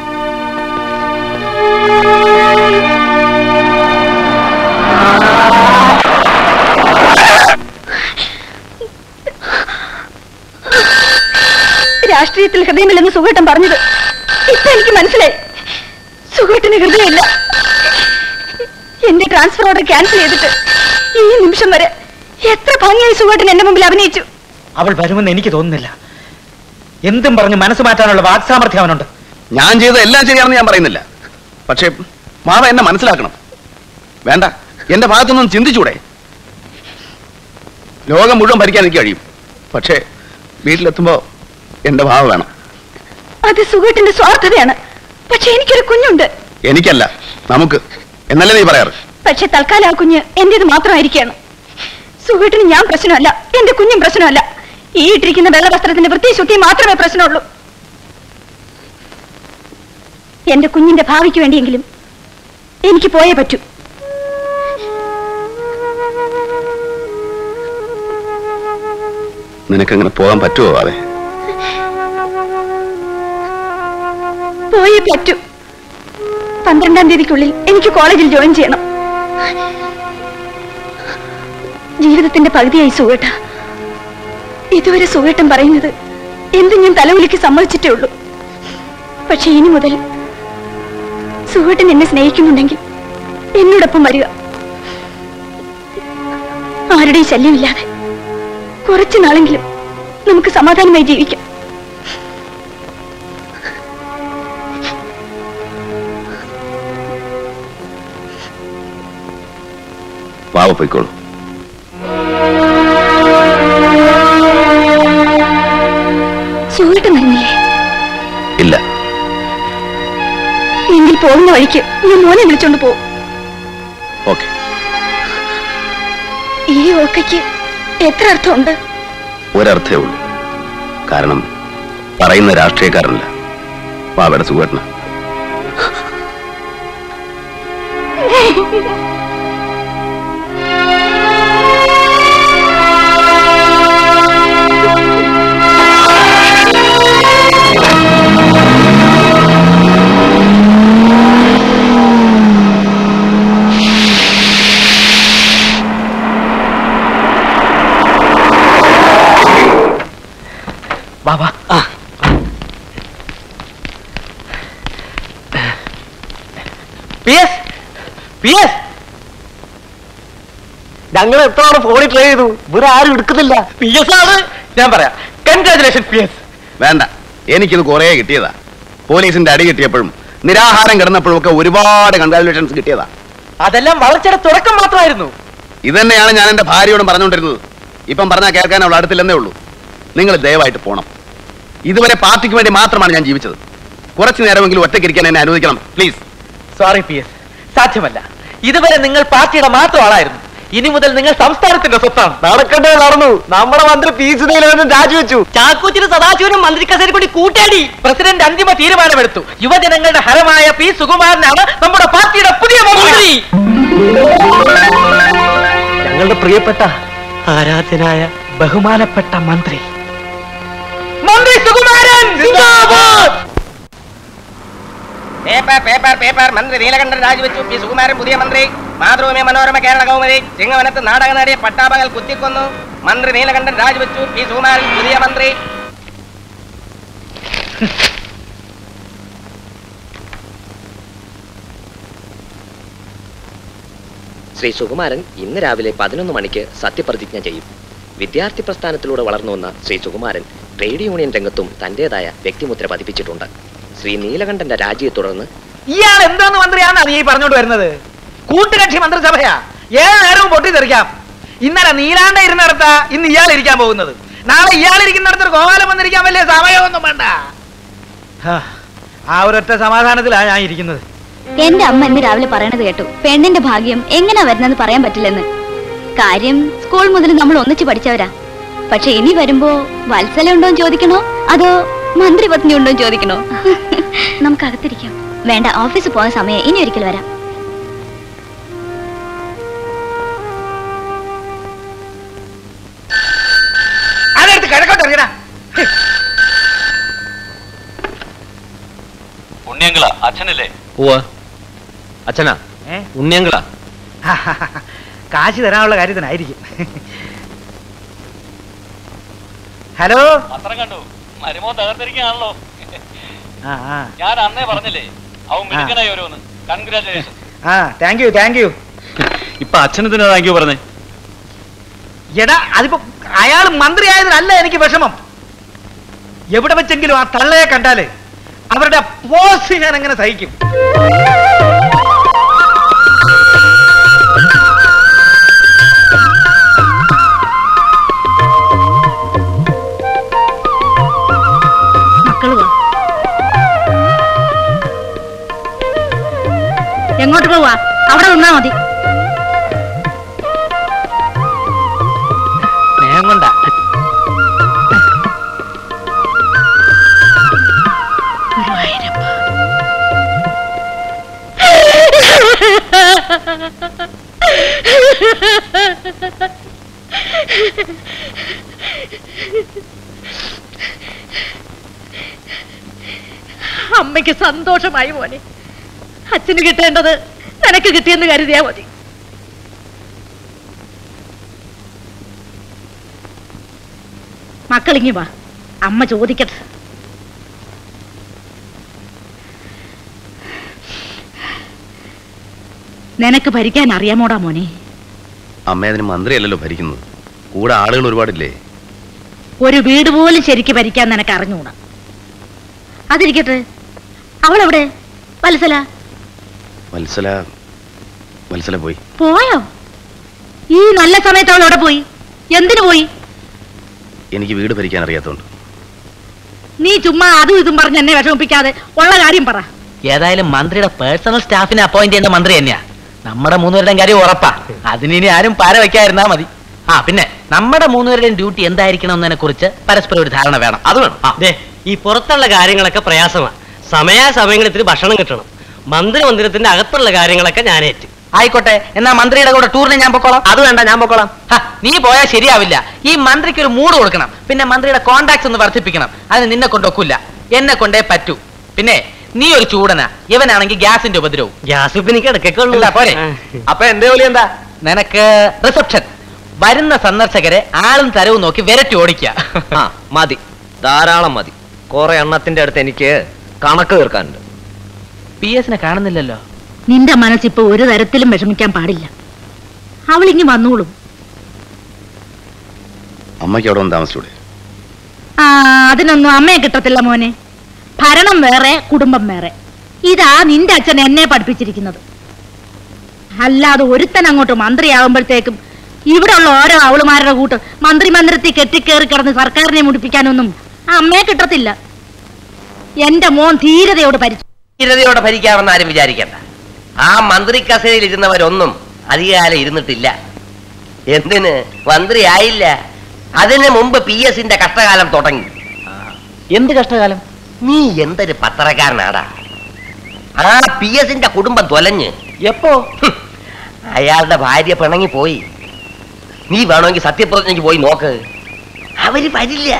രാഷ്ട്രീയത്തിൽ ഹൃദയമില്ലെന്ന് സുഖേട്ടൻ പറഞ്ഞത് ഇപ്പൊ എനിക്ക് മനസ്സിലായി സുഖേട്ടന് ഹൃദയമില്ല എന്റെ ട്രാൻസ്ഫർ ഓർഡർ ക്യാൻസൽ ചെയ്തിട്ട് ഈ നിമിഷം വരെ എത്ര ഭംഗിയായി സുഖേട്ടൻ എന്റെ മുമ്പിൽ അഭിനയിച്ചു അവൾ വരുമെന്ന് എനിക്ക് തോന്നുന്നില്ല എന്തും പറഞ്ഞ് മനസ്സ് മാറ്റാനുള്ള വാക്സാമർഥ്യം അവനുണ്ട് ഞാൻ ചെയ്ത എല്ലാം ശരിയാണെന്ന് ഞാൻ പറയുന്നില്ല പക്ഷേ മാവ എന്നെ മനസ്സിലാക്കണം വേണ്ട എന്റെ ഭാഗത്തൊന്നും ചിന്തിച്ചൂടെ ലോകം മുഴുവൻ ഭരിക്കാൻ എനിക്ക് കഴിയും പക്ഷേ വീട്ടിലെത്തുമ്പോ എന്റെ ഭാവ വേണം അത് സുഖേട്ടന്റെ സ്വാർത്ഥതയാണ് പക്ഷെ എനിക്കൊരു കുഞ്ഞുണ്ട് എനിക്കല്ല നമുക്ക് എന്നല്ലേ നീ പറയാറ് പക്ഷെ തൽക്കാലം ആ കുഞ്ഞ് എന്റേത് മാത്രമായിരിക്കുകയാണ് സുഖേട്ടന് ഞാൻ പ്രശ്നമല്ല എന്റെ കുഞ്ഞും പ്രശ്നമല്ല ഈ ഇട്ടിരിക്കുന്ന വെള്ളവസ്ത്രത്തിന്റെ വൃത്തി ശുദ്ധി മാത്രമേ പ്രശ്നമുള്ളൂ എന്റെ കുഞ്ഞിന്റെ ഭാവിക്ക് വേണ്ടിയെങ്കിലും എനിക്ക് പോയേ പറ്റൂ നിനക്കങ്ങനെ പോകാൻ പറ്റുമോ അതെ പോയേ പറ്റൂ പന്ത്രണ്ടാം തീയതിക്കുള്ളിൽ എനിക്ക് കോളേജിൽ ജോയിൻ ചെയ്യണം ജീവിതത്തിന്റെ പകുതിയായി സുഖേട്ട ഇതുവരെ സുഖേട്ടൻ പറയുന്നത് എന്തും ഞാൻ തലവിളിക്ക് സമ്മതിച്ചിട്ടേ ഉള്ളൂ പക്ഷെ ഇനി മുതൽ സുഖേട്ടൻ എന്നെ സ്നേഹിക്കുന്നുണ്ടെങ്കിൽ എന്നോടൊപ്പം വരിക ആരുടെയും ശല്യമില്ലാതെ കുറച്ചു നാളെങ്കിലും നമുക്ക് സമാധാനമായി ജീവിക്കാം വാവ പോയിക്കോളൂ സുഖേട്ടൻ വരുന്നില്ലേ ഇല്ല എങ്കിൽ പോകുന്ന വഴിക്ക് ഞാൻ മോനെ വിളിച്ചോണ്ട് പോകും ഓക്കെ ഈ ഓക്കയ്ക്ക് എത്ര അർത്ഥമുണ്ട് ഒരർത്ഥേ ഉള്ളൂ കാരണം പറയുന്ന രാഷ്ട്രീയക്കാരനല്ല വാവയുടെ സുഖേട്ടന ബാബാ പി എസ് പി എസ് ഞങ്ങൾ എത്ര തവണ ഫോണിൽ ട്രൈ ചെയ്തു ഇവരെ ആരും എടുക്കുന്നില്ല പി എസ് ആണ് ഞാൻ പറയാം കൺഗ്രാചുലേഷൻ പി എസ് വേണ്ട എനിക്കിത് കുറേ കിട്ടിയതാ പോലീസിന്റെ അടി കിട്ടിയപ്പോഴും നിരാഹാരം കിടന്നപ്പോഴും ഒക്കെ ഒരുപാട് കൺഗ്രാജുലേഷൻസ് കിട്ടിയതാ അതെല്ലാം വളർച്ചയുടെ തുടക്കം മാത്രമായിരുന്നു ഇത് തന്നെയാണ് ഞാൻ എന്റെ ഭാര്യയോടും പറഞ്ഞുകൊണ്ടിരുന്നത് ഇപ്പം പറഞ്ഞാൽ കേൾക്കാൻ അവൾ അടുത്തില്ലെന്നേ ഉള്ളൂ നിങ്ങൾ ദയവായിട്ട് പോണം ഇതുവരെ പാർട്ടിക്ക് വേണ്ടി മാത്രമാണ് ഞാൻ ജീവിച്ചത് കുറച്ചു നേരമെങ്കിലും ഒറ്റയ്ക്കിരിക്കാൻ എന്നെ അനുവദിക്കണം പ്ലീസ് സോറി പി എസ് സാധ്യമല്ല ഇതുവരെ നിങ്ങൾ പാർട്ടിയുടെ മാത്രം ആളായിരുന്നു ഇനി മുതൽ നിങ്ങൾ സംസ്ഥാനത്തിന്റെ സ്വത്താണ് നടക്കണ്ടേ നടന്നു നമ്മുടെ മന്ത്രി പി സുധീരനും രാജിവെച്ചു ചാക്കോച്ചിന് സദാശിവനും മന്ത്രി കസേരി കൂടി കൂട്ടാടി പ്രസിഡന്റ് അന്തിമ തീരുമാനമെടുത്തു യുവജനങ്ങളുടെ ഹരമായ പി സുകുമാരനാണ് നമ്മുടെ പാർട്ടിയുടെ പുതിയ മന്ത്രി ഞങ്ങളുടെ പ്രിയപ്പെട്ട ആരാധ്യനായ ബഹുമാനപ്പെട്ട മന്ത്രി മന്ത്രി സുകുമാരൻ സിന്ദാബാദ് പേപ്പർ പേപ്പർ പേപ്പർ മന്ത്രി നീലകണ്ഠൻ രാജിവെച്ചു പി സുകുമാരൻ പുതിയ മന്ത്രി മാതൃഭൂമി മനോരമ കേരള കൗമുദി ചിങ്ങവനത്ത് നാടകം നേടിയ പട്ടാപകൽ കുത്തിക്കൊന്നു മന്ത്രി നീലകണ്ഠൻ രാജിവെച്ചു പി സുകുമാരൻ പുതിയ മന്ത്രി ശ്രീ സുകുമാരൻ ഇന്ന് രാവിലെ പതിനൊന്ന് മണിക്ക് സത്യപ്രതിജ്ഞ ചെയ്യും വിദ്യാർത്ഥി പ്രസ്ഥാനത്തിലൂടെ വളർന്നു വന്ന ശ്രീ സുകുമാരൻ ട്രേഡ് യൂണിയൻ രംഗത്തും തന്റേതായ വ്യക്തിമുദ്ര പതിപ്പിച്ചിട്ടുണ്ട് ശ്രീ നീലകണ്ഠന്റെ രാജിയെ തുടർന്ന് ഇയാൾ എന്തോന്ന് മന്ത്രിയാണെന്നാ നീ പറഞ്ഞോണ്ട് വരുന്നത് കൂട്ടുകക്ഷി മന്ത്രിസഭയാ ഏത് നേരവും പൊട്ടിത്തെറിക്കാം ഇന്നലെ നീലാണ്ട ഇരുന്നിടത്ത ഇന്ന് ഇയാൾ ഇരിക്കാൻ പോകുന്നത് നാളെ ഇയാൾ ഇരിക്കുന്നിടത്ത് ഒരു ഗോപാലം വന്നിരിക്കാൻ വലിയ സമയമൊന്നും വേണ്ട ഹാ, ആ ഒരൊറ്റ സമാധാനത്തിലാണ് ഞാൻ ഇരിക്കുന്നത് എന്റെ അമ്മ ഇന്ന് രാവിലെ പറയണത് കേട്ടു പെണ്ണിന്റെ ഭാഗ്യം എങ്ങനെ വരുന്നെന്ന് പറയാൻ പറ്റില്ലെന്ന് കാര്യം സ്കൂൾ മുതൽ നമ്മൾ ഒന്നിച്ച് പഠിച്ചവരാ പക്ഷെ ഇനി വരുമ്പോ വത്സല ഉണ്ടോ എന്ന് ചോദിക്കണോ അതോ മന്ത്രി പത്നി ഉണ്ടോ എന്ന് ചോദിക്കണോ നമുക്ക് അകത്തിരിക്കാം വേണ്ട ഓഫീസിൽ പോകാൻ സമയം ഇനി ഒരിക്കൽ വരാം അതെടുത്ത് കിഴക്കോട്ട് ഇറങ്ങടാ ഉണ്ണിയങ്കള അച്ഛനല്ലേ ഉവ്വ് അച്ഛനാ ഏ? ഉണ്ണിയങ്കളാ കാശ് തരാനുള്ള കാര്യത്തിനായിരിക്കും ഹലോ പത്രം കണ്ടു മരുമോ തകർത്തിരിക്കുകയാണല്ലോ ആ ആ ഞാൻ അന്നേ പറഞ്ഞില്ലേ അവൻ മിടുക്കനായി ഓരോന്ന് കൺഗ്രാറ്റുലേഷൻ ആ താങ്ക് യു താങ്ക് യു ഇപ്പൊ അച്ഛനെന്തിനാ താങ്ക് യു പറഞ്ഞേ എടാ അതിപ്പോ അയാൾ മന്ത്രി ആയതിനല്ല എനിക്ക് വിഷമം എവിടെ വെച്ചെങ്കിലും ആ തള്ളയെ കണ്ടാല് അവരുടെ പോസ് ഞാൻ എങ്ങനെ സഹിക്കും മക്കള് വാ എങ്ങോട്ട് പോവാ അവിടെ നിന്നാ മതി സ്നേഹം കൊണ്ടാ അമ്മയ്ക്ക് സന്തോഷമായി മോനെ അച്ഛന് കിട്ടേണ്ടത് നിനക്ക് കിട്ടിയെന്ന് കരുതിയാ മതി മക്കളിങ്ങി വാ അമ്മ ചോദിക്കട്ടെ നിനക്ക് ഭരിക്കാൻ അറിയാമോടാ മോനെ അമ്മ അതിന് മന്ത്രിയല്ലല്ലോ ഭരിക്കുന്നത് കൂടെ ആളുകൾ ഒരുപാടില്ലേ ഒരു വീട് പോലും ശരിക്ക് ഭരിക്കാൻ നിനക്ക് അറിഞ്ഞൂടാ അതിരിക്കട്ടെ അവളെവിടെ വത്സല വത്സല വത്സല പോയി പോയോ ഈ നല്ല സമയത്ത് അവൾ എവിടെ പോയി എന്തിനു പോയി എനിക്ക് വീട് ഭരിക്കാൻ അറിയാത്തതുകൊണ്ട് നീ ചുമ്മാ അതും ഇതും പറഞ്ഞ് എന്നെ വിഷമിപ്പിക്കാതെ ഉള്ള കാര്യം പറ ഏതായാലും മന്ത്രിയുടെ പേഴ്സണൽ സ്റ്റാഫിനെ അപ്പോയിന്റ് ചെയ്യുന്ന മന്ത്രി തന്നെയാ നമ്മുടെ മൂന്നുപേരുടെയും കാര്യം ഉറപ്പാ അതിന് ഇനി ആരും പാര വെക്കാതിരുന്നാ മതി ആ പിന്നെ നമ്മുടെ മൂന്നുപേരുടെയും ഡ്യൂട്ടി എന്തായിരിക്കണം എന്നതിനെ കുറിച്ച് പരസ്പരം ഒരു ധാരണ വേണം അത് വേണം ആ. ദേ ഈ പുറത്തുള്ള കാര്യങ്ങളൊക്കെ പ്രയാസമാണ് സമയാസമയങ്ങളിൽ ഇത്തിരി ഭക്ഷണം കിട്ടണം മന്ത്രി മന്ദിരത്തിന്റെ അകത്തുള്ള കാര്യങ്ങളൊക്കെ ഞാനേറ്റ് ആയിക്കോട്ടെ എന്നാ മന്ത്രിയുടെ കൂടെ ടൂറിന് ഞാൻ പൊക്കോളാം അത് വേണ്ട ഞാൻ പൊക്കോളാം ഹ, നീ പോയാൽ ശരിയാവില്ല ഈ മന്ത്രിക്ക് ഒരു മൂഡ് കൊടുക്കണം പിന്നെ മന്ത്രിയുടെ കോണ്ടാക്ട്സ് ഒന്ന് വർദ്ധിപ്പിക്കണം അതിന് നിന്നെ കൊണ്ടൊക്കില്ല എന്നെ കൊണ്ടേ പറ്റൂ പിന്നെ നീ ഒരു ചൂടനാ ഇവനാണെങ്കിൽ ഗ്യാസിന്റെ ഉപദ്രവവും ഗ്യാസ് ഇപ്പൊ എനിക്ക് ഇടയ്ക്കൊക്കെ ഉള്ളൂ ഇല്ല, പോരെ അപ്പൊ എന്റെ ജോലി എന്താ നിനക്ക് റിസപ്ഷൻ വരുന്ന സന്ദർശകരെ ആളും തരവും നോക്കി വിരട്ടി ഓടിക്കുക ആ മതി ധാരാളം മതി കുറെ എണ്ണത്തിന്റെ അടുത്ത് എനിക്ക് കണക്ക് തീർക്കാനുണ്ട് പി എസിനെ കാണുന്നില്ലല്ലോ നിന്റെ മനസ്സിപ്പോ ഒരു തരത്തിലും വിഷമിക്കാൻ പാടില്ല അവളിങ്ങി വന്നോളും അമ്മയ്ക്ക് അവിടെ ഒന്ന് താമസിച്ചൂടെ ആ അതിനൊന്നും അമ്മയെ കിട്ടത്തില്ല മോനെ ഭരണം വേറെ കുടുംബം വേറെ ഇതാ നിന്റെ അച്ഛൻ എന്നെ പഠിപ്പിച്ചിരിക്കുന്നത് അല്ലാതെ ഒരുത്തൻ അങ്ങോട്ട് മന്ത്രിയാകുമ്പോഴത്തേക്കും ഇവിടെ ഉള്ള ഓരോ അവളുമാരുടെ കൂട്ട് മന്ത്രി മന്ദിരത്തിൽ കെട്ടിക്കേറി കിടന്ന് സർക്കാരിനെ മുടിപ്പിക്കാനൊന്നും അമ്മയെ കിട്ടത്തില്ല എന്റെ മോൻ ധീരതയോട് പരിചയം ധീരതയോടെ ഭരിക്കാമെന്ന് ആരും വിചാരിക്കണ്ട ആ മന്ത്രി കസേരയിൽ ഇരുന്നവരൊന്നും അധികകാലം ഇരുന്നിട്ടില്ല എന്തിന് മന്ത്രിയായില്ല അതിന് മുമ്പ് പി എസിന്റെ കഷ്ടകാലം തുടങ്ങി എന്ത് കഷ്ടകാലം നീ എന്തൊരു പത്രക്കാരനാടാ ആ പി എസിന്റെ കുടുംബം തൊലഞ്ഞ് എപ്പോ ഹും, അയാളുടെ ഭാര്യ പിണങ്ങി പോയി നീ വേണമെങ്കിൽ സത്യപ്രതിജ്ഞയ്ക്ക് പോയി നോക്ക് അവര് വരില്ല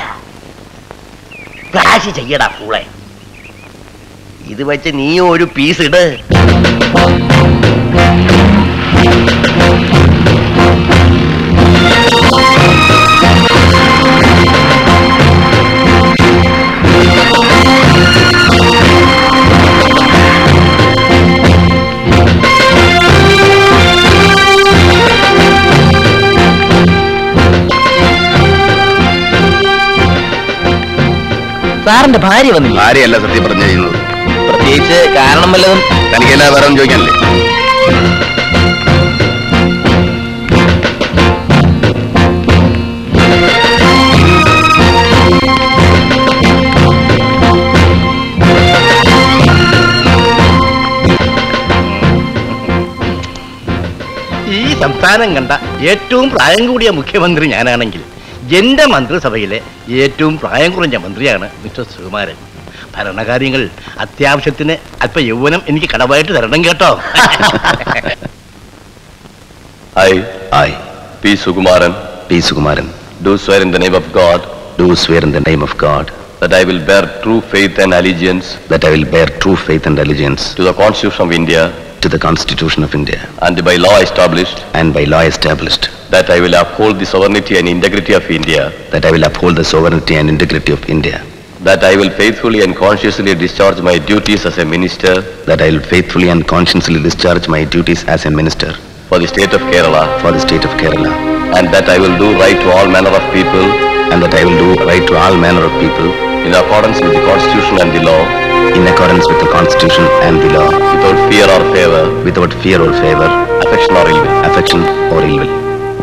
കാശ് ചെയ്യടാ പൂളെ ഇത് വെച്ച് നീ ഒരു പീസ് ഇട് സാറിന്റെ ഭാര്യ വന്നില്ല ഭാര്യയല്ല സത്യപ്രതിജ്ഞ ചെയ്യുന്നത് പ്രത്യേകിച്ച് കാരണം വല്ലതും തനിക്കല്ല വേറെ ഒന്നും ചോദിക്കാനല്ലേ ഈ സംസ്ഥാനം കണ്ട ഏറ്റവും പ്രായം കൂടിയ മുഖ്യമന്ത്രി ഞാനാണെങ്കിൽ എന്റെ മന്ത്രിസഭയിലെ ഏറ്റവും പ്രായം കുറഞ്ഞ മന്ത്രിയാണ് മിസ്റ്റർ സുകുമാരൻ ഭരണകാര്യങ്ങൾ അത്യാവശ്യത്തിന് അല്പ യൗവനം എനിക്ക് കടമായിട്ട് തരണം കേട്ടോ I, I, P. Sukumaran, P. Sukumaran, do swear in the name of God, do swear in the name of God, that I will bear true faith and allegiance, that I will bear true faith and allegiance to the Constitution of India, to the Constitution of India, and by law established, and by law established, that I will uphold the sovereignty and integrity of India, that I will uphold the sovereignty and integrity of India, that I will faithfully and consciously discharge my duties as a minister, that I will faithfully and consciously discharge my duties as a minister for the state of Kerala, for the state of Kerala, and that I will do right to all manner of people, and that I will do right to all manner of people in accordance with the constitution and the law, in accordance with the constitution and the law, without fear or favor, without fear or favor, affection or ill will, affection or ill will.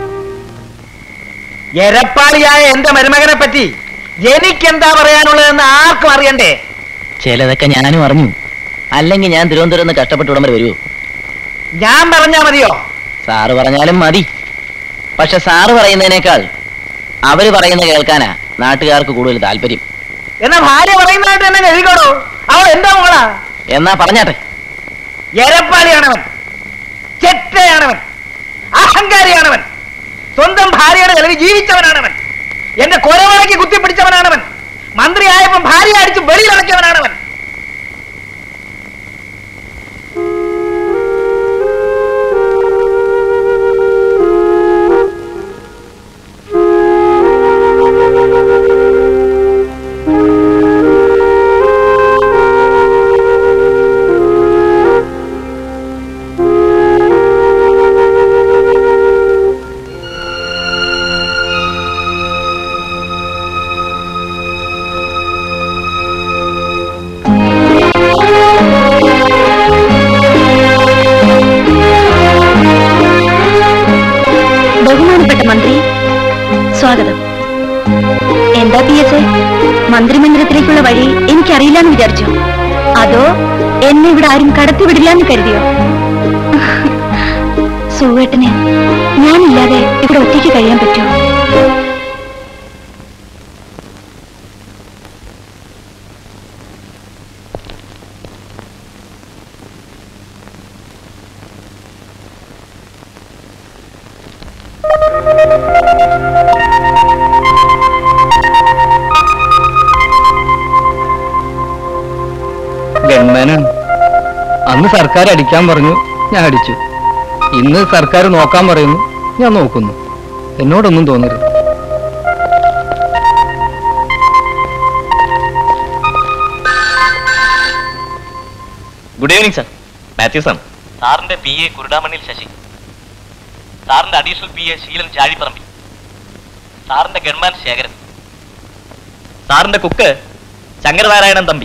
എരപ്പാളിയായ എന്റെ മരുമകനെ പറ്റി എനിക്കെന്താ പറയാനുള്ളതെന്ന് ആർക്കും അറിയണ്ടേ ചിലതൊക്കെ ഞാനും അറിഞ്ഞു അല്ലെങ്കിൽ ഞാൻ തിരുവനന്തപുരം നിന്ന് കഷ്ടപ്പെട്ട് ഇവിടം വരെ വരുമോ ഞാൻ പറഞ്ഞാ മതിയോ സാറ് പറഞ്ഞാലും മതി പക്ഷെ സാറ് പറയുന്നതിനേക്കാൾ അവര് പറയുന്ന കേൾക്കാനാ നാട്ടുകാർക്ക് കൂടുതൽ താല്പര്യം എന്നാ ഭാര്യ പറയുന്നതായിട്ട് തന്നെ എഴുതിക്കോളൂ അവൾ എന്താ മോളാ എന്നാ പറഞ്ഞാട്ടെ എരപ്പാളിയാണവൻ ചെറ്റയാണവൻ അഹങ്കാരിയാണവൻ സ്വന്തം ഭാര്യയുടെ നിലവിൽ ജീവിച്ചവനാണവൻ എന്റെ കൊലവളയ്ക്ക് കുത്തിപ്പിടിച്ചവനാണവൻ മന്ത്രിയായപ്പോ ഭാര്യ അടിച്ച് വെളിയിലിറക്കിയവനാണവൻ പുറത്തേക്കുള്ള വഴി എനിക്കറിയില്ലെന്ന് വിചാരിച്ചോ അതോ എന്നെ ഇവിടെ ആരും കടത്തിവിടില്ലെന്ന് കരുതിയോ സുവേട്ടന് ഞാനില്ലാതെ ഇവിടെ ഒറ്റയ്ക്ക് കഴിയാൻ പറ്റുമോ ഗൺമാനാണ് അന്ന് സർക്കാർ അടിക്കാൻ പറഞ്ഞു ഞാൻ അടിച്ചു ഇന്ന് സർക്കാർ നോക്കാൻ പറയുന്നു ഞാൻ നോക്കുന്നു എന്നോടൊന്നും തോന്നരുത് ഗുഡ് ഈവനിങ് സർ മാത്യൂസ് ആണ് സാറിന്റെ പി എ കുരുടാമണ്ണിൽ ശശി സാറിന്റെ additional P A Sheelan Chazhiparambil സാറിന്റെ ഗൺമാൻ ശേഖരൻ സാറിന്റെ കുക്ക് ശങ്കരനാരായണൻ തമ്പി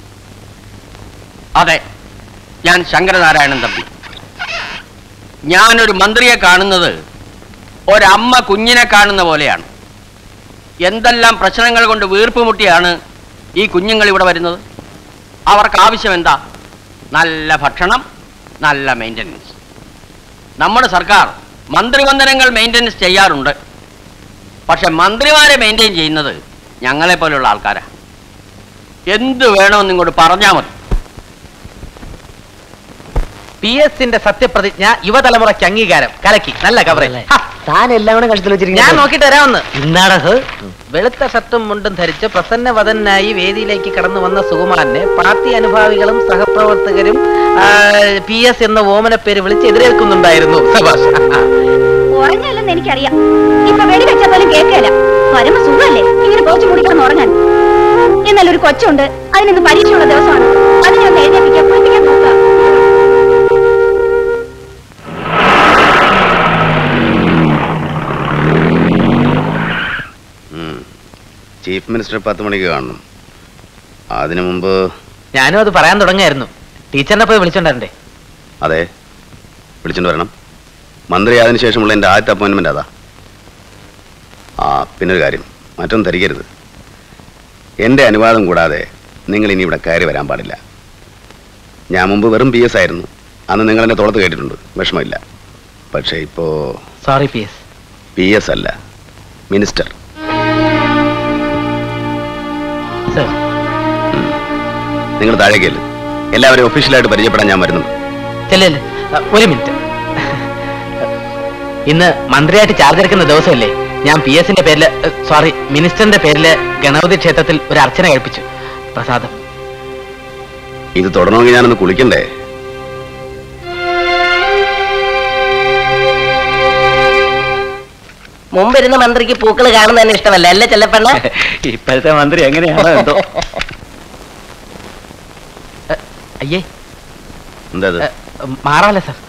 അതെ ഞാൻ ശങ്കരനാരായണൻ തമ്പി ഞാനൊരു മന്ത്രിയെ കാണുന്നത് ഒരമ്മ കുഞ്ഞിനെ കാണുന്ന പോലെയാണ് എന്തെല്ലാം പ്രശ്നങ്ങൾ കൊണ്ട് വീർപ്പ് മുട്ടിയാണ് ഈ കുഞ്ഞുങ്ങൾ ഇവിടെ വരുന്നത് അവർക്ക് ആവശ്യം എന്താ നല്ല ഭക്ഷണം നല്ല മെയിൻ്റനൻസ് നമ്മുടെ സർക്കാർ മന്ത്രിവന്ദനങ്ങൾ മെയിൻ്റനൻസ് ചെയ്യാറുണ്ട് പക്ഷെ മന്ത്രിമാരെ മെയിൻറ്റെയിൻ ചെയ്യുന്നത് ഞങ്ങളെ പോലെയുള്ള ആൾക്കാരാ എന്ത് വേണമെന്ന് ഇങ്ങോട്ട് പറഞ്ഞാൽ മതി പി എസിന്റെ സത്യപ്രതിജ്ഞ യുവതലമുറയ്ക്ക് അംഗീകാരം കലക്കി നല്ല കവറേജ് താൻ എല്ലാം കൂടെ കഴുത്തിൽ ഞാൻ നോക്കിട്ട് വരാമെന്ന് എന്താടാ വെളുത്ത ഷർട്ടും മുണ്ടും ധരിച്ച് പ്രസന്നവദനായി വേദിയിലേക്ക് കടന്നു വന്ന സുകുമാരനെ പാർട്ടി അനുഭാവികളും സഹപ്രവർത്തകരും പി എസ് എന്ന ഓമന പേര് വിളിച്ച് എതിരേൽക്കുന്നുണ്ടായിരുന്നു സഭാഷ് ഉറങ്ങല്ലെന്ന് എനിക്കറിയാം ഇപ്പൊ വെടി വെച്ചാൽ പോലും കേൾക്കല പരമ സുഖമല്ലേ ഇങ്ങനെ പോച്ചു മൂടിക്കിടന്ന് ഉറങ്ങാൻ എന്നാൽ ഒരു കൊച്ചുണ്ട് അതിനിന്ന് പരീക്ഷയുള്ള ദിവസമാണ് അതിനെ ഒന്ന് എഴുന്നേപ്പിക്കാൻ കുളിപ്പിക്കാൻ നോക്കുക ചീഫ് മിനിസ്റ്റർ പത്ത് മണിക്ക് കാണണം അതിനു മുമ്പ് ഞാനും അത് പറയാൻ തുടങ്ങിയായിരുന്നു ടീച്ചറിനെ പോയി വിളിച്ചോണ്ടേ അതെ വിളിച്ചിട്ട് വരണം മന്ത്രി ആയതിനു ശേഷമുള്ള എൻ്റെ ആദ്യത്തെ അപ്പോയിൻമെൻ്റ് അതാ ആ പിന്നൊരു കാര്യം മറ്റൊന്നും ധരിക്കരുത് എൻ്റെ അനുവാദം കൂടാതെ നിങ്ങൾ ഇനി ഇവിടെ കയറി വരാൻ പാടില്ല ഞാൻ മുമ്പ് വെറും പി എസ് ആയിരുന്നു അന്ന് നിങ്ങൾ എന്നെ തുളത്ത് കേട്ടിട്ടുണ്ട് വിഷമമില്ല പക്ഷേ ഇപ്പോ sorry P S P S അല്ല മിനിസ്റ്റർ സർ നിങ്ങൾ താഴേക്കല്ലേ എല്ലാവരെയും ഒഫീഷ്യലായിട്ട് പരിചയപ്പെടാൻ ഞാൻ വരുന്നുണ്ട് ചെല്ലല്ലേ ഒരു മിനിറ്റ് ഇന്ന് മന്ത്രിയായിട്ട് ചാർജ് എടുക്കുന്ന ദിവസമല്ലേ ഞാൻ പി എസിന്റെ പേരില് സോറി മിനിസ്റ്ററിന്റെ പേരില് ഗണപതി ക്ഷേത്രത്തിൽ ഒരു അർച്ചന കഴിപ്പിച്ചു പ്രസാദം ഇത് തുടരണമെങ്കിൽ ഞാനൊന്ന് കുളിക്കണ്ടേ മുമ്പിരുന്ന മന്ത്രിക്ക് പൂക്കൾ കാണുന്നത് തന്നെ ഇഷ്ടമല്ല അല്ലേ ചെല്ലപ്പെണ്ണ ഇപ്പോഴത്തെ മന്ത്രി എങ്ങനെയാണോ എന്തോ അയ്യേ എന്താ ഇത്? മാറാല്ലേ സർ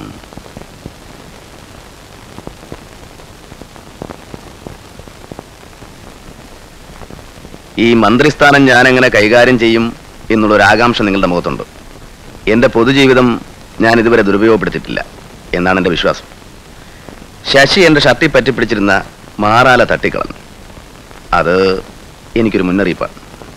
ഈ മന്ത്രിസ്ഥാനം ഞാൻ എങ്ങനെ കൈകാര്യം ചെയ്യും എന്നുള്ളൊരു ആകാംക്ഷ നിങ്ങളുടെ മുഖത്തുണ്ട് എൻ്റെ പൊതുജീവിതം ഞാൻ ഇതുവരെ ദുരുപയോഗപ്പെടുത്തിയിട്ടില്ല എന്നാണ് എൻ്റെ വിശ്വാസം ശശി എൻ്റെ ഷർട്ടിൽ പറ്റിപ്പിടിച്ചിരുന്ന മാറാല തട്ടിക്കളഞ്ഞു അത് എനിക്കൊരു മുന്നറിയിപ്പാണ്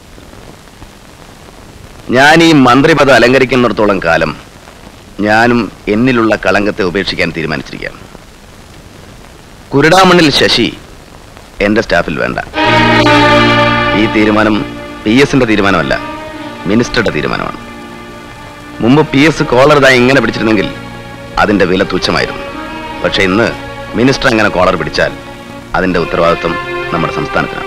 ഞാൻ ഈ മന്ത്രിപദം അലങ്കരിക്കുന്നിടത്തോളം കാലം ഞാനും എന്നിലുള്ള കളങ്കത്തെ ഉപേക്ഷിക്കാൻ തീരുമാനിച്ചിരിക്കുകയാണ് കുരുടാമണ്ണിൽ ശശി എൻ്റെ സ്റ്റാഫിൽ വേണ്ട ഈ തീരുമാനം പി എസിന്റെ തീരുമാനമല്ല മിനിസ്റ്ററുടെ തീരുമാനമാണ് മുമ്പ് പി എസ് കോളർ ഇതായി ഇങ്ങനെ പിടിച്ചിരുന്നെങ്കിൽ അതിന്റെ വില തുച്ഛമായിരുന്നു പക്ഷെ ഇന്ന് മിനിസ്റ്റർ അങ്ങനെ കോളർ പിടിച്ചാൽ അതിന്റെ ഉത്തരവാദിത്വം നമ്മുടെ സംസ്ഥാനത്തിനാണ്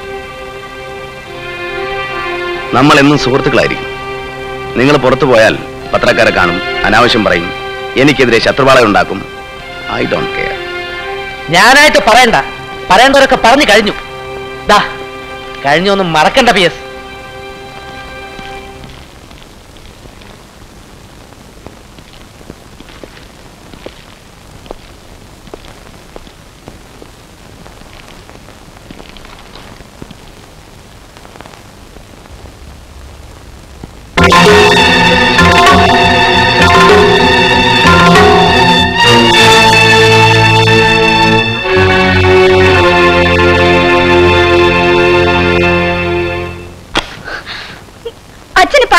നമ്മൾ എന്നും സുഹൃത്തുക്കളായിരിക്കും നിങ്ങൾ പുറത്തു പോയാൽ പത്രക്കാരെ കാണും അനാവശ്യം പറയും എനിക്കെതിരെ ശത്രുപാള ഉണ്ടാക്കും ഐ ഡോണ്ട് കെയർ ഞാനായിട്ട് പറയണ്ട പറയേണ്ടവരൊക്കെ പറഞ്ഞു കഴിഞ്ഞു ദാ കഴിഞ്ഞൊന്നും മറക്കണ്ട പി എസ്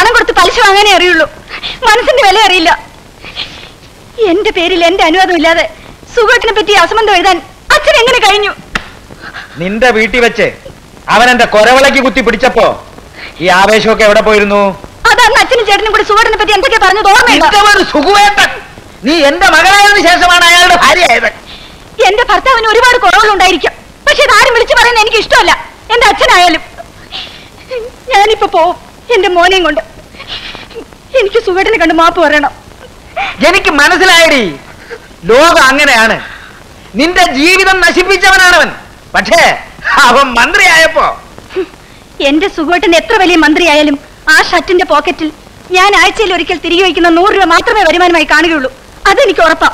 പണം കൊടുത്ത് പലിശ വാങ്ങാനേ അറിയുള്ളൂ മനസ്സിന്റെ വില അറിയില്ല എന്റെ പേരിൽ എന്റെ അനുവാദം ഇല്ലാതെ സുഖത്തിനെ പറ്റി അസംബന്ധം എഴുതാൻ അച്ഛൻ എങ്ങനെ കഴിഞ്ഞു നിന്റെ വീട്ടിൽ വെച്ച് അവൻ എന്റെ കൊരവളയ്ക്ക് കുത്തി പിടിച്ചപ്പോ ഈ ആവേശമൊക്കെ എവിടെ പോയിരുന്നു അതാണ് അച്ഛനും ചേട്ടനും കൂടി സുഖത്തിനെ പറ്റി എന്തൊക്കെ പറഞ്ഞത് ഓർമ്മയുണ്ടോ സുഖവേട്ടൻ നീ എന്റെ മകളായതിനു ശേഷമാണ് അയാളുടെ ഭാര്യയായത് എന്റെ ഭർത്താവിന് ഒരുപാട് കുറവുകളുണ്ടായിരിക്കും പക്ഷെ ഇതാരും വിളിച്ചു പറയുന്നത് എനിക്ക് ഇഷ്ടമല്ല എന്റെ അച്ഛനായാലും ഞാനിപ്പോ പോവും എന്റെ മോനെയും കൊണ്ട് എനിക്ക് സുഖേട്ടനെ കണ്ട് മാപ്പ് പറയണം എനിക്ക് മനസ്സിലായടി ലോകം അങ്ങനെയാണ് നിന്റെ ജീവിതം നശിപ്പിച്ചവനാണവൻ പക്ഷേ അവൻ മന്ത്രിയായപ്പോ എന്റെ സുഖേട്ടൻ എത്ര വലിയ മന്ത്രിയായാലും ആ ഷർട്ടിന്റെ പോക്കറ്റിൽ ഞാൻ ആഴ്ചയിൽ ഒരിക്കൽ തിരികെ വയ്ക്കുന്ന നൂറ് രൂപ മാത്രമേ വരുമാനമായി കാണുകയുള്ളൂ അതെനിക്ക് ഉറപ്പാ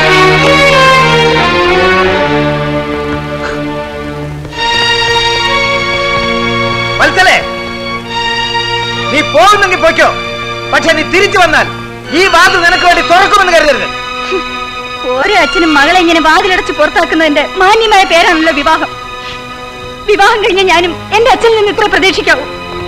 വത്സലേ നീ പോകുന്നെങ്കിൽ പോയിക്കോ പക്ഷെ നീ തിരിച്ചു വന്നാൽ ഈ വാതിൽ നിനക്ക് വേണ്ടി തുറക്കുമെന്ന് കരുതരുത് ഓരോ അച്ഛനും മകളെ ഇങ്ങനെ വാതിലടച്ച് പുറത്താക്കുന്നതിന്റെ മാന്യമായ പേരാണല്ലോ വിവാഹം വിവാഹം കഴിഞ്ഞ ഞാനും എന്റെ അച്ഛനിൽ നിന്ന് ഇത്ര പ്രതീക്ഷിക്കാവൂ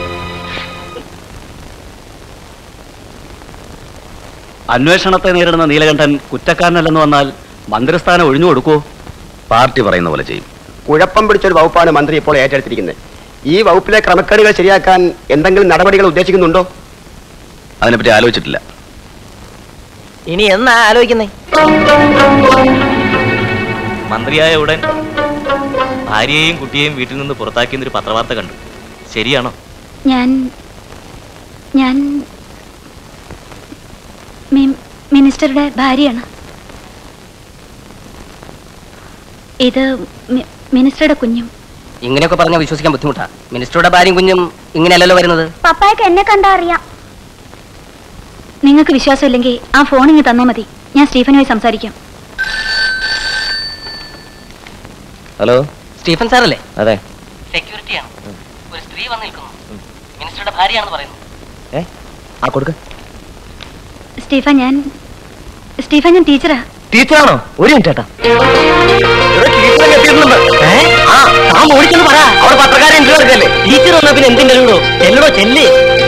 അന്വേഷണത്തെ നേരിടുന്ന നീലകണ്ഠൻ കുറ്റക്കാരനല്ലെന്ന് വന്നാൽ മന്ത്രിസ്ഥാനം ഒഴിഞ്ഞു കൊടുക്കൂ പാർട്ടി പറയുന്ന പോലെ ചെയ്യും കുഴപ്പം പിടിച്ചൊരു വകുപ്പാണ് മന്ത്രി ഇപ്പോൾ ഏറ്റെടുത്തിരിക്കുന്നത് ഈ വകുപ്പിലെ ക്രമക്കേടുകൾ ശരിയാക്കാൻ എന്തെങ്കിലും നടപടികൾ ഉദ്ദേശിക്കുന്നുണ്ടോ അതിനെപ്പറ്റി ആലോചിച്ചിട്ടില്ല ഇനി എന്നാ ആലോചിക്കുന്നേ മന്ത്രിയായ ഉടൻ ഭാര്യയെയും കുട്ടിയെയും വീട്ടിൽ നിന്ന് പുറത്താക്കിയെന്നൊരു പത്രവാർത്ത കണ്ടു ശരിയാണോ ഞാൻ ഞാൻ മി- മിനിസ്റ്ററുടെ ഭാര്യയാണ് ഇത് മി- മിനിസ്റ്ററുടെ കുഞ്ഞും ഇങ്ങനെയൊക്കെ പറഞ്ഞാൽ വിശ്വസിക്കാൻ ബുദ്ധിമുട്ടാ മിനിസ്റ്ററുടെ ഭാര്യയും കുഞ്ഞും ഇങ്ങനെയല്ലല്ലോ വരുന്നത് പപ്പായ്ക്ക് എന്നെ കണ്ടാ അറിയാം നിങ്ങൾക്ക് വിശ്വാസമില്ലെങ്കിൽ ആ ഫോൺ ഇങ്ങ് തന്നാ മതി ഞാൻ സ്റ്റീഫനുമായി സംസാരിക്കാം ഹലോ സ്റ്റീഫൻ സാറല്ലേ അതെ സെക്യൂരിറ്റിയാണ് ഒരു സ്ത്രീ വന്ന് നിൽക്കുന്നു മിനിസ്റ്ററുടെ ഭാര്യയാണെന്ന് പറയുന്നു ഏ ആ കൊടുക്ക സ്റ്റീഫൻ ഞാൻ സ്റ്റീഫൻ ഞാൻ ടീച്ചറാ ടീച്ചറാണോ ഒരു മിനിറ്റ് ചേട്ടാ അവിടെ പത്രക്കാരൻ ഇന്റർവ്യൂ എടുക്കല്ലേ ടീച്ചർ വന്നാ പിന്നെ എന്തിൻ്റെല്ലോ ചെല്ലടോ ചെല്ലേ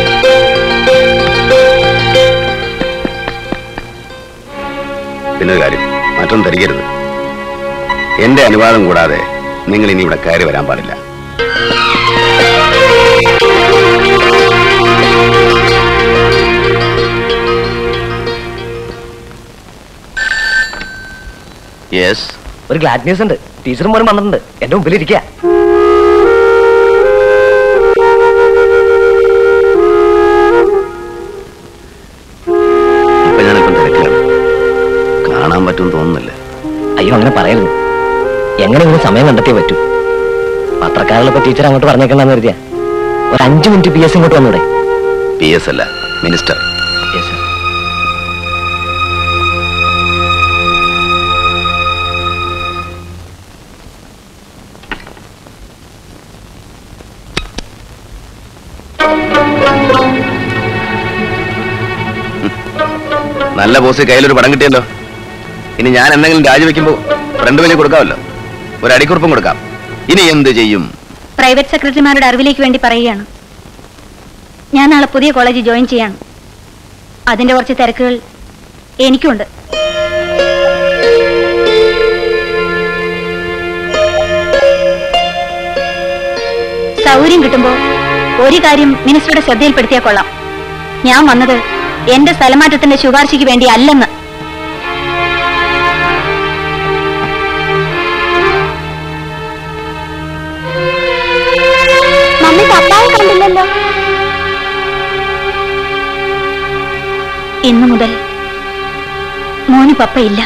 പിന്നെ ഒരു കാര്യം മറ്റൊന്നും ധരിക്കരുത് എന്റെ അനുവാദം കൂടാതെ നിങ്ങൾ ഇനി ഇവിടെ കയറി വരാൻ പാടില്ല യെസ് ഒരു ഗ്ലാഡ് ന്യൂസ് ഉണ്ട് ടീച്ചറും പോലും വന്നിട്ടുണ്ട് എന്റെ മുമ്പിൽ ഇരിക്കുക ഇപ്പൊ ഞാനിപ്പം തിരക്കിലാണ് കാണാൻ പറ്റും തോന്നുന്നില്ല അയ്യോ അങ്ങനെ പറയരുത് എങ്ങനെയെങ്കിലും സമയം കണ്ടെത്തിയേ പറ്റൂ പത്രക്കാരിലിപ്പോ ടീച്ചർ അങ്ങോട്ട് പറഞ്ഞേക്കണ്ടെന്ന് കരുതിയ ഒരു അഞ്ചു മിനിറ്റ് പി എസ് ഇങ്ങോട്ട് വന്നൂടെ പി എസ് അല്ല മിനിസ്റ്റർ നല്ല ബോസ് കയ്യിലൊരു പടം കിട്ടിയല്ലോ ഇനി ഞാൻ എന്തെങ്കിലും രാജിവെക്കുമ്പോ ഫ്രണ്ട് വലിയ കൊടുക്കാമല്ലോ ഒരു അടിക്കുറിപ്പും കൊടുക്കാം ഇനി എന്ത് ചെയ്യും പ്രൈവറ്റ് സെക്രട്ടറിമാരുടെ അറിവിലേക്ക് വേണ്ടി പറയുകയാണ് ഞാൻ നാളെ പുതിയ കോളേജിൽ ജോയിൻ ചെയ്യാണ് അതിന്റെ കുറച്ച് തിരക്കുകൾ എനിക്കുണ്ട് സൗകര്യം കിട്ടുമ്പോ ഒരു കാര്യം മിനിസ്റ്ററുടെ ശ്രദ്ധയിൽപ്പെടുത്തിയാൽ കൊള്ളാം ഞാൻ വന്നത് എന്റെ സ്ഥലമാറ്റത്തിന്റെ ശുപാർശയ്ക്ക് വേണ്ടി അല്ലെന്ന് മമ്മി പപ്പായെ കണ്ടില്ലല്ലോ ഇന്നു മുതൽ മോന് പപ്പയില്ല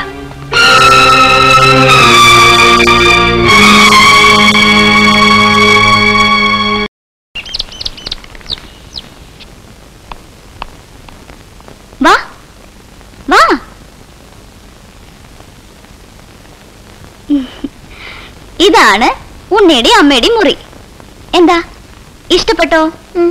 വാ വാ ഇതാണ് ഉണ്ണിയുടെ അമ്മയുടെയും മുറി എന്താ ഇഷ്ടപ്പെട്ടോ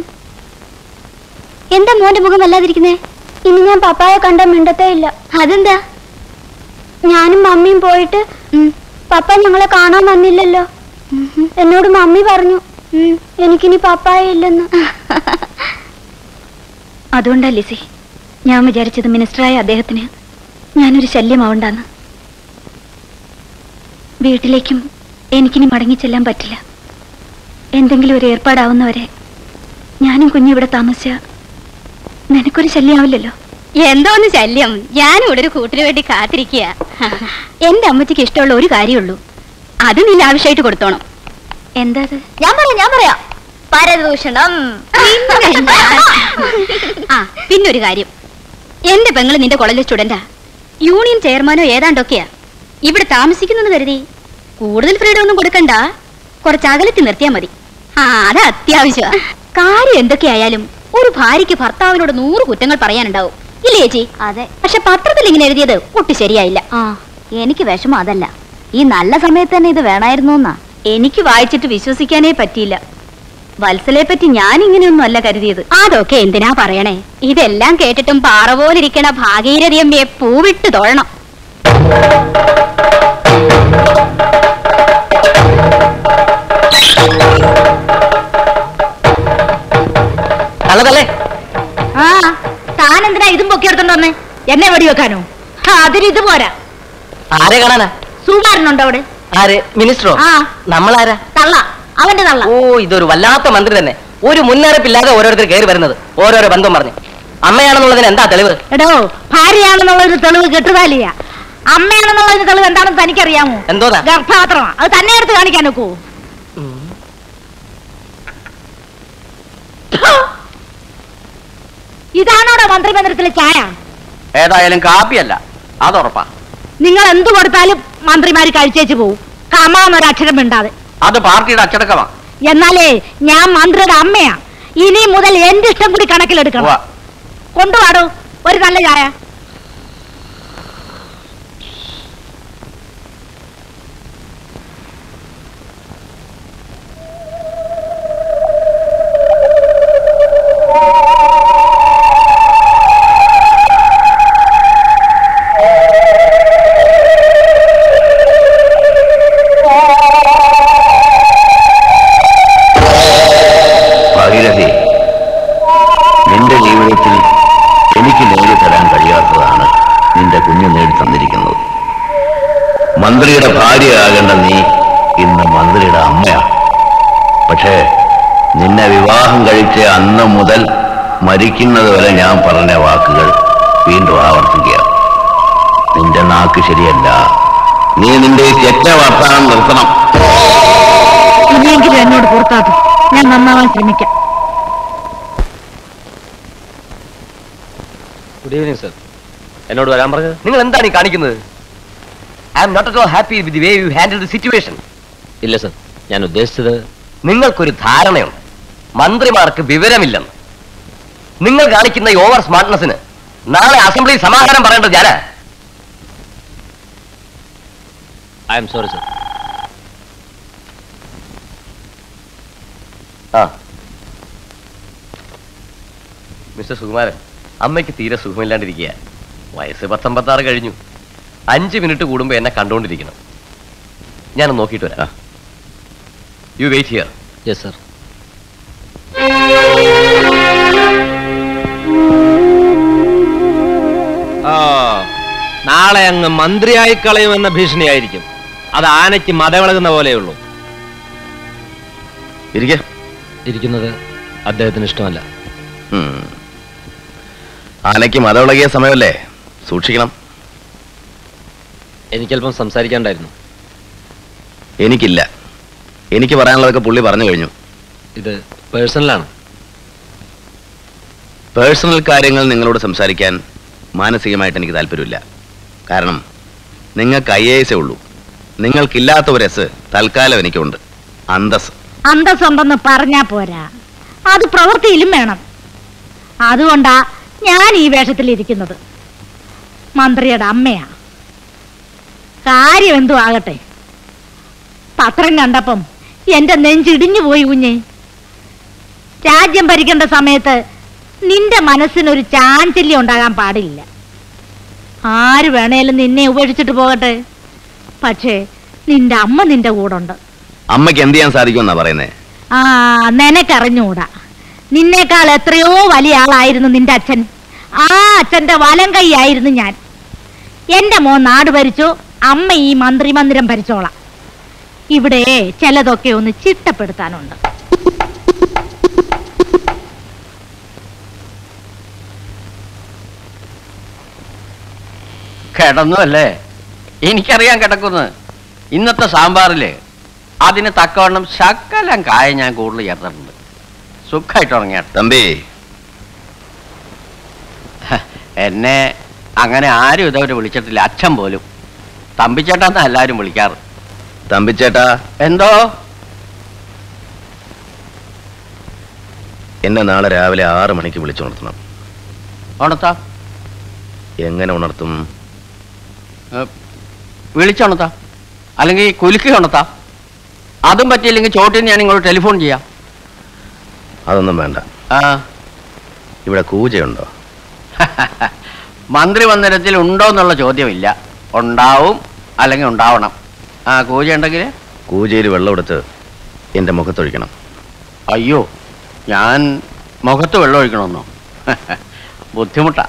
എന്താ മോന്റെ മുഖം വല്ലാതിരിക്കുന്നേ ഇനി ഞാൻ പപ്പായെ കണ്ട മിണ്ടത്തേ ഇല്ല അതെന്താ ഞാനും മമ്മിയും പോയിട്ട് പപ്പ ഞങ്ങളെ കാണാൻ വന്നില്ലല്ലോ എന്നോട് മമ്മി പറഞ്ഞു എനിക്കിനി പപ്പായ ഇല്ലെന്ന് അതുകൊണ്ടാ ലിസി ഞാൻ വിചാരിച്ചത് മിനിസ്റ്ററായ അദ്ദേഹത്തിന് ഞാനൊരു ശല്യമാവണ്ടെന്ന് വീട്ടിലേക്കും എനിക്കിനി മടങ്ങിച്ചെല്ലാൻ പറ്റില്ല എന്തെങ്കിലും ഒരു ഏർപ്പാടാവുന്നവരെ ഞാനും കുഞ്ഞും ഇവിടെ താമസിച്ച നിനക്കൊരു ശല്യമാവില്ലല്ലോ എന്തോന്ന് ശല്യം ഞാനും ഇവിടെ ഒരു കൂട്ടിന് വേണ്ടി കാത്തിരിക്കുക എന്റെ അമ്മച്ചിക്ക് ഇഷ്ടമുള്ള ഒരു കാര്യമുള്ളൂ അത് നീ ആവശ്യമായിട്ട് കൊടുത്തോണം എന്താ ഞാൻ പറയാം ഞാൻ പറയാം പരദൂഷണം ആ പിന്നൊരു കാര്യം എന്റെ പെങ്ങള് നിന്റെ കോളേജിലെ സ്റ്റുഡന്റാ യൂണിയൻ ചെയർമാനോ ഏതാണ്ടൊക്കെയാ ഇവിടെ താമസിക്കുന്നെന്ന് കരുതി കൂടുതൽ ഫ്രീഡം ഒന്നും കൊടുക്കണ്ട കുറച്ച് അകലത്തിൽ നിർത്തിയാ മതി ആ അത് അത്യാവശ്യമാ കാര്യം എന്തൊക്കെയായാലും ഒരു ഭാര്യയ്ക്ക് ഭർത്താവിനോട് നൂറ് കുറ്റങ്ങൾ പറയാനുണ്ടാവും ഇല്ലേ ചേച്ചി അതെ പക്ഷെ പത്രത്തിൽ ഇങ്ങനെ എഴുതിയത് ഒട്ടും ശരിയായില്ല ആ എനിക്ക് വിഷമം അതല്ല ഈ നല്ല സമയത്ത് തന്നെ ഇത് വേണമായിരുന്നു എന്നാ എനിക്ക് വായിച്ചിട്ട് വിശ്വസിക്കാനേ പറ്റിയില്ല വത്സലെ പറ്റി ഞാൻ ഇങ്ങനെയൊന്നും അല്ല കരുതിയത് അതൊക്കെ എന്തിനാ പറയണേ ഇതെല്ലാം കേട്ടിട്ടും പാറ പോലിരിക്കണ ഭാഗീരഥിയമ്മയെ പൂവിട്ട് തൊഴണം കള്ളതല്ലേ ആ താൻ എന്തിനാ ഇതും പൊക്കിയെടുത്തോണ്ട് വന്നേ എന്നെ വെടിവെക്കാനോ ആ, അതിന് ഇത് പോരാ ആരെ കാണാനാ സുകുമാരനുണ്ടോ അവിടെ ആര് മിനിസ്റ്ററോ ആ നമ്മളാരാ തള്ള അവന്റെ തള്ള ഓ ഇതൊരു വല്ലാത്ത മന്ത്രി തന്നെ ഒരു മുന്നറിയിപ്പില്ലാതെ ഓരോരുത്തർ കയറി വരുന്നത് ഓരോരോ ബന്ധം പറഞ്ഞു അമ്മയാണെന്നുള്ളതിന് എന്താ തെളിവ് എടോ ഭാര്യയാണെന്നുള്ളൊരു തെളിവ് കെട്ടുതാലിയ അമ്മയാണെന്നുള്ളൊരു തെളിവ് എന്താണെന്ന് തനിക്കറിയാമോ എന്തോന്നാ ഗർഭപാത്രമാ അത് തന്നെ എടുത്ത് കാണിക്കാൻ നോക്കൂ ഇതാണോടോ മന്ത്രിമന്ദിരത്തിലെ ചായ ഏതായാലും കാപ്പിയല്ല അതുറപ്പാ നിങ്ങൾ എന്ത് കൊടുത്താലും മന്ത്രിമാര് കഴിച്ചേച്ച് പോവും കമാന്നൊരക്ഷരം മിണ്ടാതെ അത് പാർട്ടിയുടെ അച്ചടക്കമാ എന്നാലേ ഞാൻ മന്ത്രിയുടെ അമ്മയാ ഇനി മുതൽ എന്റെ ഇഷ്ടം കൂടി കണക്കിലെടുക്കണം ഉവ്വ. കൊണ്ടുപാടോ ഒരു നല്ല ചായ ഭാഗീരഥി നിന്റെ ജീവിതത്തിൽ എനിക്ക് നേടി തരാൻ കഴിയാത്തതാണ് നിന്റെ കുഞ്ഞ് നേടി തന്നിരിക്കുന്നത് മന്ത്രിയുടെ ഭാര്യയാകേണ്ട നീ ഇന്ന് മന്ത്രിയുടെ അമ്മയാണ് പക്ഷേ നിന്നെ വിവാഹം കഴിച്ച അന്ന് മുതൽ മരിക്കുന്നത് വരെ ഞാൻ പറഞ്ഞ വാക്കുകൾ വീണ്ടും ആവർത്തിക്കുക നിന്റെ നാക്ക് ശരിയല്ല നീ നിന്റെ ഈ ചെറ്റ വർത്താനം നിർത്തണം ഇനിയെങ്കിലും എന്നോട് പുറത്താക്കും ഞാൻ നന്നാവാൻ ശ്രമിക്കാം ഗുഡ് ഈവനിങ് സർ എന്നോട് വരാൻ പറഞ്ഞത് നിങ്ങൾ എന്താണ് ഈ കാണിക്കുന്നത് I am not at all happy with way you handle the situation ഇല്ല സർ ഞാൻ ഉദ്ദേശിച്ചത് നിങ്ങൾക്കൊരു ധാരണയുണ്ട് മന്ത്രിമാർക്ക് വിവരമില്ലെന്ന് നിങ്ങൾ കാണിക്കുന്ന ഈ ഓവർ സ്മാർട്ട്നെസ്സിന് നാളെ അസംബ്ലിയിൽ സമാധാനം പറയേണ്ടത് ഞാനാ ഐ എം സോറി സർ ആ മിസ്റ്റർ സുകുമാരൻ അമ്മയ്ക്ക് തീരെ സുഖമില്ലാണ്ടിരിക്കുക വയസ്സ് പത്തൊമ്പത്താറ് കഴിഞ്ഞു അഞ്ച് മിനിറ്റ് കൂടുമ്പോൾ എന്നെ കണ്ടുകൊണ്ടിരിക്കണം ഞാൻ നോക്കിയിട്ട് വരാം you wait here yes sir ആ നാളെ അങ്ങ് മന്ത്രിയായി കളയുമെന്ന ഭീഷണിയായിരിക്കും അത് ആനയ്ക്ക് മതവിളകുന്ന പോലെയുള്ളൂ ഇരിക്കെ ഇരിക്കുന്നത് അദ്ദേഹത്തിന് ഇഷ്ടമല്ല ആനയ്ക്ക് മതവിളകിയ സമയമല്ലേ സൂക്ഷിക്കണം എനിക്കല്പം സംസാരിക്കാണ്ടായിരുന്നു എനിക്കില്ല എനിക്ക് പറയാനുള്ളതൊക്കെ പുള്ളി പറഞ്ഞു കഴിഞ്ഞു ഇത് പേഴ്സണലാണ് പേഴ്സണൽ കാര്യങ്ങൾ നിങ്ങളോട് സംസാരിക്കാൻ മാനസികമായിട്ട് എനിക്ക് താല്പര്യമില്ല കാരണം നിങ്ങൾക്ക് ഐ എ എസേ ഉള്ളൂ നിങ്ങൾക്കില്ലാത്ത ഒരു എസ് തൽക്കാലം എനിക്കുണ്ട് അന്തസ് അന്തസ്സുണ്ടെന്ന് പറഞ്ഞാ പോരാ അത് പ്രവൃത്തിയിലും വേണം അതുകൊണ്ടാ ഞാൻ ഈ വേഷത്തിൽ ഇരിക്കുന്നത് മന്ത്രിയുടെ അമ്മയാ കാര്യം എന്തു ആകട്ടെ പത്രം കണ്ടപ്പം എന്റെ നെഞ്ചിടിഞ്ഞു പോയി കുഞ്ഞെ രാജ്യം ഭരിക്കേണ്ട സമയത്ത് നിന്റെ മനസ്സിനൊരു ചാഞ്ചല്യം ഉണ്ടാകാൻ പാടില്ല ആര് വേണേലും നിന്നെ ഉപേക്ഷിച്ചിട്ട് പോകട്ടെ പക്ഷേ നിന്റെ അമ്മ നിന്റെ കൂടെ ഉണ്ട് അമ്മയ്ക്ക് എന്ത് ചെയ്യാൻ സാധിക്കുമെന്നാ പറയുന്നേ ആ നിനക്കറിഞ്ഞൂടാ നിന്നേക്കാൾ എത്രയോ വലിയ ആളായിരുന്നു നിന്റെ അച്ഛൻ ആ അച്ഛന്റെ വലം കൈയായിരുന്നു ഞാൻ എന്റെ മോൻ നാട് ഭരിച്ചു അമ്മ ഈ മന്ത്രി മന്ദിരം ഭരിച്ചോളാം ഇവിടെ ചിലതൊക്കെ ഒന്ന് ചിട്ടപ്പെടുത്താനുണ്ട് കിടന്നു അല്ലേ എനിക്കറിയാൻ കിടക്കുന്നു ഇന്നത്തെ സാമ്പാറില് അതിന് തക്കവണ്ണം ശക്കലം കായ ഞാൻ കൂടുതൽ ചേർത്തിട്ടുണ്ട് സുഖമായിട്ട് ഉറങ്ങിയ തമ്പി എന്നെ അങ്ങനെ ആരും ഇതവരെ വിളിച്ചിട്ടില്ല അച്ഛൻ പോലും തമ്പിച്ചേട്ടാന്നാ എല്ലാവരും വിളിക്കാറ് തമ്പിച്ചേട്ടാ എന്തോ എന്നെ നാളെ രാവിലെ ആറ് മണിക്ക് വിളിച്ചുണർത്തണം ഉണർത്താം എങ്ങനെ ഉണർത്തും വിളിച്ചുണർത്താം അല്ലെങ്കിൽ കുലുക്കി ഉണർത്താം അതും പറ്റിയില്ലെങ്കിൽ ചോട്ടിന് ഞാൻ ഇങ്ങോട്ട് ടെലിഫോൺ ചെയ്യാം അതൊന്നും വേണ്ട ആ ഇവിടെ കൂജയുണ്ടോ മന്ത്രി മന്ദിരത്തിൽ ഉണ്ടോ എന്നുള്ള ചോദ്യമില്ല ഉണ്ടാവും അല്ലെങ്കിൽ ഉണ്ടാവണം ആ കൂജ ഉണ്ടെങ്കിൽ കൂജയിൽ വെള്ളം എടുത്ത് എൻ്റെ മുഖത്തൊഴിക്കണം അയ്യോ ഞാൻ മുഖത്ത് വെള്ളം ഒഴിക്കണമെന്നോ ബുദ്ധിമുട്ടാ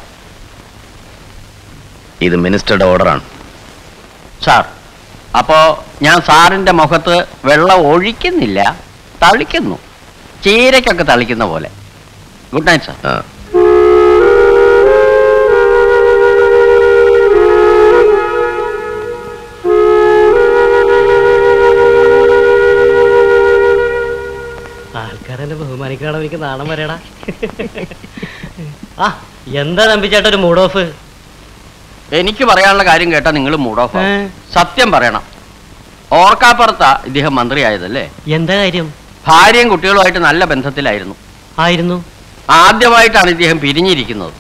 ഇത് മിനിസ്റ്ററുടെ ഓർഡറാണ് സാർ അപ്പോ ഞാൻ സാറിന്റെ മുഖത്ത് വെള്ളം ഒഴിക്കുന്നില്ല തളിക്കുന്നു ചീരക്കൊക്കെ തളിക്കുന്ന പോലെ ഗുഡ് നൈറ്റ് സാർ ആൾക്കാരെന്നെ ബഹുമാനിക്കണം എനിക്ക് നാണം വരടാ ആ എന്താ നമ്പിച്ചേട്ട ഒരു മൂഡ് ഓഫ് എനിക്ക് പറയാനുള്ള കാര്യം കേട്ടാ നിങ്ങൾ മൂഡ് ഓഫ് സത്യം പറയണം ഓർക്കാപ്പുറത്താ ഇദ്ദേഹം മന്ത്രിയായതല്ലേ എന്താ കാര്യം ഭാര്യയും കുട്ടികളുമായിട്ട് നല്ല ബന്ധത്തിലായിരുന്നു ആയിരുന്നു ആദ്യമായിട്ടാണ് ഇദ്ദേഹം പിരിഞ്ഞിരിക്കുന്നത്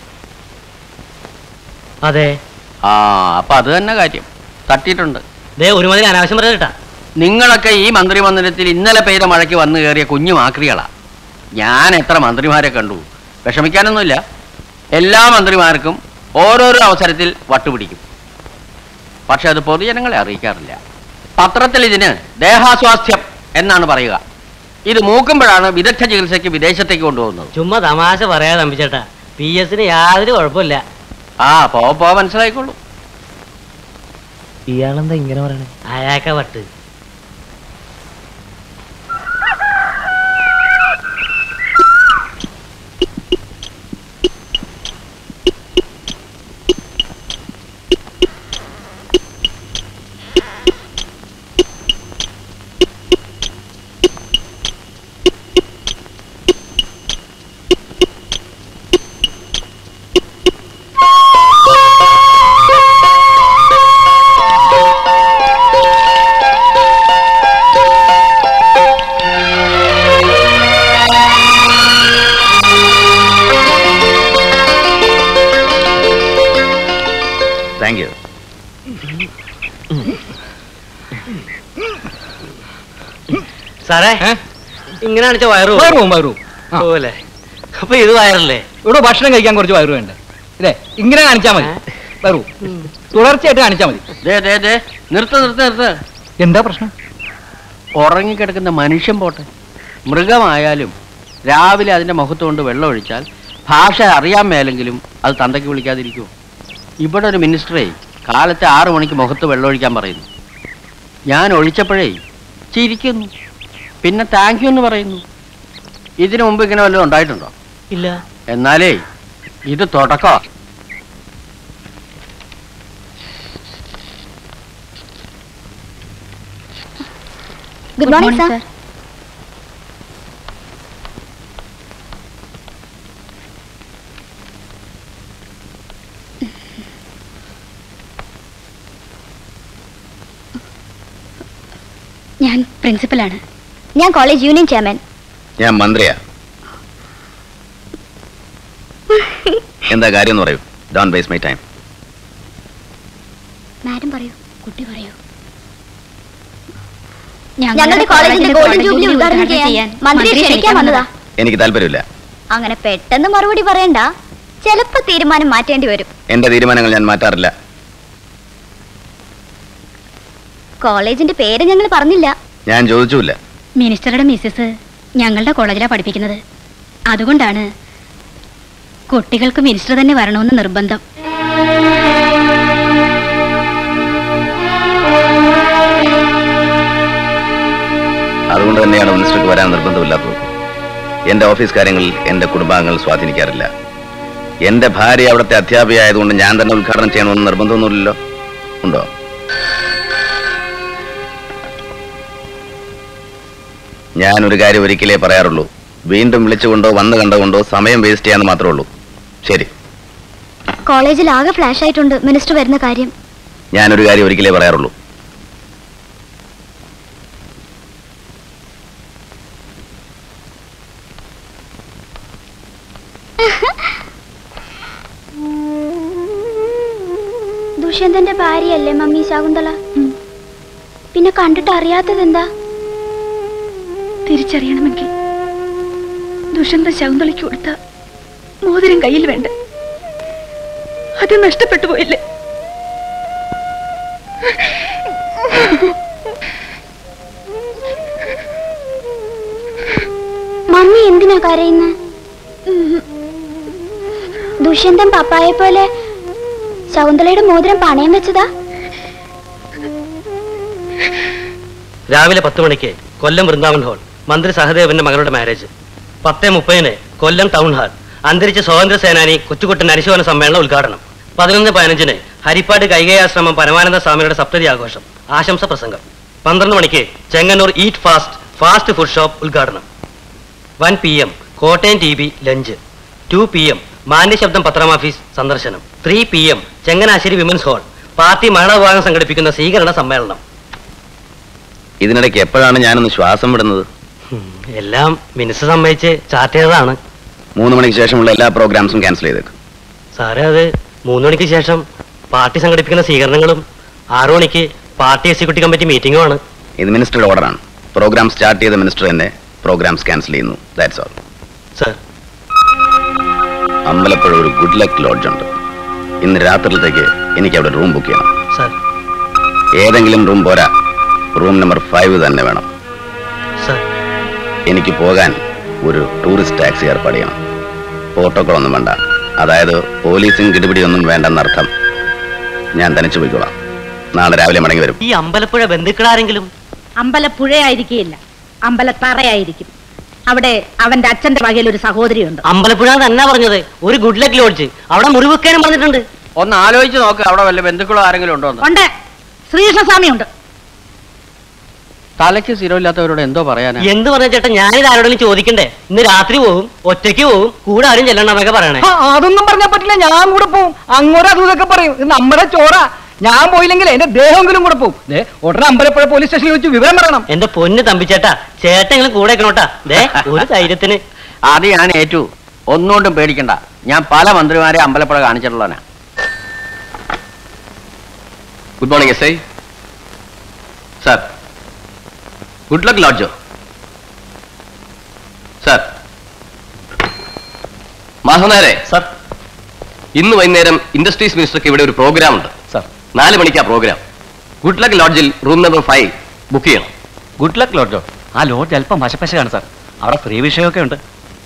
അതെ ആ അപ്പൊ അത് തന്നെ കാര്യം തട്ടിയിട്ടുണ്ട് ദേ ഒരുമാതിരി അനാവശ്യം പറഞ്ഞിട്ടാ നിങ്ങളൊക്കെ ഈ മന്ത്രി മന്ദിരത്തിൽ ഇന്നലെ പെയ്ത മഴയ്ക്ക് വന്നു കയറിയ കുഞ്ഞു മാക്രികളാ ഞാൻ എത്ര മന്ത്രിമാരെ കണ്ടു വിഷമിക്കാനൊന്നുമില്ല എല്ലാ മന്ത്രിമാർക്കും ഓരോരോ അവസരത്തിൽ വട്ടുപിടിക്കും പക്ഷെ അത് പൊതുജനങ്ങളെ അറിയിക്കാറില്ല പത്രത്തിൽ ഇതിന് ദേഹാസ്വാസ്ഥ്യം എന്നാണ് പറയുക ഇത് മൂക്കുമ്പോഴാണ് വിദഗ്ധ ചികിത്സയ്ക്ക് വിദേശത്തേക്ക് കൊണ്ടുപോകുന്നത് ചുമ്മാ തമാശ പറയാ നമ്പിച്ചേട്ടാ പി എസിന് യാതൊരു കുഴപ്പമില്ല ആ പോ പോ മനസ്സിലായിക്കോളൂ ഇയാളെന്താ ഇങ്ങനെ പറയണേ അയാക്ക വട്ട് താങ്ക് യു സാറേ ഇങ്ങനെ കാണിച്ച വയറു വയറും വയറും പോലെ അപ്പൊ ഇത് വയറല്ലേ ഇവിടെ ഭക്ഷണം കഴിക്കാൻ കുറച്ച് വയറ് വേണ്ടേ ഇല്ലേ ഇങ്ങനെ കാണിച്ചാൽ മതി വയറു തുടർച്ചയായിട്ട് കാണിച്ചാൽ മതി ദേ ദേ ദേ നിർത്ത് നിർത്ത് നിർത്ത് എന്താ പ്രശ്നം ഉറങ്ങിക്കിടക്കുന്ന മനുഷ്യൻ പോട്ടെ മൃഗമായാലും രാവിലെ അതിന്റെ മുഖത്ത് കൊണ്ട് വെള്ളം ഒഴിച്ചാൽ ഭാഷ അറിയാൻ മേലെങ്കിലും അത് തന്തയ്ക്ക് വിളിക്കാതിരിക്കുമോ ഇവിടെ ഒരു മിനിസ്റ്ററേ കാലത്തെ ആറു മണിക്ക് മുഖത്ത് വെള്ളം ഒഴിക്കാൻ പറയുന്നു ഞാൻ ഒഴിച്ചപ്പോഴേ ചിരിക്കുന്നു പിന്നെ താങ്ക് യു എന്ന് പറയുന്നു ഇതിനു മുമ്പ് ഇങ്ങനെ വല്ലതും ഉണ്ടായിട്ടുണ്ടോ ഇല്ല എന്നാലേ ഇത് തുടക്കമാ ഗുഡ് മോർണിംഗ് സാർ ഞാൻ പ്രിൻസിപ്പലാണ് ഞാൻ കോളേജ് യൂണിയൻ ചെയർമാൻ ഞാൻ മന്ത്രിയാ എന്താ കാര്യം എന്ന് പറയൂ don't waste my time madam പറയൂ കുട്ടി പറയൂ ഞങ്ങളുടെ കോളേജിന്റെ ഗോൾഡൻ ജൂബിലി ഉദ്ഘാടനം ചെയ്യാൻ മന്ത്രിയെ ക്ഷണിക്കാൻ വന്നതാ എനിക്ക് താല്പര്യമില്ല അങ്ങനെ പെട്ടെന്ന് മറുപടി പറയണ്ട ചിലപ്പോ തീരുമാനം മാറ്റേണ്ടി വരും എന്റെ തീരുമാനങ്ങൾ ഞാൻ മാറ്റാറില്ല കോളേജിന്റെ പേര് ഞങ്ങൾ പറഞ്ഞില്ല ഞാൻ ചോദിച്ചുമില്ല മിനിസ്റ്ററുടെ മിസ്സസ് ഞങ്ങളുടെ കോളേജിലാണ് പഠിപ്പിക്കുന്നത് അതുകൊണ്ടാണ് കുട്ടികൾക്ക് മിനിസ്റ്റർ തന്നെ വരണമെന്ന് നിർബന്ധം അതുകൊണ്ട് തന്നെയാണ് മിനിസ്റ്റർക്ക് വരാൻ നിർബന്ധമില്ലാത്തത് എന്റെ ഓഫീസ് കാര്യങ്ങളിൽ എന്റെ കുടുംബാംഗങ്ങൾ സ്വാധീനിക്കാറില്ല എന്റെ ഭാര്യ അവിടുത്തെ അധ്യാപികയായതുകൊണ്ട് ഞാൻ തന്നെ ഉദ്ഘാടനം ചെയ്യണമെന്ന് നിർബന്ധമൊന്നുമില്ലല്ലോ ഉണ്ടോ ഞാൻ ഒരു കാര്യം ഒരിക്കലേ പറയാറുള്ളൂ വീണ്ടും വിളിച്ചുകൊണ്ടോ വന്നു കണ്ടുകൊണ്ടോ സമയം വേസ്റ്റ് ചെയ്യാന്ന് മാത്രമേ ഉള്ളൂ ശരി കോളേജിൽ ആകെ ഫ്ലാഷ് ആയിട്ടുണ്ട് മിനിസ്റ്റർ വരുന്ന കാര്യം ഞാനൊരു കാര്യം ഒരിക്കലേ പറയാറുള്ളൂ ദുഷ്യന്തന്റെ ഭാര്യയല്ലേ മമ്മി ശകുന്തള പിന്നെ കണ്ടിട്ട് അറിയാത്തത് എന്താ തിരിച്ചറിയണമെങ്കിൽ ദുഷ്യന്ത ശകുന്തളയ്ക്ക് കൊടുത്ത മോതിരം കയ്യിൽ വേണ്ട അത് നഷ്ടപ്പെട്ടു പോയില്ലേ മമ്മി എന്തിനാ കരയുന്ന ദുഷ്യന്തൻ പപ്പായെ പോലെ ശകുന്തളയുടെ മോതിരം പണയം വെച്ചതാ രാവിലെ പത്ത് മണിക്ക് കൊല്ലം വൃന്ദാവൻ ഹാൾ മന്ത്രി സഹദേവന്റെ മകളുടെ മാരേജ് പത്തേ മുപ്പതിന് കൊല്ലം ടൗൺ ഹാൾ അന്തരിച്ച സ്വാതന്ത്ര്യ സേനാനി കൊച്ചുകുട്ടൻ അനുശോചന സമ്മേളനം ഉദ്ഘാടനം പതിനൊന്ന് പതിനഞ്ചിന് ഹരിപ്പാട് കൈകയാശ്രമം പരമാനന്ദ സ്വാമിയുടെ സപ്തതി ആഘോഷം ആശംസ പ്രസംഗം പന്ത്രണ്ട് മണിക്ക് Chengannur eat fast fast food shop ഉദ്ഘാടനം one P M Kottayam T B lunch two P M മാന്യശബ്ദം പത്രമാഫീസ് സന്ദർശനം three P M Changanassery women's hall party മഹിളാ വിഭാഗം സംഘടിപ്പിക്കുന്ന സ്വീകരണ സമ്മേളനം ഇതിനിടയ്ക്ക് എപ്പോഴാണ് ഞാനൊന്ന് ശ്വാസം വിടുന്നത് എല്ലാം മിനിസ്റ്റർ സമ്മതിച്ച് ചാർട്ട് ചെയ്തതാണ് മൂന്ന് മണിക്ക് ശേഷമുള്ള എല്ലാ പ്രോഗ്രാംസും ക്യാൻസൽ ചെയ്തേക്കും സാറേ അത് മൂന്ന് മണിക്ക് ശേഷം പാർട്ടി സംഘടിപ്പിക്കുന്ന സ്വീകരണങ്ങളും ആറു മണിക്ക് പാർട്ടി എക്സിക്യൂട്ടീവ് കമ്മിറ്റി മീറ്റിംഗുമാണ് ഇത് മിനിസ്റ്ററുടെ ഓർഡറാണ് പ്രോഗ്രാം സ്റ്റാർട്ട് ചെയ്ത മിനിസ്റ്റർ തന്നെ പ്രോഗ്രാംസ് ക്യാൻസൽ ചെയ്യുന്നു ദാറ്റ്സ് ഓൾ സർ അമ്പലപ്പുഴ ഒരു ഗുഡ് ലക്ക് ലോഡ്ജ് ഉണ്ട് ഇന്ന് രാത്രിയിലത്തേക്ക് എനിക്ക് അവിടെ റൂം ബുക്ക് ചെയ്യണം സർ ഏതെങ്കിലും റൂം പോരാ റൂം നമ്പർ ഫൈവ് തന്നെ വേണം സർ എനിക്ക് പോകാൻ ഒരു ടൂറിസ്റ്റ് ടാക്സി ഏർപ്പാട് ചെയ്യണം പ്രോട്ടോക്കോൾ ഒന്നും വേണ്ട അതായത് പോലീസും കിടിപിടിയൊന്നും വേണ്ടെന്നർത്ഥം ഞാൻ തനിച്ചു പോയിക്കോളാം നാളെ രാവിലെ മടങ്ങി വരും ഈ അമ്പലപ്പുഴ ബന്ധുക്കളാരെങ്കിലും അമ്പലപ്പുഴയായിരിക്കില്ല അമ്പലത്തറയായിരിക്കും അവിടെ അവന്റെ അച്ഛന്റെ വകയിൽ ഒരു സഹോദരിയുണ്ട് അമ്പലപ്പുഴ തന്നെ പറഞ്ഞത് ഒരു ഗുഡ് ലക്ക് ലോഡ്ജ് അവിടെ മുറിവെക്കാനും പറഞ്ഞിട്ടുണ്ട് ഒന്ന് ആലോചിച്ച് നോക്ക് അവിടെ വല്ല ബന്ധുക്കളോ ആരെങ്കിലും ഉണ്ടോ എന്ന് ഉണ്ട് ശ്രീകൃഷ്ണസ്വാമി ഉണ്ട് തലയ്ക്ക് സ്ഥിരമില്ലാത്തവരോട് എന്തോ പറയാനാ എന്ത് പറഞ്ഞ ചേട്ടാ ഞാനിത് ആരോടെങ്കിലും ചോദിക്കണ്ടേ ഇന്ന് രാത്രി പോവും ഒറ്റയ്ക്ക് പോവും കൂടെ ആരും ചെല്ലണമെന്നൊക്കെ പറയണേ ആ, അതൊന്നും പറഞ്ഞാൽ പറ്റില്ല ഞാൻ കൂടെ പോവും അങ്ങോട്ട് അതും ഇതൊക്കെ പറയും ഇത് നമ്മുടെ ചോറ ഞാൻ പോയില്ലെങ്കിൽ എന്റെ ദേഹമെങ്കിലും കൂടെ പോവും ദേ, ഉടനെ അമ്പലപ്പുഴ പോലീസ് സ്റ്റേഷനിൽ വെച്ച് വിവരം പറയണം എന്റെ പൊന്ന് തമ്പിച്ചേട്ടാ ചേട്ടെങ്കിലും കൂടെ വെക്കണോട്ടാ ദേ ഒരു ധൈര്യത്തിന് അത് ഞാൻ ഏറ്റു ഒന്നുകൊണ്ടും പേടിക്കണ്ട ഞാൻ പല മന്ത്രിമാരെ അമ്പലപ്പുഴ കാണിച്ചിട്ടുള്ളവനാ good morning S I sir good luck ലോഡ്ജോ സാർ മാധവനാരെ സാർ ഇന്ന് വൈകുന്നേരം ഇൻഡസ്ട്രീസ് മിനിസ്റ്റർക്ക് ഇവിടെ ഒരു പ്രോഗ്രാം ഉണ്ട് സാർ നാല് മണിക്കാ പ്രോഗ്രാം ഗുഡ് ലക്ക് ലോഡ്ജിൽ റൂം നമ്പർ ഫൈവ് ബുക്ക് ചെയ്യണം ഗുഡ് ലക്ക് ലോഡ്ജോ ആ ലോഡ്ജ് അല്പം വശപ്പശകാണ് സാർ അവിടെ ഫ്രീ വിഷയമൊക്കെ ഉണ്ട്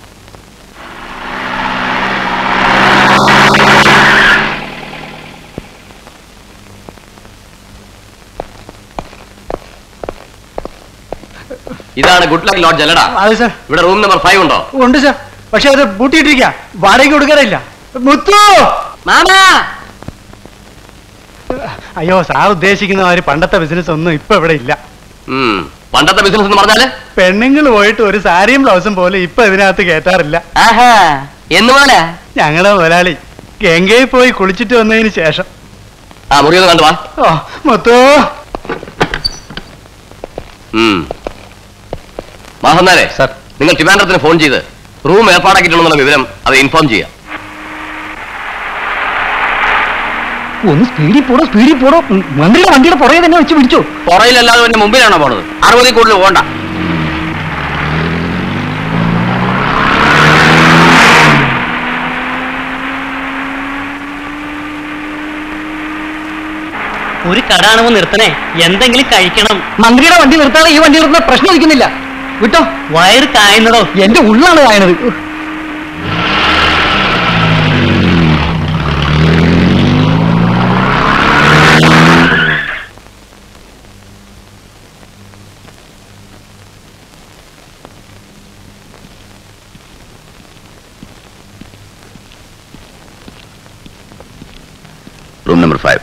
ഇതാണ് ഗുഡ് ലക്ക് ലോഡ്ജ് അല്ലടാ അതെ സാർ ഇവിടെ റൂം നമ്പർ ഫൈവ് ഉണ്ടോ ഉണ്ട് സാർ പക്ഷെ അത് പൂട്ടിയിട്ടിരിക്കുക വാടകയ്ക്ക് കൊടുക്കാറില്ല മുത്തു മാമാ അയ്യോ സാർ ഉദ്ദേശിക്കുന്ന മാതിരി പണ്ടത്തെ ബിസിനസ് ഒന്നും ഇപ്പൊ ഇവിടെ ഇല്ല ഉം. പണ്ടത്തെ ബിസിനസ് എന്ന് പറഞ്ഞാല് പെണ്ണുങ്ങൾ പോയിട്ട് ഒരു സാരിയും ബ്ലൗസും പോലും ഇപ്പൊ ഇതിനകത്ത് കേറ്റാറില്ല ആഹാ എന്ന് പോലെ ഞങ്ങളുടെ മുതലാളി ഗംഗയിൽ പോയി കുളിച്ചിട്ട് വന്നതിന് ശേഷം ആ മുറി ഒന്ന് കണ്ടു വാ ഓ മുത്തു ഉം. മാധവനാരെ സാർ നിങ്ങൾ ട്രിവാൻഡ്രത്തിന് ഫോൺ ചെയ്ത് റൂം ഏർപ്പാടാക്കിയിട്ടുണ്ടെന്നുള്ള വിവരം അത് ഇൻഫോം ചെയ്യാം ഒന്ന് സ്പീഡിൽ പോടോ സ്പീഡിൽ പോടോ ഉം, മന്ത്രിയുടെ വണ്ടിയുടെ പുറകെ തന്നെ വെച്ച് പിടിച്ചു പുറയിലല്ലാതെ എന്റെ മുമ്പിലാണോ പോണത് അറുപതിൽ കൂടുതൽ പോകണ്ട ഒരു കടാണുമ്പോ നിർത്തണേ എന്തെങ്കിലും കഴിക്കണം മന്ത്രിയുടെ വണ്ടി നിർത്താതെ ഈ വണ്ടി നിർത്തുന്ന പ്രശ്നം ഇരിക്കുന്നില്ല വിട്ടോ വയറ് കായുന്നതോ എന്റെ ഉള്ളാണ് കായണത് റൂം നമ്പർ ഫൈവ്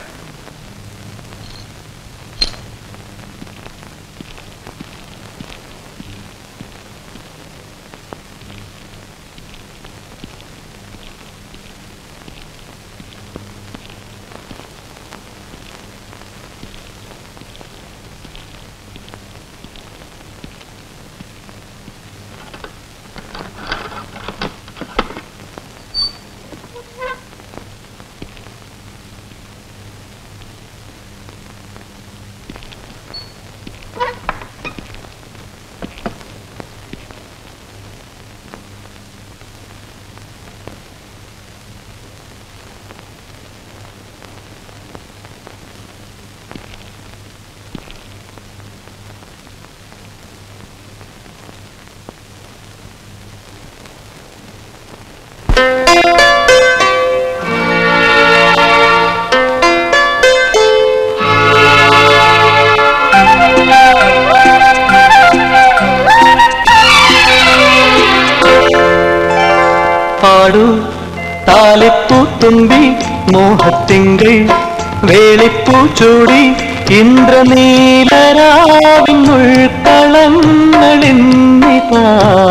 പാടു താലിപ്പൂത്തുമ്പി മോഹത്തിങ്കൾ വേളിപ്പൂ ചൂടി ഇന്ദ്രനീലരാവിനുൾക്കളങ്ങളിന്നിതാ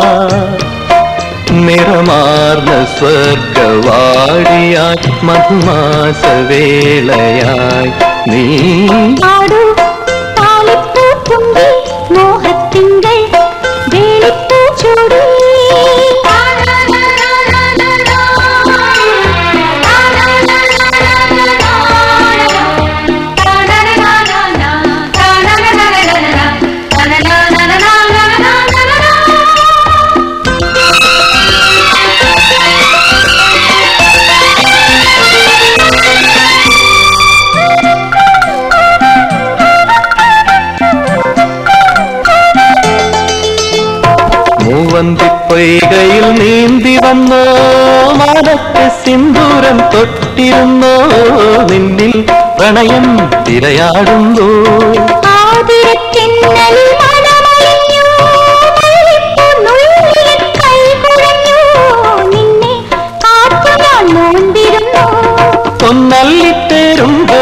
നിറമാർന്ന സ്വർഗവാടിയായി മധുമാസവേളയായി നീ പാടു താലിപ്പൂത്തുമ്പി മോഹത്തിങ്കൾ വേളിപ്പൂ ചൂടി മൂവന്തിപ്പൊയ്കയിൽ നീന്തി വന്നോ മാനത്തെ സിന്ദൂരം തൊട്ടിരുന്നോ നിന്നിൽ പ്രണയം തിരയാടുന്നു ആതിരത്തിന്നലിൽ മനമലിഞ്ഞു മല്ലിപ്പൂ നുള്ളിയ കൈകുഴഞ്ഞു നിന്നെ കാത്തു ഞാൻ നോന്തിരുന്നു പൊന്നല്ലിത്തേരുണ്ടോ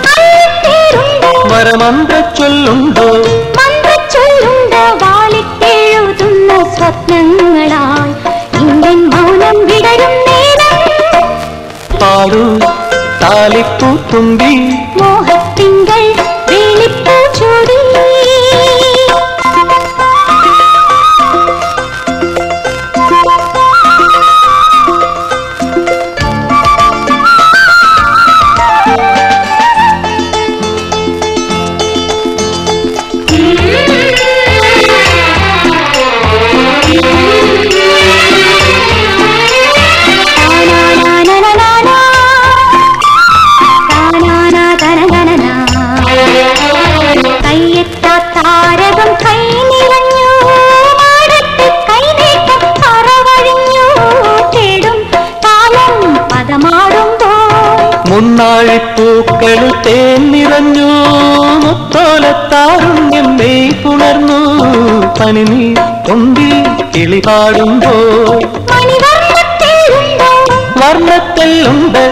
വരമന്ത്ര ചൊല്ലുണ്ടോ മന്ത്രച്ചൊല്ലുണ്ട വാളിട്ടെഴുതുന്ന സ്വപ്നങ്ങളായി ഇന്ത്യൻ മൗനം വിടരും നേരം പാടു താലിപ്പൂ തുമ്പി മോഹത്തിങ്കൾ വേളിപ്പൂ ചൂടി കയ്യെത്താ താരകം കൈ നിറഞ്ഞു മാടത്ത് കൈനീട്ടം പറവഴിഞ്ഞു തേടും കാലം പദമാടുമ്പോൾ മുന്നാഴിപ്പൂക്കൾ തേൻ നിറഞ്ഞു മുത്തോലത്താരുണ്യം നെയ് പുണർന്നു പനിനീ കൊണ്ടിൽ കിളിപാടുമ്പോൾ വർണ്ണത്തെല്ലുണ്ട്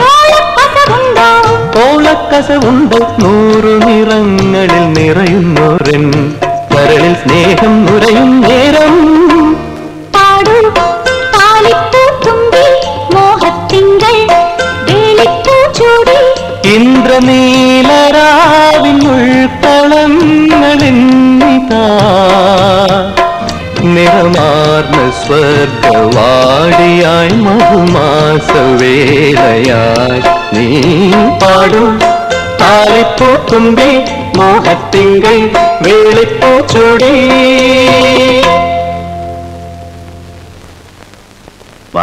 ഓളക്കസവുണ്ട് നൂറു നിറങ്ങളിൽ നിറയുന്നോരൻ കരളിൽ സ്നേഹം നുരയും നേരം പാടു താലിപ്പൂ തുമ്പി മോഹത്തിങ്കൾ വേളിപ്പൂ ചൂടി ഇന്ദ്രനീലരാവിനുൾക്കളങ്ങളിന്നിതാ നിറമാർന്ന സ്വർഗവാടിയായി മധുമാസവേളയായി നീ പാടും താലിപ്പൂ തുമ്പി മോഹത്തിങ്കൾ വേളിപ്പൂ ചൂടി വാ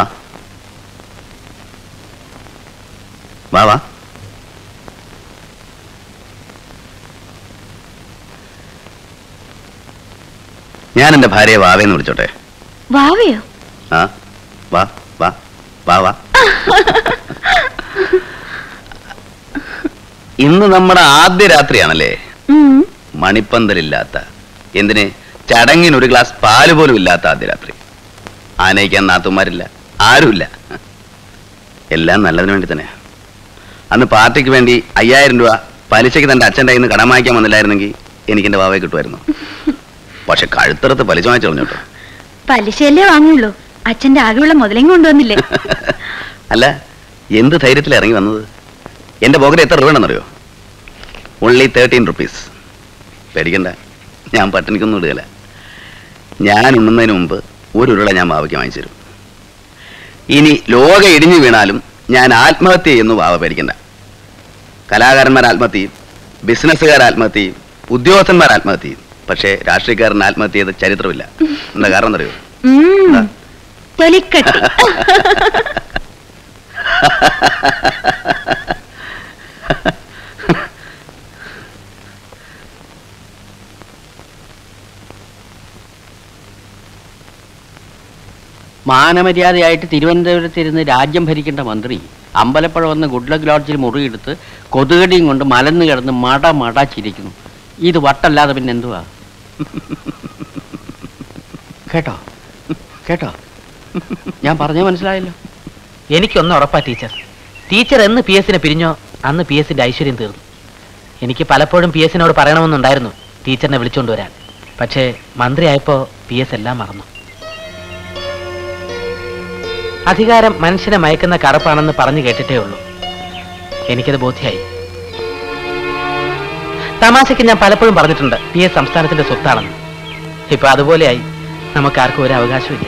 വാ വാ ഞാൻ എന്റെ ഭാര്യയെ വാവേന്ന് വിളിച്ചോട്ടെ വാവയോ ആ വാ വാ വാ വാ ഇന്ന് നമ്മുടെ ആദ്യ രാത്രിയാണല്ലേ മണിപ്പന്തലില്ലാത്ത എന്തിന് ചടങ്ങിന് ഒരു ഗ്ലാസ് പാല് പോലും ഇല്ലാത്ത ആദ്യ രാത്രി ആനയിക്കാൻ നാത്തുമാരില്ല ആരുമില്ല എല്ലാം നല്ലതിന് വേണ്ടി തന്നെ അന്ന് പാർട്ടിക്ക് വേണ്ടി അയ്യായിരം രൂപ പലിശയ്ക്ക് തന്റെ അച്ഛൻ്റെ കയ്യിൽ നിന്ന് കടം വാങ്ങിക്കാൻ വന്നില്ലായിരുന്നെങ്കിൽ എനിക്ക് എന്റെ വാവയെ കിട്ടുമായിരുന്നു പക്ഷെ കഴുത്തറത്ത് പലിശ വാങ്ങിച്ചു കളഞ്ഞു കേട്ടോ പലിശയല്ലേ വാങ്ങുള്ളൂ അച്ഛന്റെ ആകെയുള്ള മുതലും കൊണ്ടുവന്നില്ലേ അല്ല എന്ത് ധൈര്യത്തിൽ ഇറങ്ങി വന്നത് എന്റെ പോക്കറ്റ് എത്ര രൂപ ഉണ്ടെന്നറിയോ ഓൺലി തേർട്ടീൻ റുപ്പീസ് പേടിക്കണ്ട ഞാൻ പട്ടിണിക്കൊന്നും ഇടുകയില്ല ഞാൻ ഉണ്ണുന്നതിന് മുമ്പ് ഒരു ഉരുള ഞാൻ വാവയ്ക്ക് വാങ്ങിച്ചു തരും ഇനി ലോക ഇടിഞ്ഞു വീണാലും ഞാൻ ആത്മഹത്യ ചെയ്യുന്നു വാവ പേടിക്കണ്ട കലാകാരന്മാർ ആത്മഹത്യ ചെയ്യും ബിസിനസ്സുകാർ ആത്മഹത്യ ചെയ്യും ഉദ്യോഗസ്ഥന്മാർ ആത്മഹത്യ ചെയ്യും പക്ഷേ രാഷ്ട്രീയക്കാരൻ ആത്മഹത്യ ചെയ്ത ചരിത്രമില്ല എന്താ കാരണം എന്നറിയോ ഉം. തൊലിക്കട്ടി മാനമര്യാദയായിട്ട് തിരുവനന്തപുരത്ത് ഇരുന്ന് രാജ്യം ഭരിക്കേണ്ട മന്ത്രി അമ്പലപ്പുഴ വന്ന് ഗുഡ്ലക്ക് ലോഡ്ജിൽ മുറിയെടുത്ത് കൊതുകടിയും കൊണ്ട് മലന്ന് കിടന്ന് മട മട ചിരിക്കുന്നു ഇത് വട്ടല്ലാതെ പിന്നെ എന്തുവാ കേട്ടോ കേട്ടോ ഞാൻ പറഞ്ഞ മനസ്സിലായല്ലോ എനിക്കൊന്ന് ഉറപ്പാ ടീച്ചർ ടീച്ചർ എന്ന് പി എസിനെ പിരിഞ്ഞോ അന്ന് പി എസിന്റെ ഐശ്വര്യം തീർന്നു എനിക്ക് പലപ്പോഴും പി എസിനോട് പറയണമെന്നുണ്ടായിരുന്നു ടീച്ചറിനെ വിളിച്ചുകൊണ്ട് വരാൻ പക്ഷേ മന്ത്രിയായപ്പോ പി എസ് എല്ലാം മറന്നു അധികാരം മനുഷ്യനെ മയക്കുന്ന കറുപ്പാണെന്ന് പറഞ്ഞു കേട്ടിട്ടേ ഉള്ളൂ എനിക്കത് ബോധ്യായി തമാശയ്ക്ക് ഞാൻ പലപ്പോഴും പറഞ്ഞിട്ടുണ്ട് പി എസ് സംസ്ഥാനത്തിന്റെ സ്വത്താണെന്ന് ഇപ്പൊ അതുപോലെയായി നമുക്ക് ആർക്കും ഒരു അവകാശമില്ല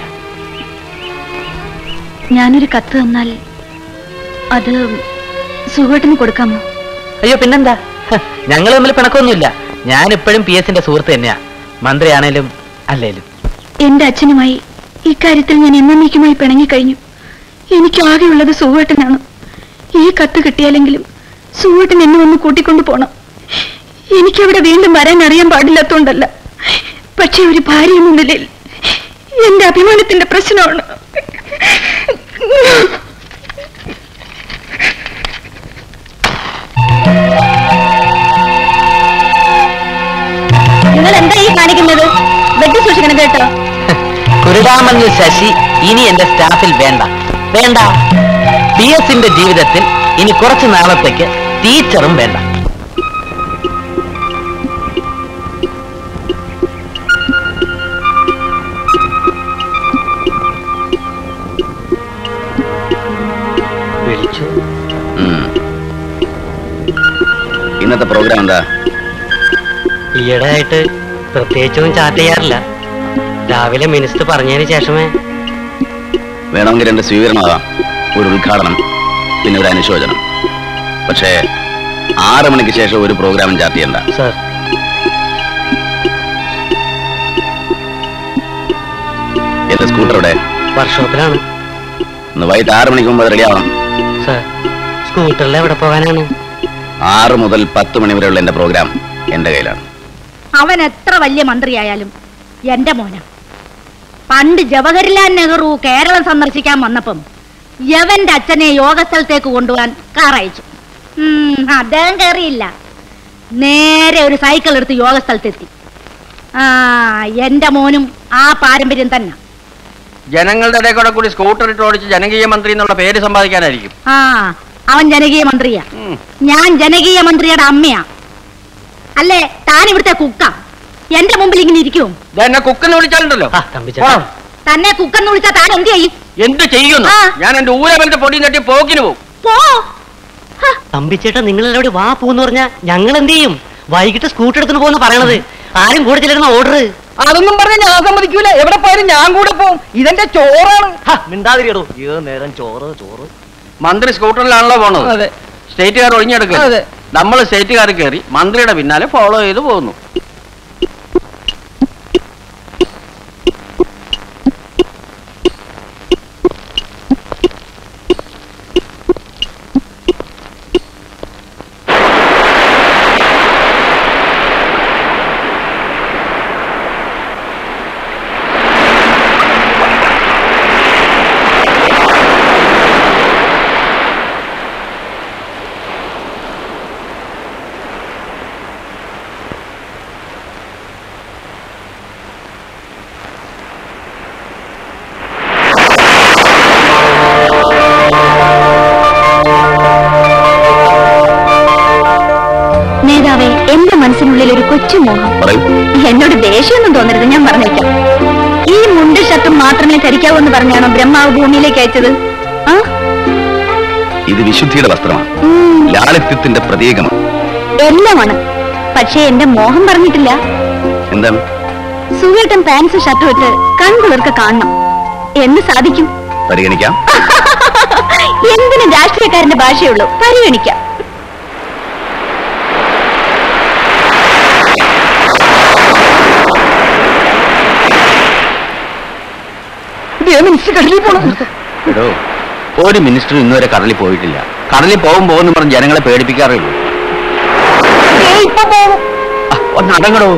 ഞാനൊരു കത്ത് തന്നാൽ അത് സുഖേട്ടിന് കൊടുക്കാമോ അയ്യോ പിന്നെന്താ ഞങ്ങൾ തമ്മിൽ പിണക്കൊന്നുമില്ല ഞാൻ ഇപ്പോഴും പി എസിന്റെ സുഹൃത്ത് തന്നെയാ മന്ത്രിയാണേലും അല്ലേലും എന്റെ അച്ഛനുമായി ഇക്കാര്യത്തിൽ ഞാൻ എന്നേക്കുമായി പിണങ്ങിക്കഴിഞ്ഞു എനിക്ക് ആകെയുള്ളത് സുവേട്ടനാണ് ഈ കത്ത് കിട്ടിയാലെങ്കിലും സുവേട്ടൻ എന്നെ ഒന്ന് കൂട്ടിക്കൊണ്ടു പോണം എനിക്കവിടെ വീണ്ടും വരാൻ അറിയാൻ പാടില്ലാത്തോണ്ടല്ല പക്ഷെ ഒരു ഭാര്യ എന്ന നിലയിൽ എന്റെ അഭിമാനത്തിന്റെ പ്രശ്നമാണ് നിങ്ങൾ എന്താ ഈ കാണിക്കുന്നത് വെട്ടി സൂക്ഷിക്കണം കേട്ടോ കുരുടാമഞ്ഞ് ശശി ഇനി എന്റെ സ്റ്റാഫിൽ വേണ്ട വേണ്ട പി എസിന്റെ ജീവിതത്തിൽ ഇനി കുറച്ചു നാളത്തേക്ക് ടീച്ചറും വേണ്ട വിളിച്ചു ഉം. ഇന്നത്തെ പ്രോഗ്രാം എന്താ ഈയിടെ ആയിട്ട് പ്രത്യേകിച്ചൊന്നും ചാറ്റ് ചെയ്യാറില്ല രാവിലെ മിനിസ്റ്റർ പറഞ്ഞതിന് ശേഷമേ വേണമെങ്കിൽ രണ്ട് സ്വീകരണമാകാം ഒരു ഉദ്ഘാടനം പിന്നെ ഒരു അനുശോചനം പക്ഷേ ആറ് മണിക്ക് ശേഷം ഒരു പ്രോഗ്രാമും ചാർട്ട് ചെയ്യണ്ട സാർ എന്റെ സ്കൂട്ടർ ഇവിടെ വർക്ക്ഷോപ്പിലാണ് ഇന്ന് വൈകിട്ട് ആറ് മണിക്ക് മുമ്പ് റെഡി ആവണം സാർ സ്കൂട്ടറിൽ എവിടെ പോകാനാണ് ആറ് മുതൽ പത്ത് മണി വരെയുള്ള എന്റെ പ്രോഗ്രാം എന്റെ കയ്യിലാണ് അവൻ എത്ര വലിയ മന്ത്രിയായാലും എന്റെ മോന പണ്ട് ജവഹർലാൽ നെഹ്റു കേരളം സന്ദർശിക്കാൻ വന്നപ്പം യവന്റെ അച്ഛനെ യോഗസ്ഥലത്തേക്ക് കൊണ്ടുപോകാൻ കാർ അയച്ചു ഉം, അദ്ദേഹം കയറിയില്ല നേരെ ഒരു സൈക്കിൾ എടുത്ത് യോഗസ്ഥലത്തെത്തി ആ എന്റെ മോനും ആ പാരമ്പര്യം തന്നെ ജനങ്ങളുടെ ഇടയിൽ കൂടെ കൂടി സ്കൂട്ടർ ഇട്ട് ഓടിച്ച് ജനകീയ മന്ത്രി എന്നുള്ള പേര് സമ്പാദിക്കാനായിരിക്കും ആ അവൻ ജനകീയ മന്ത്രിയാ ഞാൻ ജനകീയ മന്ത്രിയുടെ അമ്മയാ അല്ലേ താൻ ഇവിടുത്തെ കുക്ക എന്റെ മുമ്പിൽ ഇങ്ങനെ ഇരിക്കും എന്നെ കുക്കെന്ന് വിളിച്ചാലുണ്ടല്ലോ തന്നെ കുക്കെന്ന് വിളിച്ചാൽ താൻ എന്ത് ചെയ്യും എന്ത് ചെയ്യുന്നു ഞാൻ എന്റെ ഊരവന്റെ പൊടി തട്ടി പോക്കിന് പോകും പോ തമ്പിച്ചേട്ടാ നിങ്ങളെവിടെ വാ പോന്ന് പറഞ്ഞാ ഞങ്ങൾ എന്ത് ചെയ്യും വൈകിട്ട് സ്കൂട്ടർ എടുത്തു പോകുന്ന പറയണത് ആരും കൂടെ ചെല്ലുന്ന ഓർഡർ അതൊന്നും പറഞ്ഞ ഞാൻ സമ്മതിക്കൂല എവിടെ പോയാലും ഞാൻ കൂടെ പോവും ഇതെന്റെ ചോറാണ് മിണ്ടാതിരിയടോ ഏത് നേരം ചോറ് ചോറ് മന്ത്രി സ്കൂട്ടറിലാണല്ലോ പോണത് അതെ. സ്റ്റേറ്റുകാർ ഒഴിഞ്ഞെടുക്കുക അതെ. നമ്മൾ സ്റ്റേറ്റുകാർ കയറി മന്ത്രിയുടെ പിന്നാലെ ഫോളോ ചെയ്ത് പോകുന്നു ക്ഷമിച്ചു മോഹം പറയൂ എന്നോട് ദേഷ്യമൊന്നും തോന്നരുത് ഞാൻ പറഞ്ഞേക്കാം ഈ മുണ്ട് ഷർട്ടും മാത്രമേ ധരിക്കാവൂ എന്ന് പറഞ്ഞാണോ ബ്രഹ്മാവ് ഭൂമിയിലേക്ക് അയച്ചത് ആ ഇത് വിശുദ്ധിയുടെ വസ്ത്രമാണ് ലാളിത്യത്തിന്റെ പ്രതീകമാണ് എല്ലാമാണ് പക്ഷേ എന്റെ മോഹം പറഞ്ഞിട്ടില്ല എന്താണ് സുഖേട്ടൻ പാൻസും ഷർട്ടും ഇട്ട് കൺകുളിർക്ക് കാണണം എന്ന് സാധിക്കും പരിഗണിക്കാം എന്തിനും രാഷ്ട്രീയക്കാരന്റെ ഭാഷയുള്ളൂ പരിഗണിക്കാം എടോ ഒരു മിനിസ്റ്റർ ഇന്നുവരെ കടലിൽ പോയിട്ടില്ല കടലിൽ പോകും പോകുന്നു പറഞ്ഞ് ജനങ്ങളെ പേടിപ്പിക്കാറേ ഉള്ളൂ ആ, ഒന്ന് അടങ്ങടോ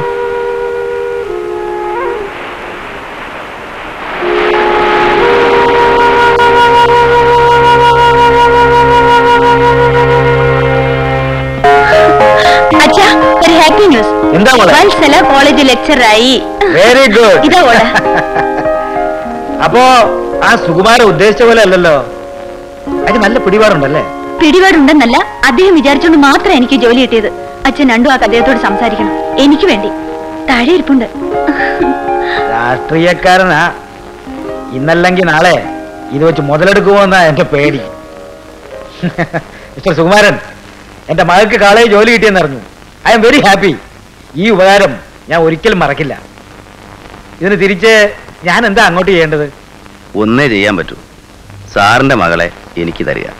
അച്ഛാ ഒരു ഹാപ്പി ന്യൂസ് എന്താ മോളെ? വത്സല കോളേജ് ലെക്ചറായി വെരി ഗുഡ് ഇതാ മോളെ അപ്പോ ആ സുകുമാരൻ ഉദ്ദേശിച്ച പോലെ അല്ലല്ലോ അതിന് നല്ല പിടിപാടുണ്ടല്ലേ പിടിപാടുണ്ടെന്നല്ല അദ്ദേഹം വിചാരിച്ചുകൊണ്ട് മാത്രം എനിക്ക് ജോലി കിട്ടിയത് അച്ഛൻ രണ്ടു വാക്ക് അദ്ദേഹത്തോട് സംസാരിക്കണം എനിക്ക് വേണ്ടി താഴെ ഇരിപ്പുണ്ട് രാഷ്ട്രീയക്കാരനാ ഇന്നല്ലെങ്കിൽ നാളെ ഇത് വെച്ച് മുതലെടുക്കുമോ എന്നാ എന്റെ പേടി മിസ്റ്റർ സുകുമാരൻ എന്റെ മകൾക്ക് കാളയിൽ ജോലി കിട്ടിയെന്ന് അറിഞ്ഞു ഐ എം വെരി ഹാപ്പി ഈ ഉപകാരം ഞാൻ ഒരിക്കലും മറക്കില്ല ഇതിന് തിരിച്ച് ഞാൻ എന്താ അങ്ങോട്ട് ചെയ്യേണ്ടത് ഒന്നേ ചെയ്യാൻ പറ്റൂ സാറിന്റെ മകളെ എനിക്ക് തരിക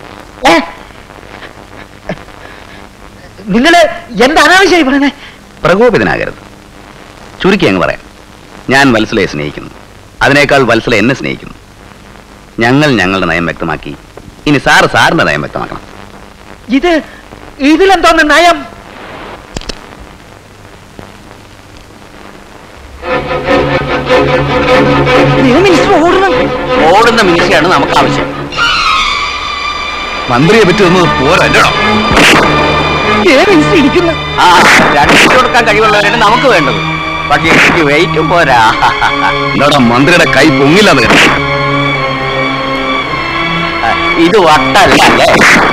നിങ്ങള് എന്താ അനാവശ്യമായി പറഞ്ഞേ പ്രകോപിതനാകരുത് ചുരുക്കി അങ്ങ് പറയാം ഞാൻ വത്സലയെ സ്നേഹിക്കുന്നു അതിനേക്കാൾ വത്സല എന്നെ സ്നേഹിക്കുന്നു ഞങ്ങൾ ഞങ്ങളുടെ നയം വ്യക്തമാക്കി ഇനി സാറ് സാറിന്റെ നയം വ്യക്തമാക്കണം ഇത് ഇതിലെന്തോന്ന് നയം ഓടുന്ന മിനിസ്റ്ററാണ് നമുക്ക് ആവശ്യം മന്ത്രിയെ പറ്റി ഒന്നും പോരല്ലോ ആ രണ്ട് സീറ്റ് കൊടുക്കാൻ കഴിവുള്ളവരാണ് നമുക്ക് വേണ്ടത് പക്ഷേ എനിക്ക് വെയിറ്റും പോരാ എന്നോടാ മന്ത്രിയുടെ കൈ പൊങ്ങില്ലെന്ന് കേട്ടോ ഇത് വട്ടല്ല അല്ലേ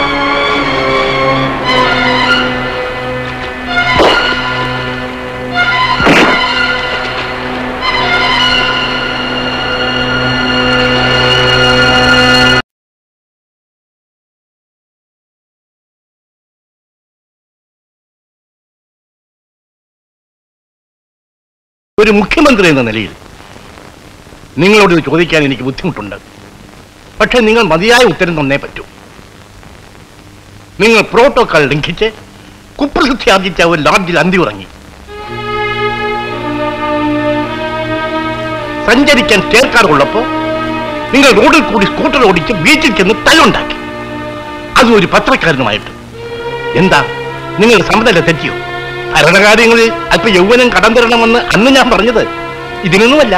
ഒരു മുഖ്യമന്ത്രി എന്ന നിലയിൽ നിങ്ങളോട് ഇത് ചോദിക്കാൻ എനിക്ക് ബുദ്ധിമുട്ടുണ്ട് പക്ഷെ നിങ്ങൾ മതിയായ ഉത്തരം തന്നേ പറ്റൂ നിങ്ങൾ പ്രോട്ടോകോൾ ലംഘിച്ച് കുപ്രസിദ്ധി ആർജിച്ച ഒരു ലോഡ്ജിൽ അന്തി ഉറങ്ങി സഞ്ചരിക്കാൻ ചേർക്കാറുള്ളപ്പോ നിങ്ങൾ റോഡിൽ കൂടി സ്കൂട്ടർ ഓടിച്ച് ബീച്ചിൽ ചെന്ന് തല്ലുണ്ടാക്കി അതും ഒരു പത്രക്കാരനുമായിട്ട് എന്താ നിങ്ങൾ സമ്മതല്ല തെറ്റിയോ ഭരണകാര്യങ്ങളിൽ അല്പ യൗവനം കടം തരണമെന്ന് അന്ന് ഞാൻ പറഞ്ഞത് ഇതിനൊന്നുമല്ല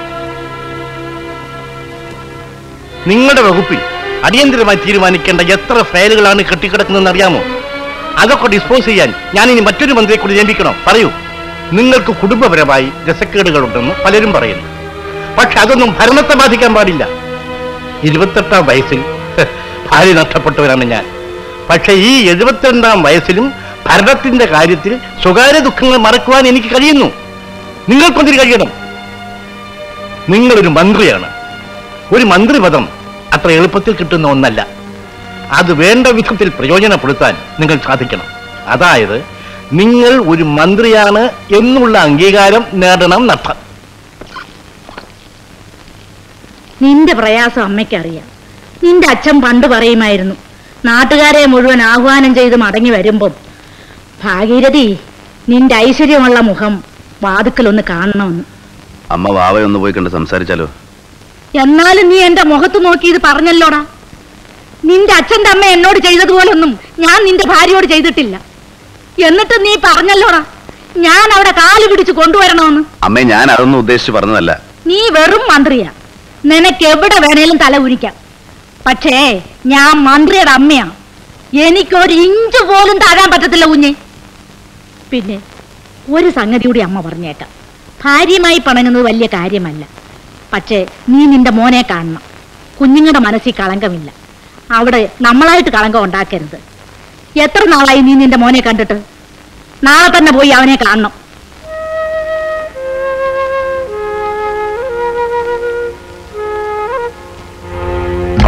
നിങ്ങളുടെ വകുപ്പിൽ അടിയന്തരമായി തീരുമാനിക്കേണ്ട എത്ര ഫയലുകളാണ് കെട്ടിക്കിടക്കുന്നതെന്ന് അറിയാമോ അതൊക്കെ ഡിസ്പോസ് ചെയ്യാൻ ഞാൻ ഇനി മറ്റൊരു മന്ത്രിയെ കൂടി നിയമിക്കണോ പറയൂ നിങ്ങൾക്ക് കുടുംബപരമായി രസക്കേടുകളുണ്ടെന്ന് പലരും പറയുന്നു പക്ഷെ അതൊന്നും ഭരണത്തെ ബാധിക്കാൻ പാടില്ല ഇരുപത്തെട്ടാം വയസ്സിൽ ഹ്, ഭാര്യ നഷ്ടപ്പെട്ടവരാണ് ഞാൻ പക്ഷെ ഈ എഴുപത്തിരണ്ടാം വയസ്സിലും ഭരണത്തിന്റെ കാര്യത്തിൽ സ്വകാര്യ ദുഃഖങ്ങൾ മറക്കുവാൻ എനിക്ക് കഴിയുന്നു നിങ്ങൾക്കൊന്നിന് കഴിയണം നിങ്ങളൊരു മന്ത്രിയാണ് ഒരു മന്ത്രിപദം അത്ര എളുപ്പത്തിൽ കിട്ടുന്ന ഒന്നല്ല അത് വേണ്ട വിധത്തിൽ പ്രയോജനപ്പെടുത്താൻ നിങ്ങൾ സാധിക്കണം അതായത് നിങ്ങൾ ഒരു മന്ത്രിയാണ് എന്നുള്ള അംഗീകാരം നേടണം നഷ്ടം നിന്റെ പ്രയാസം അമ്മയ്ക്കറിയാം നിന്റെ അച്ഛൻ പണ്ട് പറയുമായിരുന്നു നാട്ടുകാരെ മുഴുവൻ ആഹ്വാനം ചെയ്ത് മടങ്ങി വരുമ്പം ഭാഗീരഥി നിന്റെ ഐശ്വര്യമുള്ള മുഖം വാതുക്കലൊന്ന് കാണണമെന്ന് അമ്മ വാവയൊന്ന് പോയി കണ്ട് സംസാരിച്ചാലോ എന്നാലും നീ എന്റെ മുഖത്ത് നോക്കി ഇത് പറഞ്ഞല്ലോടാ നിന്റെ അച്ഛന്റെ അമ്മ എന്നോട് ചെയ്തതുപോലൊന്നും ഞാൻ നിന്റെ ഭാര്യയോട് ചെയ്തിട്ടില്ല എന്നിട്ട് നീ പറഞ്ഞല്ലോടാ ഞാൻ അവിടെ കാല് പിടിച്ച് കൊണ്ടുവരണമെന്ന് അമ്മേ ഞാൻ അതൊന്നും ഉദ്ദേശിച്ച് പറഞ്ഞതല്ല നീ വെറും മന്ത്രിയാ നിനക്ക് എവിടെ വേണേലും തല ഉരിക്കാം പക്ഷേ ഞാൻ മന്ത്രിയുടെ അമ്മയാ എനിക്കൊരു ഇഞ്ച് പോലും താഴാൻ പറ്റത്തില്ല കുഞ്ഞെ പിന്നെ ഒരു സംഗതി കൂടി അമ്മ പറഞ്ഞേക്കാം ഭാര്യയുമായി പണങ്ങുന്നത് വലിയ കാര്യമല്ല പക്ഷേ നീ നിന്റെ മോനെ കാണണം കുഞ്ഞുങ്ങളുടെ മനസ്സിൽ കളങ്കമില്ല അവിടെ നമ്മളായിട്ട് കളങ്കം ഉണ്ടാക്കരുത് എത്ര നാളായി നീ നിന്റെ മോനെ കണ്ടിട്ട് നാളെ തന്നെ പോയി അവനെ കാണണം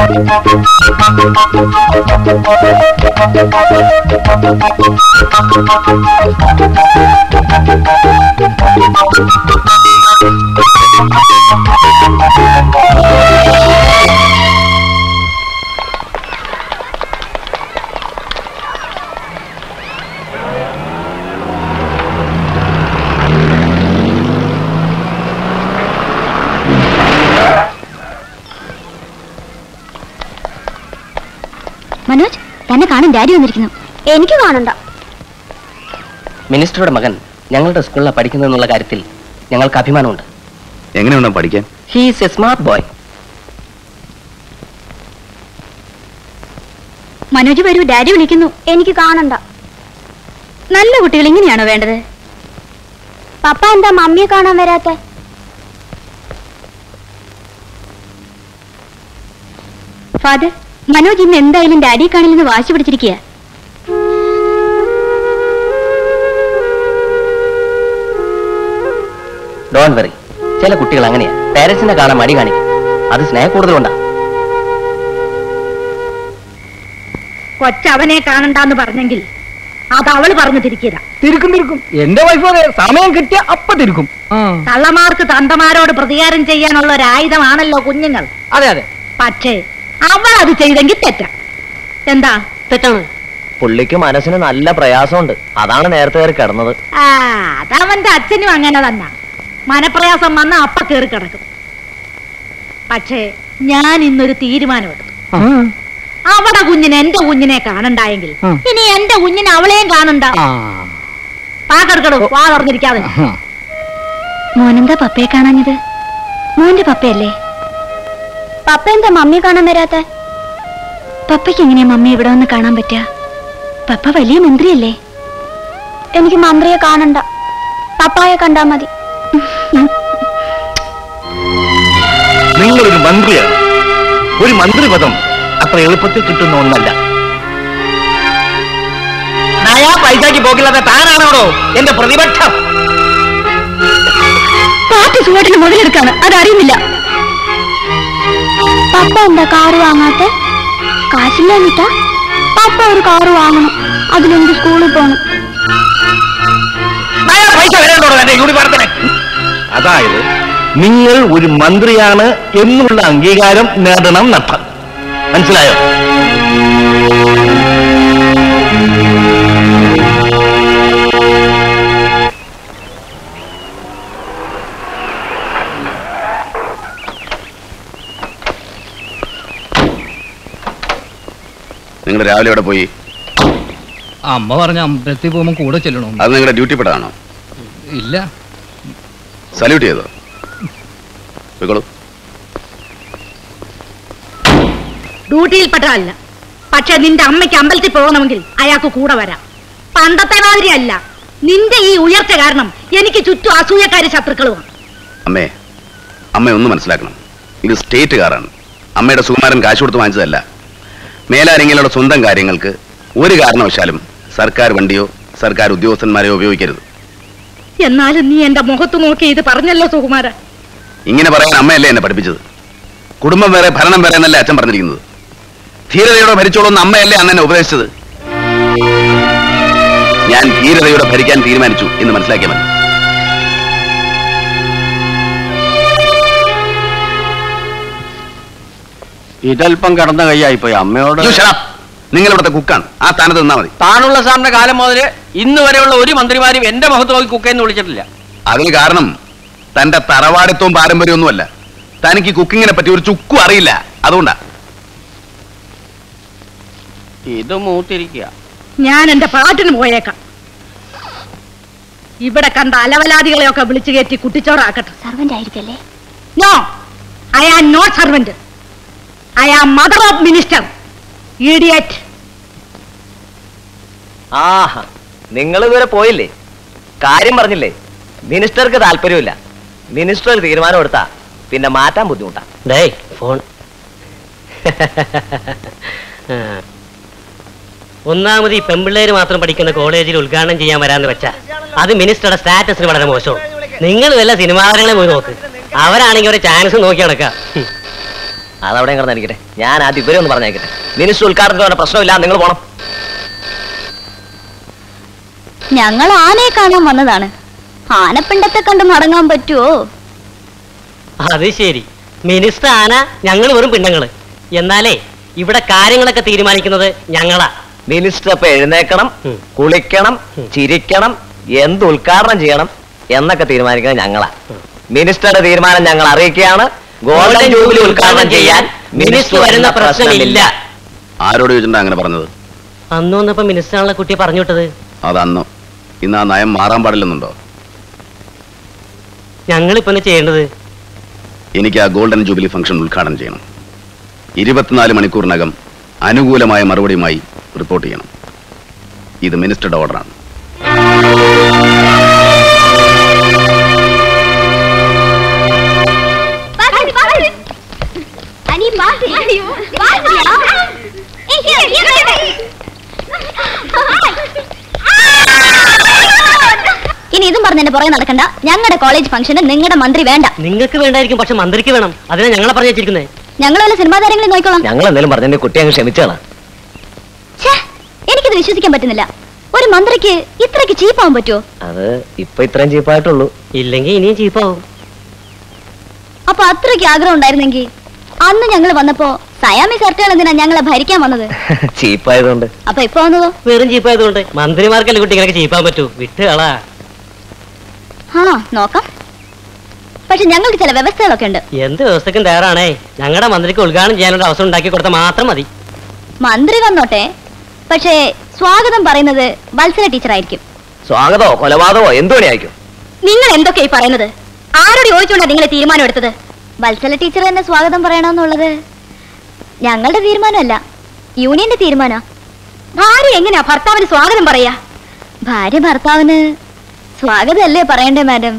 മനോജ് തന്നെ കാണാൻ ഡാഡി വന്നിരിക്കുന്നു എനിക്ക് കാണണ്ട മിനിസ്റ്ററുടെ മകൻ ഞങ്ങളുടെ സ്കൂളിലാണ് പഠിക്കുന്നതെന്നുള്ള കാര്യത്തിൽ ഞങ്ങൾക്ക് അഭിമാനമുണ്ട് എങ്ങനെയുണ്ടോ പഠിക്കാൻ he's a smart boy Manoj വരൂ ഡാഡി വിളിക്കുന്നു എനിക്ക് കാണണ്ട നല്ല കുട്ടികൾ ഇങ്ങനെയാണോ വേണ്ടത് പപ്പ എന്താ മമ്മിയെ കാണാൻ വരാത്ത ഫാദർ മനോജ് ഇന്ന് എന്തായാലും ഡാഡിയെ കാണില്ലെന്ന് വാശി പിടിച്ചിരിക്കുക ഡോൺ വെറി ചില കുട്ടികൾ അങ്ങനെയാ പേരൻസിനെ കാണാൻ മടി കാണിക്കും അത് സ്നേഹ കൂടുതലുണ്ടാ കൊച്ചവനെ കാണണ്ടെന്ന് പറഞ്ഞെങ്കിൽ അത് അവള് പറഞ്ഞു തിരിക്കുക തിരുക്കും തിരുക്കും എന്റെ വൈഫ് അതെ സമയം കിട്ടിയ അപ്പ തിരുക്കും കള്ളമാർക്ക് തന്തമാരോട് പ്രതികാരം ചെയ്യാനുള്ള ഒരു ആയുധമാണല്ലോ കുഞ്ഞുങ്ങൾ അതെ അതെ പക്ഷേ അവൾ അത് ചെയ്തെങ്കിൽ തെറ്റാ എന്താ തെറ്റാണ് പുള്ളിക്ക് മനസ്സിന് നല്ല പ്രയാസമുണ്ട് അതാണ് നേരത്തെ കയറി കിടന്നത് ആ അതവന്റെ അച്ഛനും അങ്ങനെ തന്നെ മനപ്രയാസം വന്ന അപ്പ കയറി കിടക്കും പക്ഷേ ഞാൻ ഇന്നൊരു തീരുമാനമെടുത്തു അവിടെ കുഞ്ഞിനെ എന്റെ കുഞ്ഞിനെ കാണണ്ടായെങ്കിൽ ഇനി എന്റെ കുഞ്ഞിനെ അവളെയും കാണണ്ട പാക്കെടുക്കടോ വാ തുറന്നിരിക്കാതെ മോനെന്താ പപ്പയെ കാണാഞ്ഞത് മോന്റെ പപ്പയല്ലേ പപ്പ എന്താ മമ്മിയെ കാണാൻ വരാത്ത പപ്പയ്ക്ക് എങ്ങനെയാ മമ്മി ഇവിടെ വന്ന് കാണാൻ പറ്റുക പപ്പ വലിയ മന്ത്രിയല്ലേ എനിക്ക് മന്ത്രിയെ കാണണ്ട പപ്പായെ കണ്ടാ മതി നിങ്ങളൊരു മന്ത്രിയാണ് ഒരു മന്ത്രിപദം അത്ര എളുപ്പത്തിൽ കിട്ടുന്ന ഒന്നല്ല നയാ പൈസക്ക് പോക്കില്ലാത്ത താനാണോടോ എന്റെ പ്രതിപക്ഷം പാർട്ടി സുഖത്തിന് മുതലെടുക്കാണ് അതറിയുന്നില്ല പപ്പ എന്താ കാറ് വാങ്ങാത്ത കാശില്ലാഞ്ഞിട്ടാ പപ്പ ഒരു കാറ് വാങ്ങണം അതിലെനിക്ക് സ്കൂളിൽ പോകണം നയാ പൈസ വരേണ്ടോടോ എന്റെ യൂണിഫോമത്തിന് അതായത് നിങ്ങൾ ഒരു മന്ത്രിയാണ് എന്നുള്ള അംഗീകാരം നേടണം നട്ടം മനസ്സിലായോ നിങ്ങൾ രാവിലെ എവിടെ പോയി അമ്മ പറഞ്ഞ അമ്പലത്തിൽ പോകുമ്പോൾ കൂടെ ചെല്ലണോ അത് നിങ്ങളുടെ ഡ്യൂട്ടി പെടാണോ ഇല്ല സല്യൂട്ട് ചെയ്തോ പോയിക്കോളൂ ഡ്യൂട്ടിയിൽപ്പെട്ടതല്ല പക്ഷെ നിന്റെ അമ്മയ്ക്ക് അമ്പലത്തിൽ പോകണമെങ്കിൽ അയാൾക്ക് കൂടെ വരാം പണ്ടത്തെ മാതിരി അല്ല നിന്റെ ഈ ഉയർച്ച കാരണം എനിക്ക് ചുറ്റും അസൂയക്കാരി ശത്രുക്കളുമാണ് അമ്മേ അമ്മ ഒന്ന് മനസ്സിലാക്കണം ഇത് സ്റ്റേറ്റ് കാറാണ് അമ്മയുടെ സുകുമാരൻ കാശ് കൊടുത്ത് വാങ്ങിച്ചതല്ല മേലാരിങ്ങലുള്ള സ്വന്തം കാര്യങ്ങൾക്ക് ഒരു കാരണവശാലും സർക്കാർ വണ്ടിയോ സർക്കാർ ഉദ്യോഗസ്ഥന്മാരെയോ ഉപയോഗിക്കരുത് എന്നാലും നീ എന്റെ മുഖത്ത് നോക്കി ഇത് പറഞ്ഞല്ലോ സുകുമാര ഇങ്ങനെ പറയാൻ അമ്മയല്ലേ എന്നെ പഠിപ്പിച്ചത് കുടുംബം വേറെ ഭരണം വേറെ എന്നല്ലേ അച്ഛൻ പറഞ്ഞിരിക്കുന്നത് ധീരതയോടെ ഭരിച്ചോളൂ എന്ന് അമ്മയല്ലേ അന്ന് എന്നെ ഉപദേശിച്ചത് ഞാൻ ധീരതയോടെ ഭരിക്കാൻ തീരുമാനിച്ചു എന്ന് മനസ്സിലാക്കിയാൽ മതി ഇതല്പം കടന്ന കൈയായിപ്പോയി അമ്മയോട് നിങ്ങൾ ഇവിടുത്തെ കുക്കാണ് ആ സ്ഥാനത്ത് നിന്നാ മതി താണുള്ള സാറിന്റെ കാലം മുതൽ ഇന്ന് വരെയുള്ള ഒരു മന്ത്രിമാരും എന്റെ മുഖത്ത് നോക്കി കുക്കെന്ന് വിളിച്ചിട്ടില്ല അതിന് കാരണം തന്റെ തറവാടിത്വവും പാരമ്പര്യമൊന്നുമല്ല തനിക്ക് കുക്കിങ്ങിനെ പറ്റി ഒരു ചുക്കും അറിയില്ല അതുകൊണ്ടാ ഇത് മൂത്തിരിക്കുക ഞാൻ എന്റെ പാട്ടിന് പോയേക്കാം ഇവിടെ കണ്ട അലവലാദികളെയൊക്കെ വിളിച്ചു കയറ്റി കുട്ടിച്ചോറാക്കട്ടെ സർവന്റ് ആയിരിക്കല്ലേ no I am not servant I am mother of minister idiot ആഹാ നിങ്ങൾ ഇതുവരെ പോയില്ലേ കാര്യം പറഞ്ഞില്ലേ മിനിസ്റ്റർക്ക് താല്പര്യമില്ല മിനിസ്റ്റർ ഒരു തീരുമാനം എടുത്താ പിന്നെ മാറ്റാൻ ബുദ്ധിമുട്ടാ ഡേ ഫോൺ ഒന്നാമത് ഈ പെമ്പിള്ളേര് മാത്രം പഠിക്കുന്ന കോളേജിൽ ഉദ്ഘാടനം ചെയ്യാൻ വരാന്ന് വെച്ചാ അത് മിനിസ്റ്ററുടെ സ്റ്റാറ്റസിന് വളരെ മോശവും നിങ്ങൾ വല്ല സിനിമാ താരങ്ങളെ പോയി നോക്ക് അവരാണെങ്കിൽ ഒരു ചാൻസ് നോക്കി നടക്കാം അതവിടെ കിടന്നിരിക്കട്ടെ ഞാൻ ആദ്യം ഇവരെ ഒന്ന് പറഞ്ഞേക്കട്ടെ മിനിസ്റ്റർ ഉദ്ഘാടനത്തിന് വേണ്ട പ്രശ്നമില്ല നിങ്ങൾ പോണം ഞങ്ങൾ ആനയെ കാണാൻ വന്നതാണ് ആനപ്പിണ്ടത്തെ കണ്ട് മടങ്ങാൻ പറ്റുമോ അത് ശരി മിനിസ്റ്റർ ആന ഞങ്ങൾ വെറും പിണ്ടങ്ങള് എന്നാലേ ഇവിടെ കാര്യങ്ങളൊക്കെ തീരുമാനിക്കുന്നത് ഞങ്ങളാ മിനിസ്റ്റർ അപ്പൊ എഴുന്നേക്കണം കുളിക്കണം ചിരിക്കണം എന്ത് ഉദ്ഘാടനം ചെയ്യണം എന്നൊക്കെ തീരുമാനിക്കുന്നത് ഞങ്ങളാ മിനിസ്റ്ററുടെ തീരുമാനം ഞങ്ങൾ അറിയിക്കുകയാണ് ഗോൾഡൻ ജൂബിലി ഉദ്ഘാടനം ചെയ്യാൻ മിനിസ്റ്റർ വരുന്ന പ്രശ്നമില്ല ആരോട് ചോദിച്ചിട്ടാ അങ്ങനെ പറഞ്ഞത് അന്ന് വന്നപ്പോ മിനിസ്റ്ററാണല്ലോ കുട്ടിയെ പറഞ്ഞു വിട്ടത് അതന്ന് ഇന്ന് ആ നയം മാറാൻ പാടില്ലെന്നുണ്ടോ ഞങ്ങളിപ്പോ എന്താ ചെയ്യേണ്ടത് എനിക്ക് ആ ഗോൾഡൻ ജൂബിലി ഫംഗ്ഷൻ ഉദ്ഘാടനം ചെയ്യണം ഇരുപത്തിനാല് മണിക്കൂറിനകം അനുകൂലമായ മറുപടിയുമായി റിപ്പോർട്ട് ചെയ്യണം ഇത് മിനിസ്റ്ററുടെ ഓർഡറാണ് അനി ഇനി ഇതും പറഞ്ഞ എന്റെ പുറകെ നടക്കണ്ട ഞങ്ങളുടെ കോളേജ് ഫംഗ്ഷന് നിങ്ങളുടെ മന്ത്രി വേണ്ട നിങ്ങൾക്ക് വേണ്ടായിരിക്കും പക്ഷെ മന്ത്രിക്ക് വേണം അതിനെ ഞങ്ങളെ പറഞ്ഞു വെച്ചിരിക്കുന്നത് ഞങ്ങൾ വല്ല സിനിമാ താരങ്ങളെ നോക്കിക്കോളാം ഞങ്ങൾ എന്തെങ്കിലും പറഞ്ഞതിന്റെ കുട്ടി അങ്ങ് ക്ഷമിച്ചാണ് ഛേ, എനിക്കിത് വിശ്വസിക്കാൻ പറ്റുന്നില്ല ഒരു മന്ത്രിക്ക് ഇത്രയ്ക്ക് ചീപ്പാവാൻ പറ്റുമോ അത് ഇപ്പൊ ഇത്രയും ചീപ്പായിട്ടുള്ളൂ ഇല്ലെങ്കിൽ ഇനിയും ചീപ്പാവും അപ്പൊ അത്രയ്ക്ക് ആഗ്രഹം ഉണ്ടായിരുന്നെങ്കിൽ അന്ന് ഞങ്ങൾ വന്നപ്പോ സയാമി സർട്ടുകൾ എന്തിനാ ഞങ്ങളെ ഭരിക്കാൻ വന്നത് ചീപ്പായതുകൊണ്ട് അപ്പൊ ഇപ്പൊ വന്നതോ വെറും ചീപ്പായതുകൊണ്ട് മന്ത്രിമാർക്കല്ലേ കുട്ടി ഇങ്ങനെ ചീപ്പാൻ പറ്റൂ വിട്ട് കളാ ആ നോക്കാം പക്ഷെ ഞങ്ങൾക്ക് ചില വ്യവസ്ഥകളൊക്കെ ഉണ്ട് എന്ത് വ്യവസ്ഥക്കും തയ്യാറാണേ ഞങ്ങളുടെ മന്ത്രിക്ക് ഉദ്ഘാടനം ചെയ്യാനുള്ള അവസരം ഉണ്ടാക്കി കൊടുത്താൽ മാത്രം മതി മന്ത്രി വന്നോട്ടെ പക്ഷേ സ്വാഗതം പറയുന്നത് വത്സല ടീച്ചർ ആയിരിക്കും സ്വാഗതമോ കൊലപാതകമോ എന്തു ആയിരിക്കും നിങ്ങൾ എന്തൊക്കെയായി പറയുന്നത് ആരോട് ചോദിച്ചുകൊണ്ടാ നിങ്ങൾ തീരുമാനം എടുത്തത് വത്സല ടീച്ചർ തന്നെ സ്വാഗതം പറയണമെന്നുള്ളത് ഞങ്ങളുടെ തീരുമാനമല്ല യൂണിയന്റെ തീരുമാന ഭാര്യ എങ്ങനെയാ ഭർത്താവിന് സ്വാഗതം പറയാ ഭാര്യ ഭർത്താവിന് സ്വാഗതമല്ലേ പറയണ്ടേ മാഡം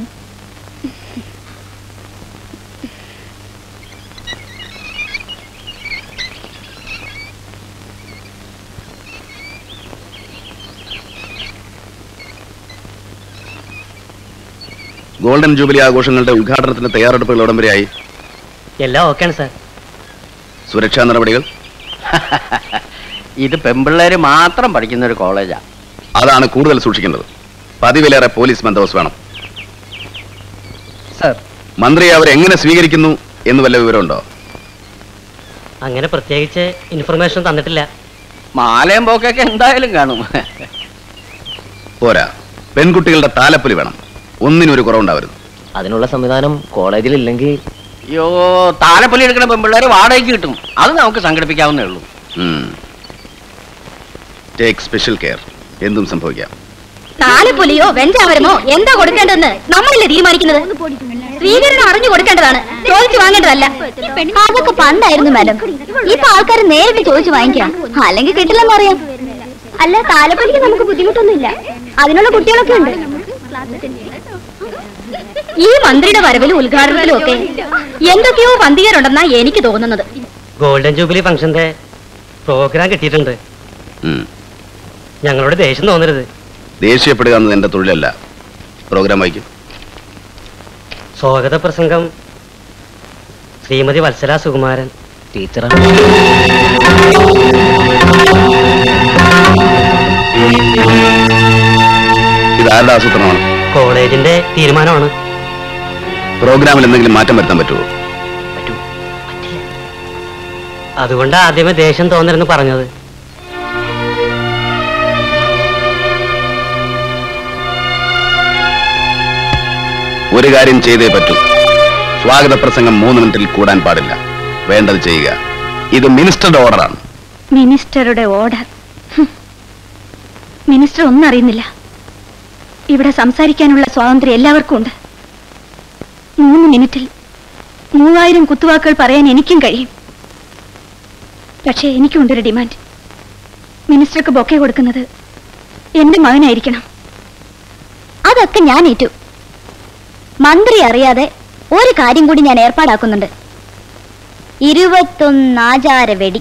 ഗോൾഡൻ ജൂബിലി ആഘോഷങ്ങളുടെ ഉദ്ഘാടനത്തിന്റെ തയ്യാറെടുപ്പുകൾ ഉടൻ വരെയായി എല്ലാം ഓക്കെയാണ് സാർ സുരക്ഷാ നടപടികൾ ഇത് പെമ്പിള്ളേര് മാത്രം പഠിക്കുന്ന ഒരു കോളേജാ അതാണ് കൂടുതൽ സൂക്ഷിക്കേണ്ടത് പതിവിലേറെ പോലീസ് ബന്ദോബസ്ത് വേണം സാർ മന്ത്രി അവരെ എങ്ങനെ സ്വീകരിക്കുന്നു എന്ന് വല്ല വിവരമുണ്ടോ അങ്ങനെ പ്രത്യേകിച്ച് ഇൻഫർമേഷൻ തന്നിട്ടില്ല മാലയും പോക്കൊക്കെ എന്തായാലും കാണും പോരാ പെൺകുട്ടികളുടെ താലപ്പൊലി വേണം ഒന്നിനൊരു കുറവുണ്ടാവരുത് അതിനുള്ള സംവിധാനം കോളേജിൽ ഇല്ലെങ്കിൽ അയ്യോ താലപ്പൊലി എടുക്കുന്ന പെമ്പിള്ളേര് വാടകയ്ക്ക് കിട്ടും അത് നമുക്ക് സംഘടിപ്പിക്കാവുന്നേ ഉള്ളൂ ടേക്ക് സ്പെഷ്യൽ കെയർ എന്തും സംഭവിക്കാം താലപ്പൊലിയോ വെഞ്ചാമരമോ എന്താ കൊടുക്കേണ്ടതെന്ന് നമ്മളല്ലേ തീരുമാനിക്കുന്നത് സ്വീകരണം അറിഞ്ഞു കൊടുക്കേണ്ടതാണ് ചോദിച്ചു വാങ്ങേണ്ടതല്ല അതൊക്കെ പണ്ടായിരുന്നു മാഡം ഇപ്പൊ ആൾക്കാർ നേരിട്ട് ചോദിച്ചു വാങ്ങിക്കാം അല്ലെങ്കിൽ കിട്ടില്ലെന്ന് അറിയാം അല്ല താലപ്പൊലിക്ക് നമുക്ക് ബുദ്ധിമുട്ടൊന്നുമില്ല അതിനുള്ള കുട്ടികളൊക്കെ ഉണ്ട് ഈ മന്ത്രിയുടെ വരവിലും ഉദ്ഘാടനത്തിലും ഒക്കെ എന്തൊക്കെയോ പന്തികരുണ്ടെന്നാ എനിക്ക് തോന്നുന്നത് ഗോൾഡൻ ജൂബിലി ഫംഗ്ഷന്റെ പ്രോഗ്രാം കിട്ടിയിട്ടുണ്ട് ഉം. ഞങ്ങളോട് ദേഷ്യം തോന്നരുത് ദേഷ്യപ്പെടുക എന്നത് എന്റെ തൊഴിലല്ല പ്രോഗ്രാം വായിക്കും സ്വാഗത പ്രസംഗം ശ്രീമതി വത്സല സുകുമാരൻ ടീച്ചറാണ് ഇത് ആരുടെ ആസൂത്രണമാണ് കോളേജിന്റെ തീരുമാനമാണ് പ്രോഗ്രാമിൽ എന്തെങ്കിലും മാറ്റം വരുത്താൻ പറ്റുമോ അതുകൊണ്ട് ആദ്യമേ ദേഷ്യം തോന്നരുന്ന് പറഞ്ഞത് ഒരു കാര്യം ചെയ്തേ പറ്റൂ സ്വാഗത പ്രസംഗം മൂന്ന് മിനിറ്റിൽ കൂടാൻ പാടില്ല വേണ്ടത് ചെയ്യുക ഇത് മിനിസ്റ്ററുടെ ഓർഡറാണ് മിനിസ്റ്ററുടെ ഓർഡർ ഹും. മിനിസ്റ്റർ ഒന്നും അറിയുന്നില്ല ഇവിടെ സംസാരിക്കാനുള്ള സ്വാതന്ത്ര്യം എല്ലാവർക്കും ഉണ്ട് മൂന്ന് മിനിറ്റിൽ മൂവായിരം കുത്തുവാക്കുകൾ പറയാൻ എനിക്കും കഴിയും പക്ഷേ എനിക്കുണ്ടൊരു ഡിമാൻഡ് മിനിസ്റ്റർക്ക് ബൊക്കെ കൊടുക്കുന്നത് എന്റെ മകനായിരിക്കണം അതൊക്കെ ഞാൻ ഏറ്റു മന്ത്രി അറിയാതെ ഒരു കാര്യം കൂടി ഞാൻ ഏർപ്പാടാക്കുന്നുണ്ട് ഇരുപത്തൊന്ന് ആചാര വെടി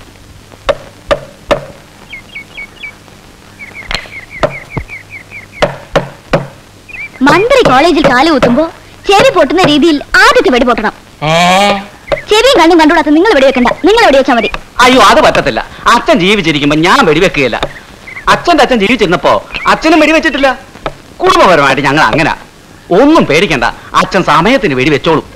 മന്ത്രി കോളേജിൽ കാല് കുത്തുമ്പോ ചെവി പൊട്ടുന്ന രീതിയിൽ ആദ്യത്തെ വെടി പൊട്ടണം ചെവിയും കണ്ണും കണ്ടുകൂടാത്ത നിങ്ങൾ വെടി വെക്കണ്ട നിങ്ങൾ വെടി വെച്ചാൽ മതി അയ്യോ അത് പറ്റത്തില്ല അച്ഛൻ ജീവിച്ചിരിക്കുമ്പോ ഞാൻ വെടിവെക്കുകയില്ല അച്ഛന്റെ അച്ഛൻ ജീവിച്ചിരുന്നപ്പോ അച്ഛനും വെടിവെച്ചിട്ടില്ല കുടുംബപരമായിട്ട് ഞങ്ങൾ അങ്ങനെ ഒന്നും പേടിക്കണ്ട അച്ഛൻ സമയത്തിന് വെടിവെച്ചോളും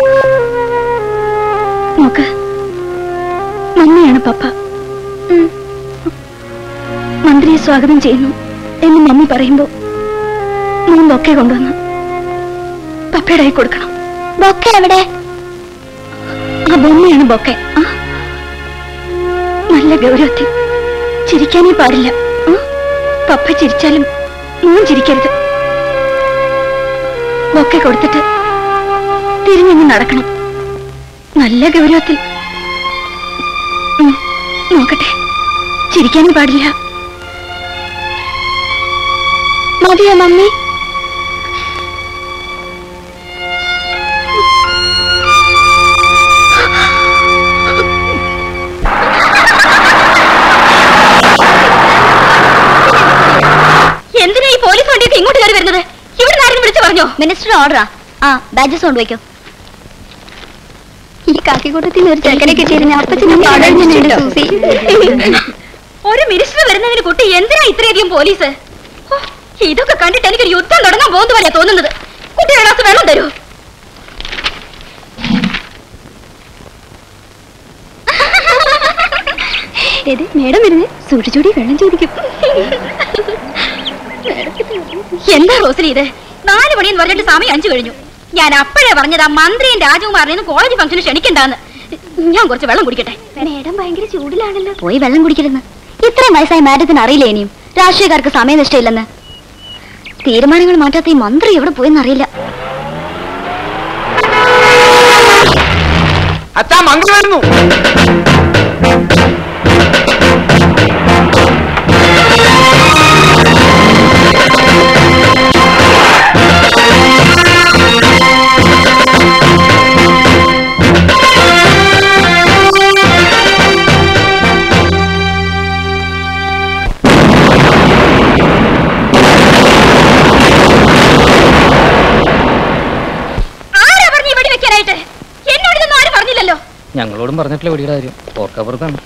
നോക്ക് മമ്മിയാണ് പപ്പ ഉം. മന്ത്രിയെ സ്വാഗതം ചെയ്യുന്നു എന്ന് മമ്മി പറയുമ്പോ മൂന്ന് ബൊക്കെ കൊണ്ടുവന്ന് പപ്പയുടെ കൈ കൊടുക്കണം ബൊക്കെ എവിടെ ആ ബൊമ്മയാണ് ബൊക്കെ ആ. നല്ല ഗൗരവത്തിൽ ചിരിക്കാനേ പാടില്ല ആ. പപ്പ ചിരിച്ചാലും മോൻ ചിരിക്കരുത് ബൊക്കെ കൊടുത്തിട്ട് തിരിഞ്ഞങ്ങ് നടക്കണം നല്ല ഗൗരവത്തിൽ ഉം, നോക്കട്ടെ ചിരിക്കാനും പാടില്ല മതിയോ മമ്മി എന്തിനാ ഈ പോലീസ് വണ്ടിയൊക്കെ ഇങ്ങോട്ട് കയറി വരുന്നത് ഇവിടെ ആരും വിളിച്ചു പറഞ്ഞോ മിനിസ്റ്റർ ഓർഡറാ ആ ബാജസ് കൊണ്ടുവയ്ക്കോ ഈ കാക്കിക്കൂട്ടത്തിൽ ഒരു ചെക്കനെ കിട്ടിയിരുന്ന അപ്പച്ചനും സൂസി ഒരു മിനിസ്റ്റർ വരുന്നതിന് കുട്ടി എന്തിനാ ഇത്രയധികം പോലീസ് ഹോ, ഇതൊക്കെ കണ്ടിട്ട് എനിക്കൊരു യുദ്ധം തുടങ്ങാൻ പോകുന്ന പോലെയാ തോന്നുന്നത് കുട്ടി ഒരു ഗ്ലാസ് വെള്ളം തരൂ മേഡം വരുന്നേ സൂക്ഷിച്ചൂടി വെള്ളം ചോദിക്കും എന്താ റോസലി ഇത് നാല് മണിയെന്ന് പറഞ്ഞിട്ട് സമയം അഞ്ചു കഴിഞ്ഞു ഞാൻ അപ്പോഴേ പറഞ്ഞതാ മന്ത്രിയും രാജകുമാരനെയും കോളേജ് ഫംഗ്ഷന് ക്ഷണിക്കണ്ടാന്ന് ഞാൻ കുറച്ച് വെള്ളം കുടിക്കട്ടെ മേഡം ഭയങ്കര ചൂടിലാണല്ലോ പോയി വെള്ളം കുടിക്കരുന്ന് ഇത്രയും വയസ്സായ മാഡത്തിന് അറിയില്ല ഇനിയും രാഷ്ട്രീയക്കാർക്ക് സമയനിഷ്ഠയില്ലെന്ന് തീരുമാനങ്ങൾ മാറ്റാത്ത ഈ മന്ത്രി എവിടെ പോയെന്നറിയില്ല അച്ഛാ മംഗൾ വരുന്നു ആരാ പറഞ്ഞു ഇവിടെ വെക്കാനായിട്ട് എന്നോട് ഇതൊന്നും ആരും പറഞ്ഞില്ലല്ലോ ഞങ്ങളോടും പറഞ്ഞിട്ടില്ല വെടിയുടെ കാര്യം ഓർക്കപ്പുറത്താണ്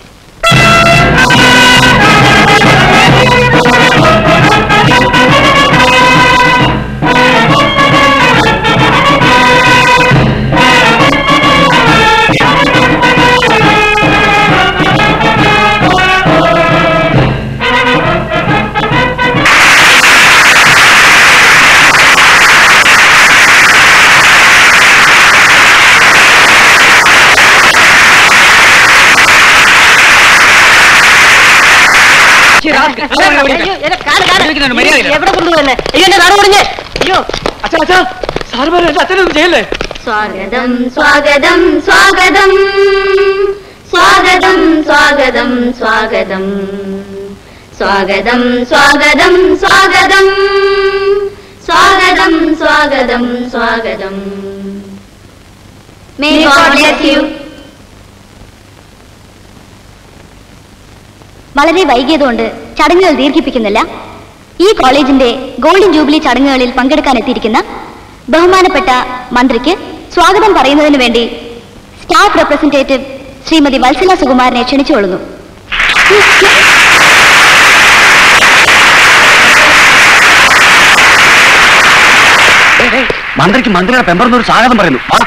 എവിടെ കൊണ്ടുവന്നെ അയ്യോ എന്റെ നാട് പറഞ്ഞേ അയ്യോ അച്ഛാ അച്ഛാ സാറ് പറഞ്ഞു അച്ഛനൊന്നും ചെയ്യല്ലേ സ്വാഗതം സ്വാഗതം സ്വാഗതം സ്വാഗതം സ്വാഗതം സ്വാഗതം സ്വാഗതം സ്വാഗതം സ്വാഗതം സ്വാഗതം സ്വാഗതം സ്വാഗതം May God bless you. വളരെ വൈകിയതുകൊണ്ട് ചടങ്ങുകൾ ദീർഘിപ്പിക്കുന്നില്ല ഈ കോളേജിന്റെ ഗോൾഡൻ ജൂബിലി ചടങ്ങുകളിൽ പങ്കെടുക്കാൻ എത്തിയിരിക്കുന്ന ബഹുമാനപ്പെട്ട മന്ത്രിക്ക് സ്വാഗതം പറയുന്നതിന് വേണ്ടി സ്റ്റാഫ് റെപ്രസെന്റേറ്റീവ് ശ്രീമതി വത്സല സുകുമാരനെ ക്ഷണിച്ചുകൊള്ളുന്നു മന്ത്രിക്ക് മന്ത്രിയുടെ പെമ്പറന്നൊരു സ്വാഗതം പറയുന്നു വാ.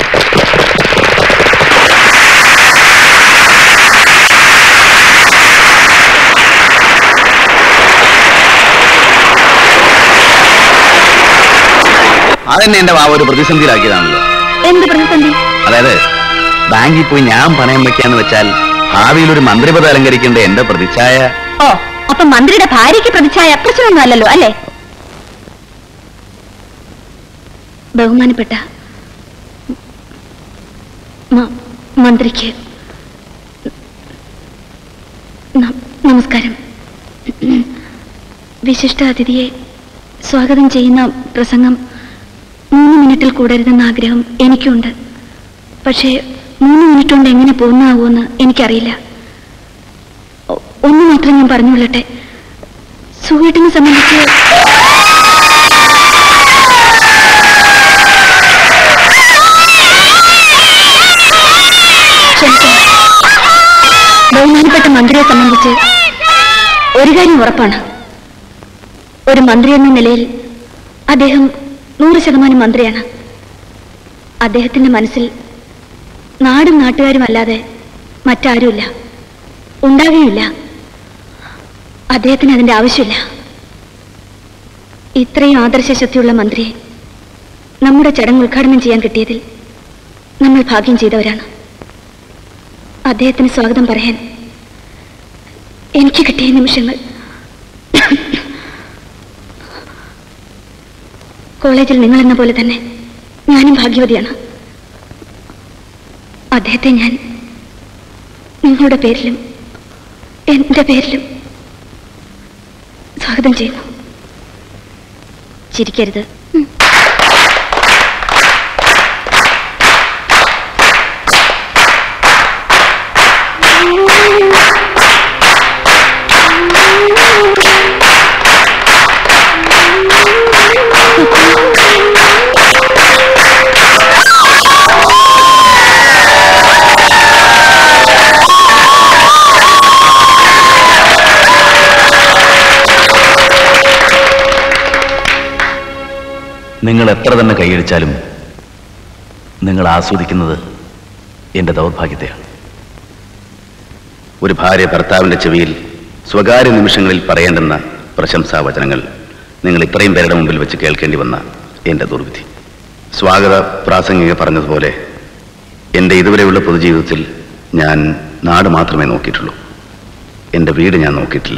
അതെന്നെ എന്റെ വാവ ഒരു പ്രതിസന്ധിയിലാക്കിയതാണല്ലോ എന്ത് പ്രതിസന്ധി അതായത് ബാങ്കിൽ പോയി ഞാൻ പണയം വെക്കാന്ന് വെച്ചാൽ ഭാവിയിൽ ഒരു മന്ത്രിപദം അലങ്കരിക്കേണ്ട എന്റെ പ്രതിച്ഛായ ഓ അപ്പൊ മന്ത്രിയുടെ ഭാര്യയ്ക്ക് പ്രതിച്ഛായ പ്രശ്നമൊന്നും അല്ലല്ലോ അല്ലേ ബഹുമാനപ്പെട്ട മ- മന്ത്രിക്ക് ന- നമസ്കാരം വിശിഷ്ട അതിഥിയെ സ്വാഗതം ചെയ്യുന്ന പ്രസംഗം മൂന്ന് മിനിറ്റിൽ കൂടരുതെന്ന ആഗ്രഹം എനിക്കുണ്ട് പക്ഷേ മൂന്ന് മിനിറ്റ് കൊണ്ട് എങ്ങനെ പോകുന്നാവുമെന്ന് എനിക്കറിയില്ല ഒ- ഒന്ന് മാത്രം ഞാൻ പറഞ്ഞുകൊള്ളട്ടെ സുഹേട്ടിനെ സംബന്ധിച്ച് മന്ത്രിയെ സംബന്ധിച്ച് ഒരു കാര്യം ഉറപ്പാണ് ഒരു മന്ത്രി എന്ന നിലയിൽ അദ്ദേഹം നൂറ് ശതമാനം മന്ത്രിയാണ് അദ്ദേഹത്തിന്റെ മനസ്സിൽ നാടും നാട്ടുകാരും അല്ലാതെ മറ്റാരുമില്ല ഉണ്ടാകുകയില്ല അദ്ദേഹത്തിന് അതിന്റെ ആവശ്യമില്ല ഇത്രയും ആദർശശക്തിയുള്ള മന്ത്രിയെ നമ്മുടെ ചടങ്ങ് ഉദ്ഘാടനം ചെയ്യാൻ കിട്ടിയതിൽ നമ്മൾ ഭാഗ്യം ചെയ്തവരാണ് അദ്ദേഹത്തിന് സ്വാഗതം പറയാൻ എനിക്ക് കിട്ടിയ നിമിഷങ്ങൾ കോളേജിൽ നിങ്ങളെന്ന പോലെ തന്നെ ഞാനും ഭാഗ്യവതിയാണ് അദ്ദേഹത്തെ ഞാൻ നിങ്ങളുടെ പേരിലും എന്റെ പേരിലും സ്വാഗതം ചെയ്യുന്നു ചിരിക്കരുത് നിങ്ങൾ എത്ര തന്നെ കൈയടിച്ചാലും നിങ്ങൾ ആസ്വദിക്കുന്നത് എന്റെ ദൗർഭാഗ്യത്തെയാണ് ഒരു ഭാര്യ ഭർത്താവിന്റെ ചെവിയിൽ സ്വകാര്യ നിമിഷങ്ങളിൽ പറയേണ്ടുന്ന പ്രശംസാവചനങ്ങൾ നിങ്ങൾ ഇത്രയും പേരുടെ മുമ്പിൽ വെച്ച് കേൾക്കേണ്ടി വന്ന എന്റെ ദുർവിധി സ്വാഗത പ്രാസംഗിക പറഞ്ഞതുപോലെ എൻ്റെ ഇതുവരെയുള്ള പൊതുജീവിതത്തിൽ ഞാൻ നാട് മാത്രമേ നോക്കിയിട്ടുള്ളൂ എൻ്റെ വീട് ഞാൻ നോക്കിയിട്ടില്ല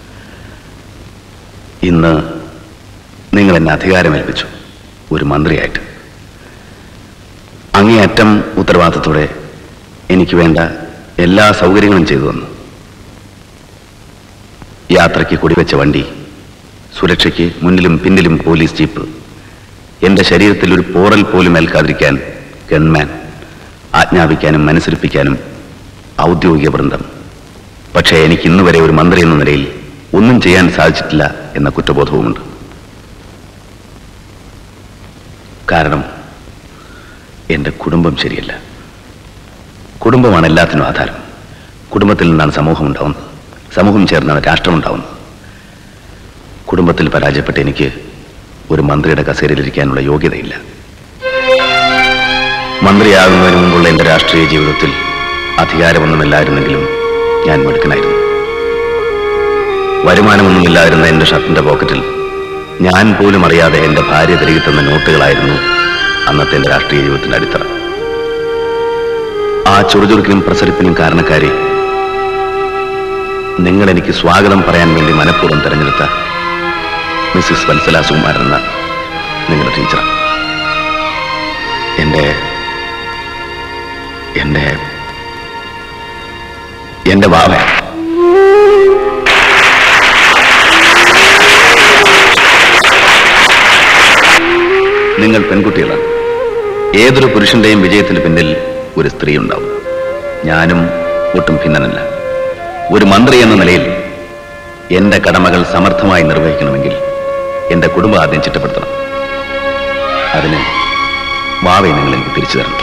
ഇന്ന് നിങ്ങൾ എന്നെ അധികാരമേൽപ്പിച്ചു ഒരു മന്ത്രിയായിട്ട് അങ്ങേയറ്റം ഉത്തരവാദിത്തത്തോടെ എനിക്ക് വേണ്ട എല്ലാ സൗകര്യങ്ങളും ചെയ്തു തന്നു യാത്രയ്ക്ക് കുടിവെച്ച വണ്ടി സുരക്ഷയ്ക്ക് മുന്നിലും പിന്നിലും പോലീസ് ജീപ്പ് എന്റെ ശരീരത്തിൽ ഒരു പോറൽ പോലും ഏൽക്കാതിരിക്കാൻ ഗൺമാൻ ആജ്ഞാപിക്കാനും മനസ്സിരിപ്പിക്കാനും ഔദ്യോഗിക വൃന്ദം പക്ഷേ എനിക്ക് ഇന്ന് വരെ ഒരു മന്ത്രി എന്ന നിലയിൽ ഒന്നും ചെയ്യാൻ സാധിച്ചിട്ടില്ല എന്ന കുറ്റബോധവുമുണ്ട് കാരണം എന്റെ കുടുംബം ശരിയല്ല കുടുംബമാണ് എല്ലാത്തിനും ആധാരം കുടുംബത്തിൽ നിന്നാണ് സമൂഹം ഉണ്ടാവുന്നത് സമൂഹം ചേർന്നാണ് രാഷ്ട്രം ഉണ്ടാവുന്നത് കുടുംബത്തിൽ പരാജയപ്പെട്ട എനിക്ക് ഒരു മന്ത്രിയുടെ കസേരയിലിരിക്കാനുള്ള യോഗ്യതയില്ല മന്ത്രിയാകുന്നതിന് മുമ്പുള്ള എന്റെ രാഷ്ട്രീയ ജീവിതത്തിൽ അധികാരമൊന്നുമില്ലായിരുന്നെങ്കിലും ഞാൻ മിടുക്കനായിരുന്നു വരുമാനമൊന്നുമില്ലായിരുന്ന എന്റെ ഷർട്ടിന്റെ പോക്കറ്റിൽ ഞാൻ പോലും അറിയാതെ എന്റെ ഭാര്യ തിരികെ തന്ന നോട്ടുകളായിരുന്നു അന്നത്തെ എന്റെ രാഷ്ട്രീയ ജീവിതത്തിന്റെ അടിത്തറ ആ ചുറുചുറുക്കിനും പ്രസരിപ്പിനും കാരണക്കാരി നിങ്ങൾ എനിക്ക് സ്വാഗതം പറയാൻ വേണ്ടി മനഃപൂർവ്വം തെരഞ്ഞെടുത്ത മിസ്സിസ് വത്സല സുകുമാരൻ എന്ന നിങ്ങളുടെ ടീച്ചർ എന്റെ എന്റെ എന്റെ വാവ നിങ്ങൾ പെൺകുട്ടികളാണ് ഏതൊരു പുരുഷന്റെയും വിജയത്തിന് പിന്നിൽ ഒരു സ്ത്രീ ഉണ്ടാവും ഞാനും ഒട്ടും ഭിന്നനല്ല ഒരു മന്ത്രി എന്ന നിലയിൽ എന്റെ കടമകൾ സമർത്ഥമായി നിർവഹിക്കണമെങ്കിൽ എന്റെ കുടുംബം ആദ്യം ചിട്ടപ്പെടുത്തണം അതിന് വാവയെ നിങ്ങൾ എനിക്ക് തിരിച്ചു തരണം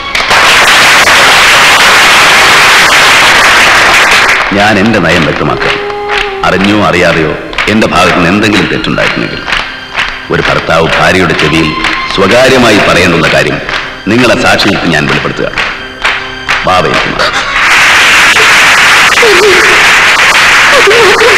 ഞാൻ എന്റെ നയം വ്യക്തമാക്കാം അറിഞ്ഞോ അറിയാതെയോ എന്റെ ഭാഗത്ത് നിന്ന് എന്തെങ്കിലും തെറ്റുണ്ടായിരുന്നെങ്കിൽ ഒരു ഭർത്താവ് ഭാര്യയുടെ ചെവിയിൽ സ്വകാര്യമായി പറയേണ്ടുന്ന കാര്യം നിങ്ങളെ സാക്ഷിക്ക് ഞാൻ വെളിപ്പെടുത്തുക ബാബ എനിക്ക് മാറി. അത്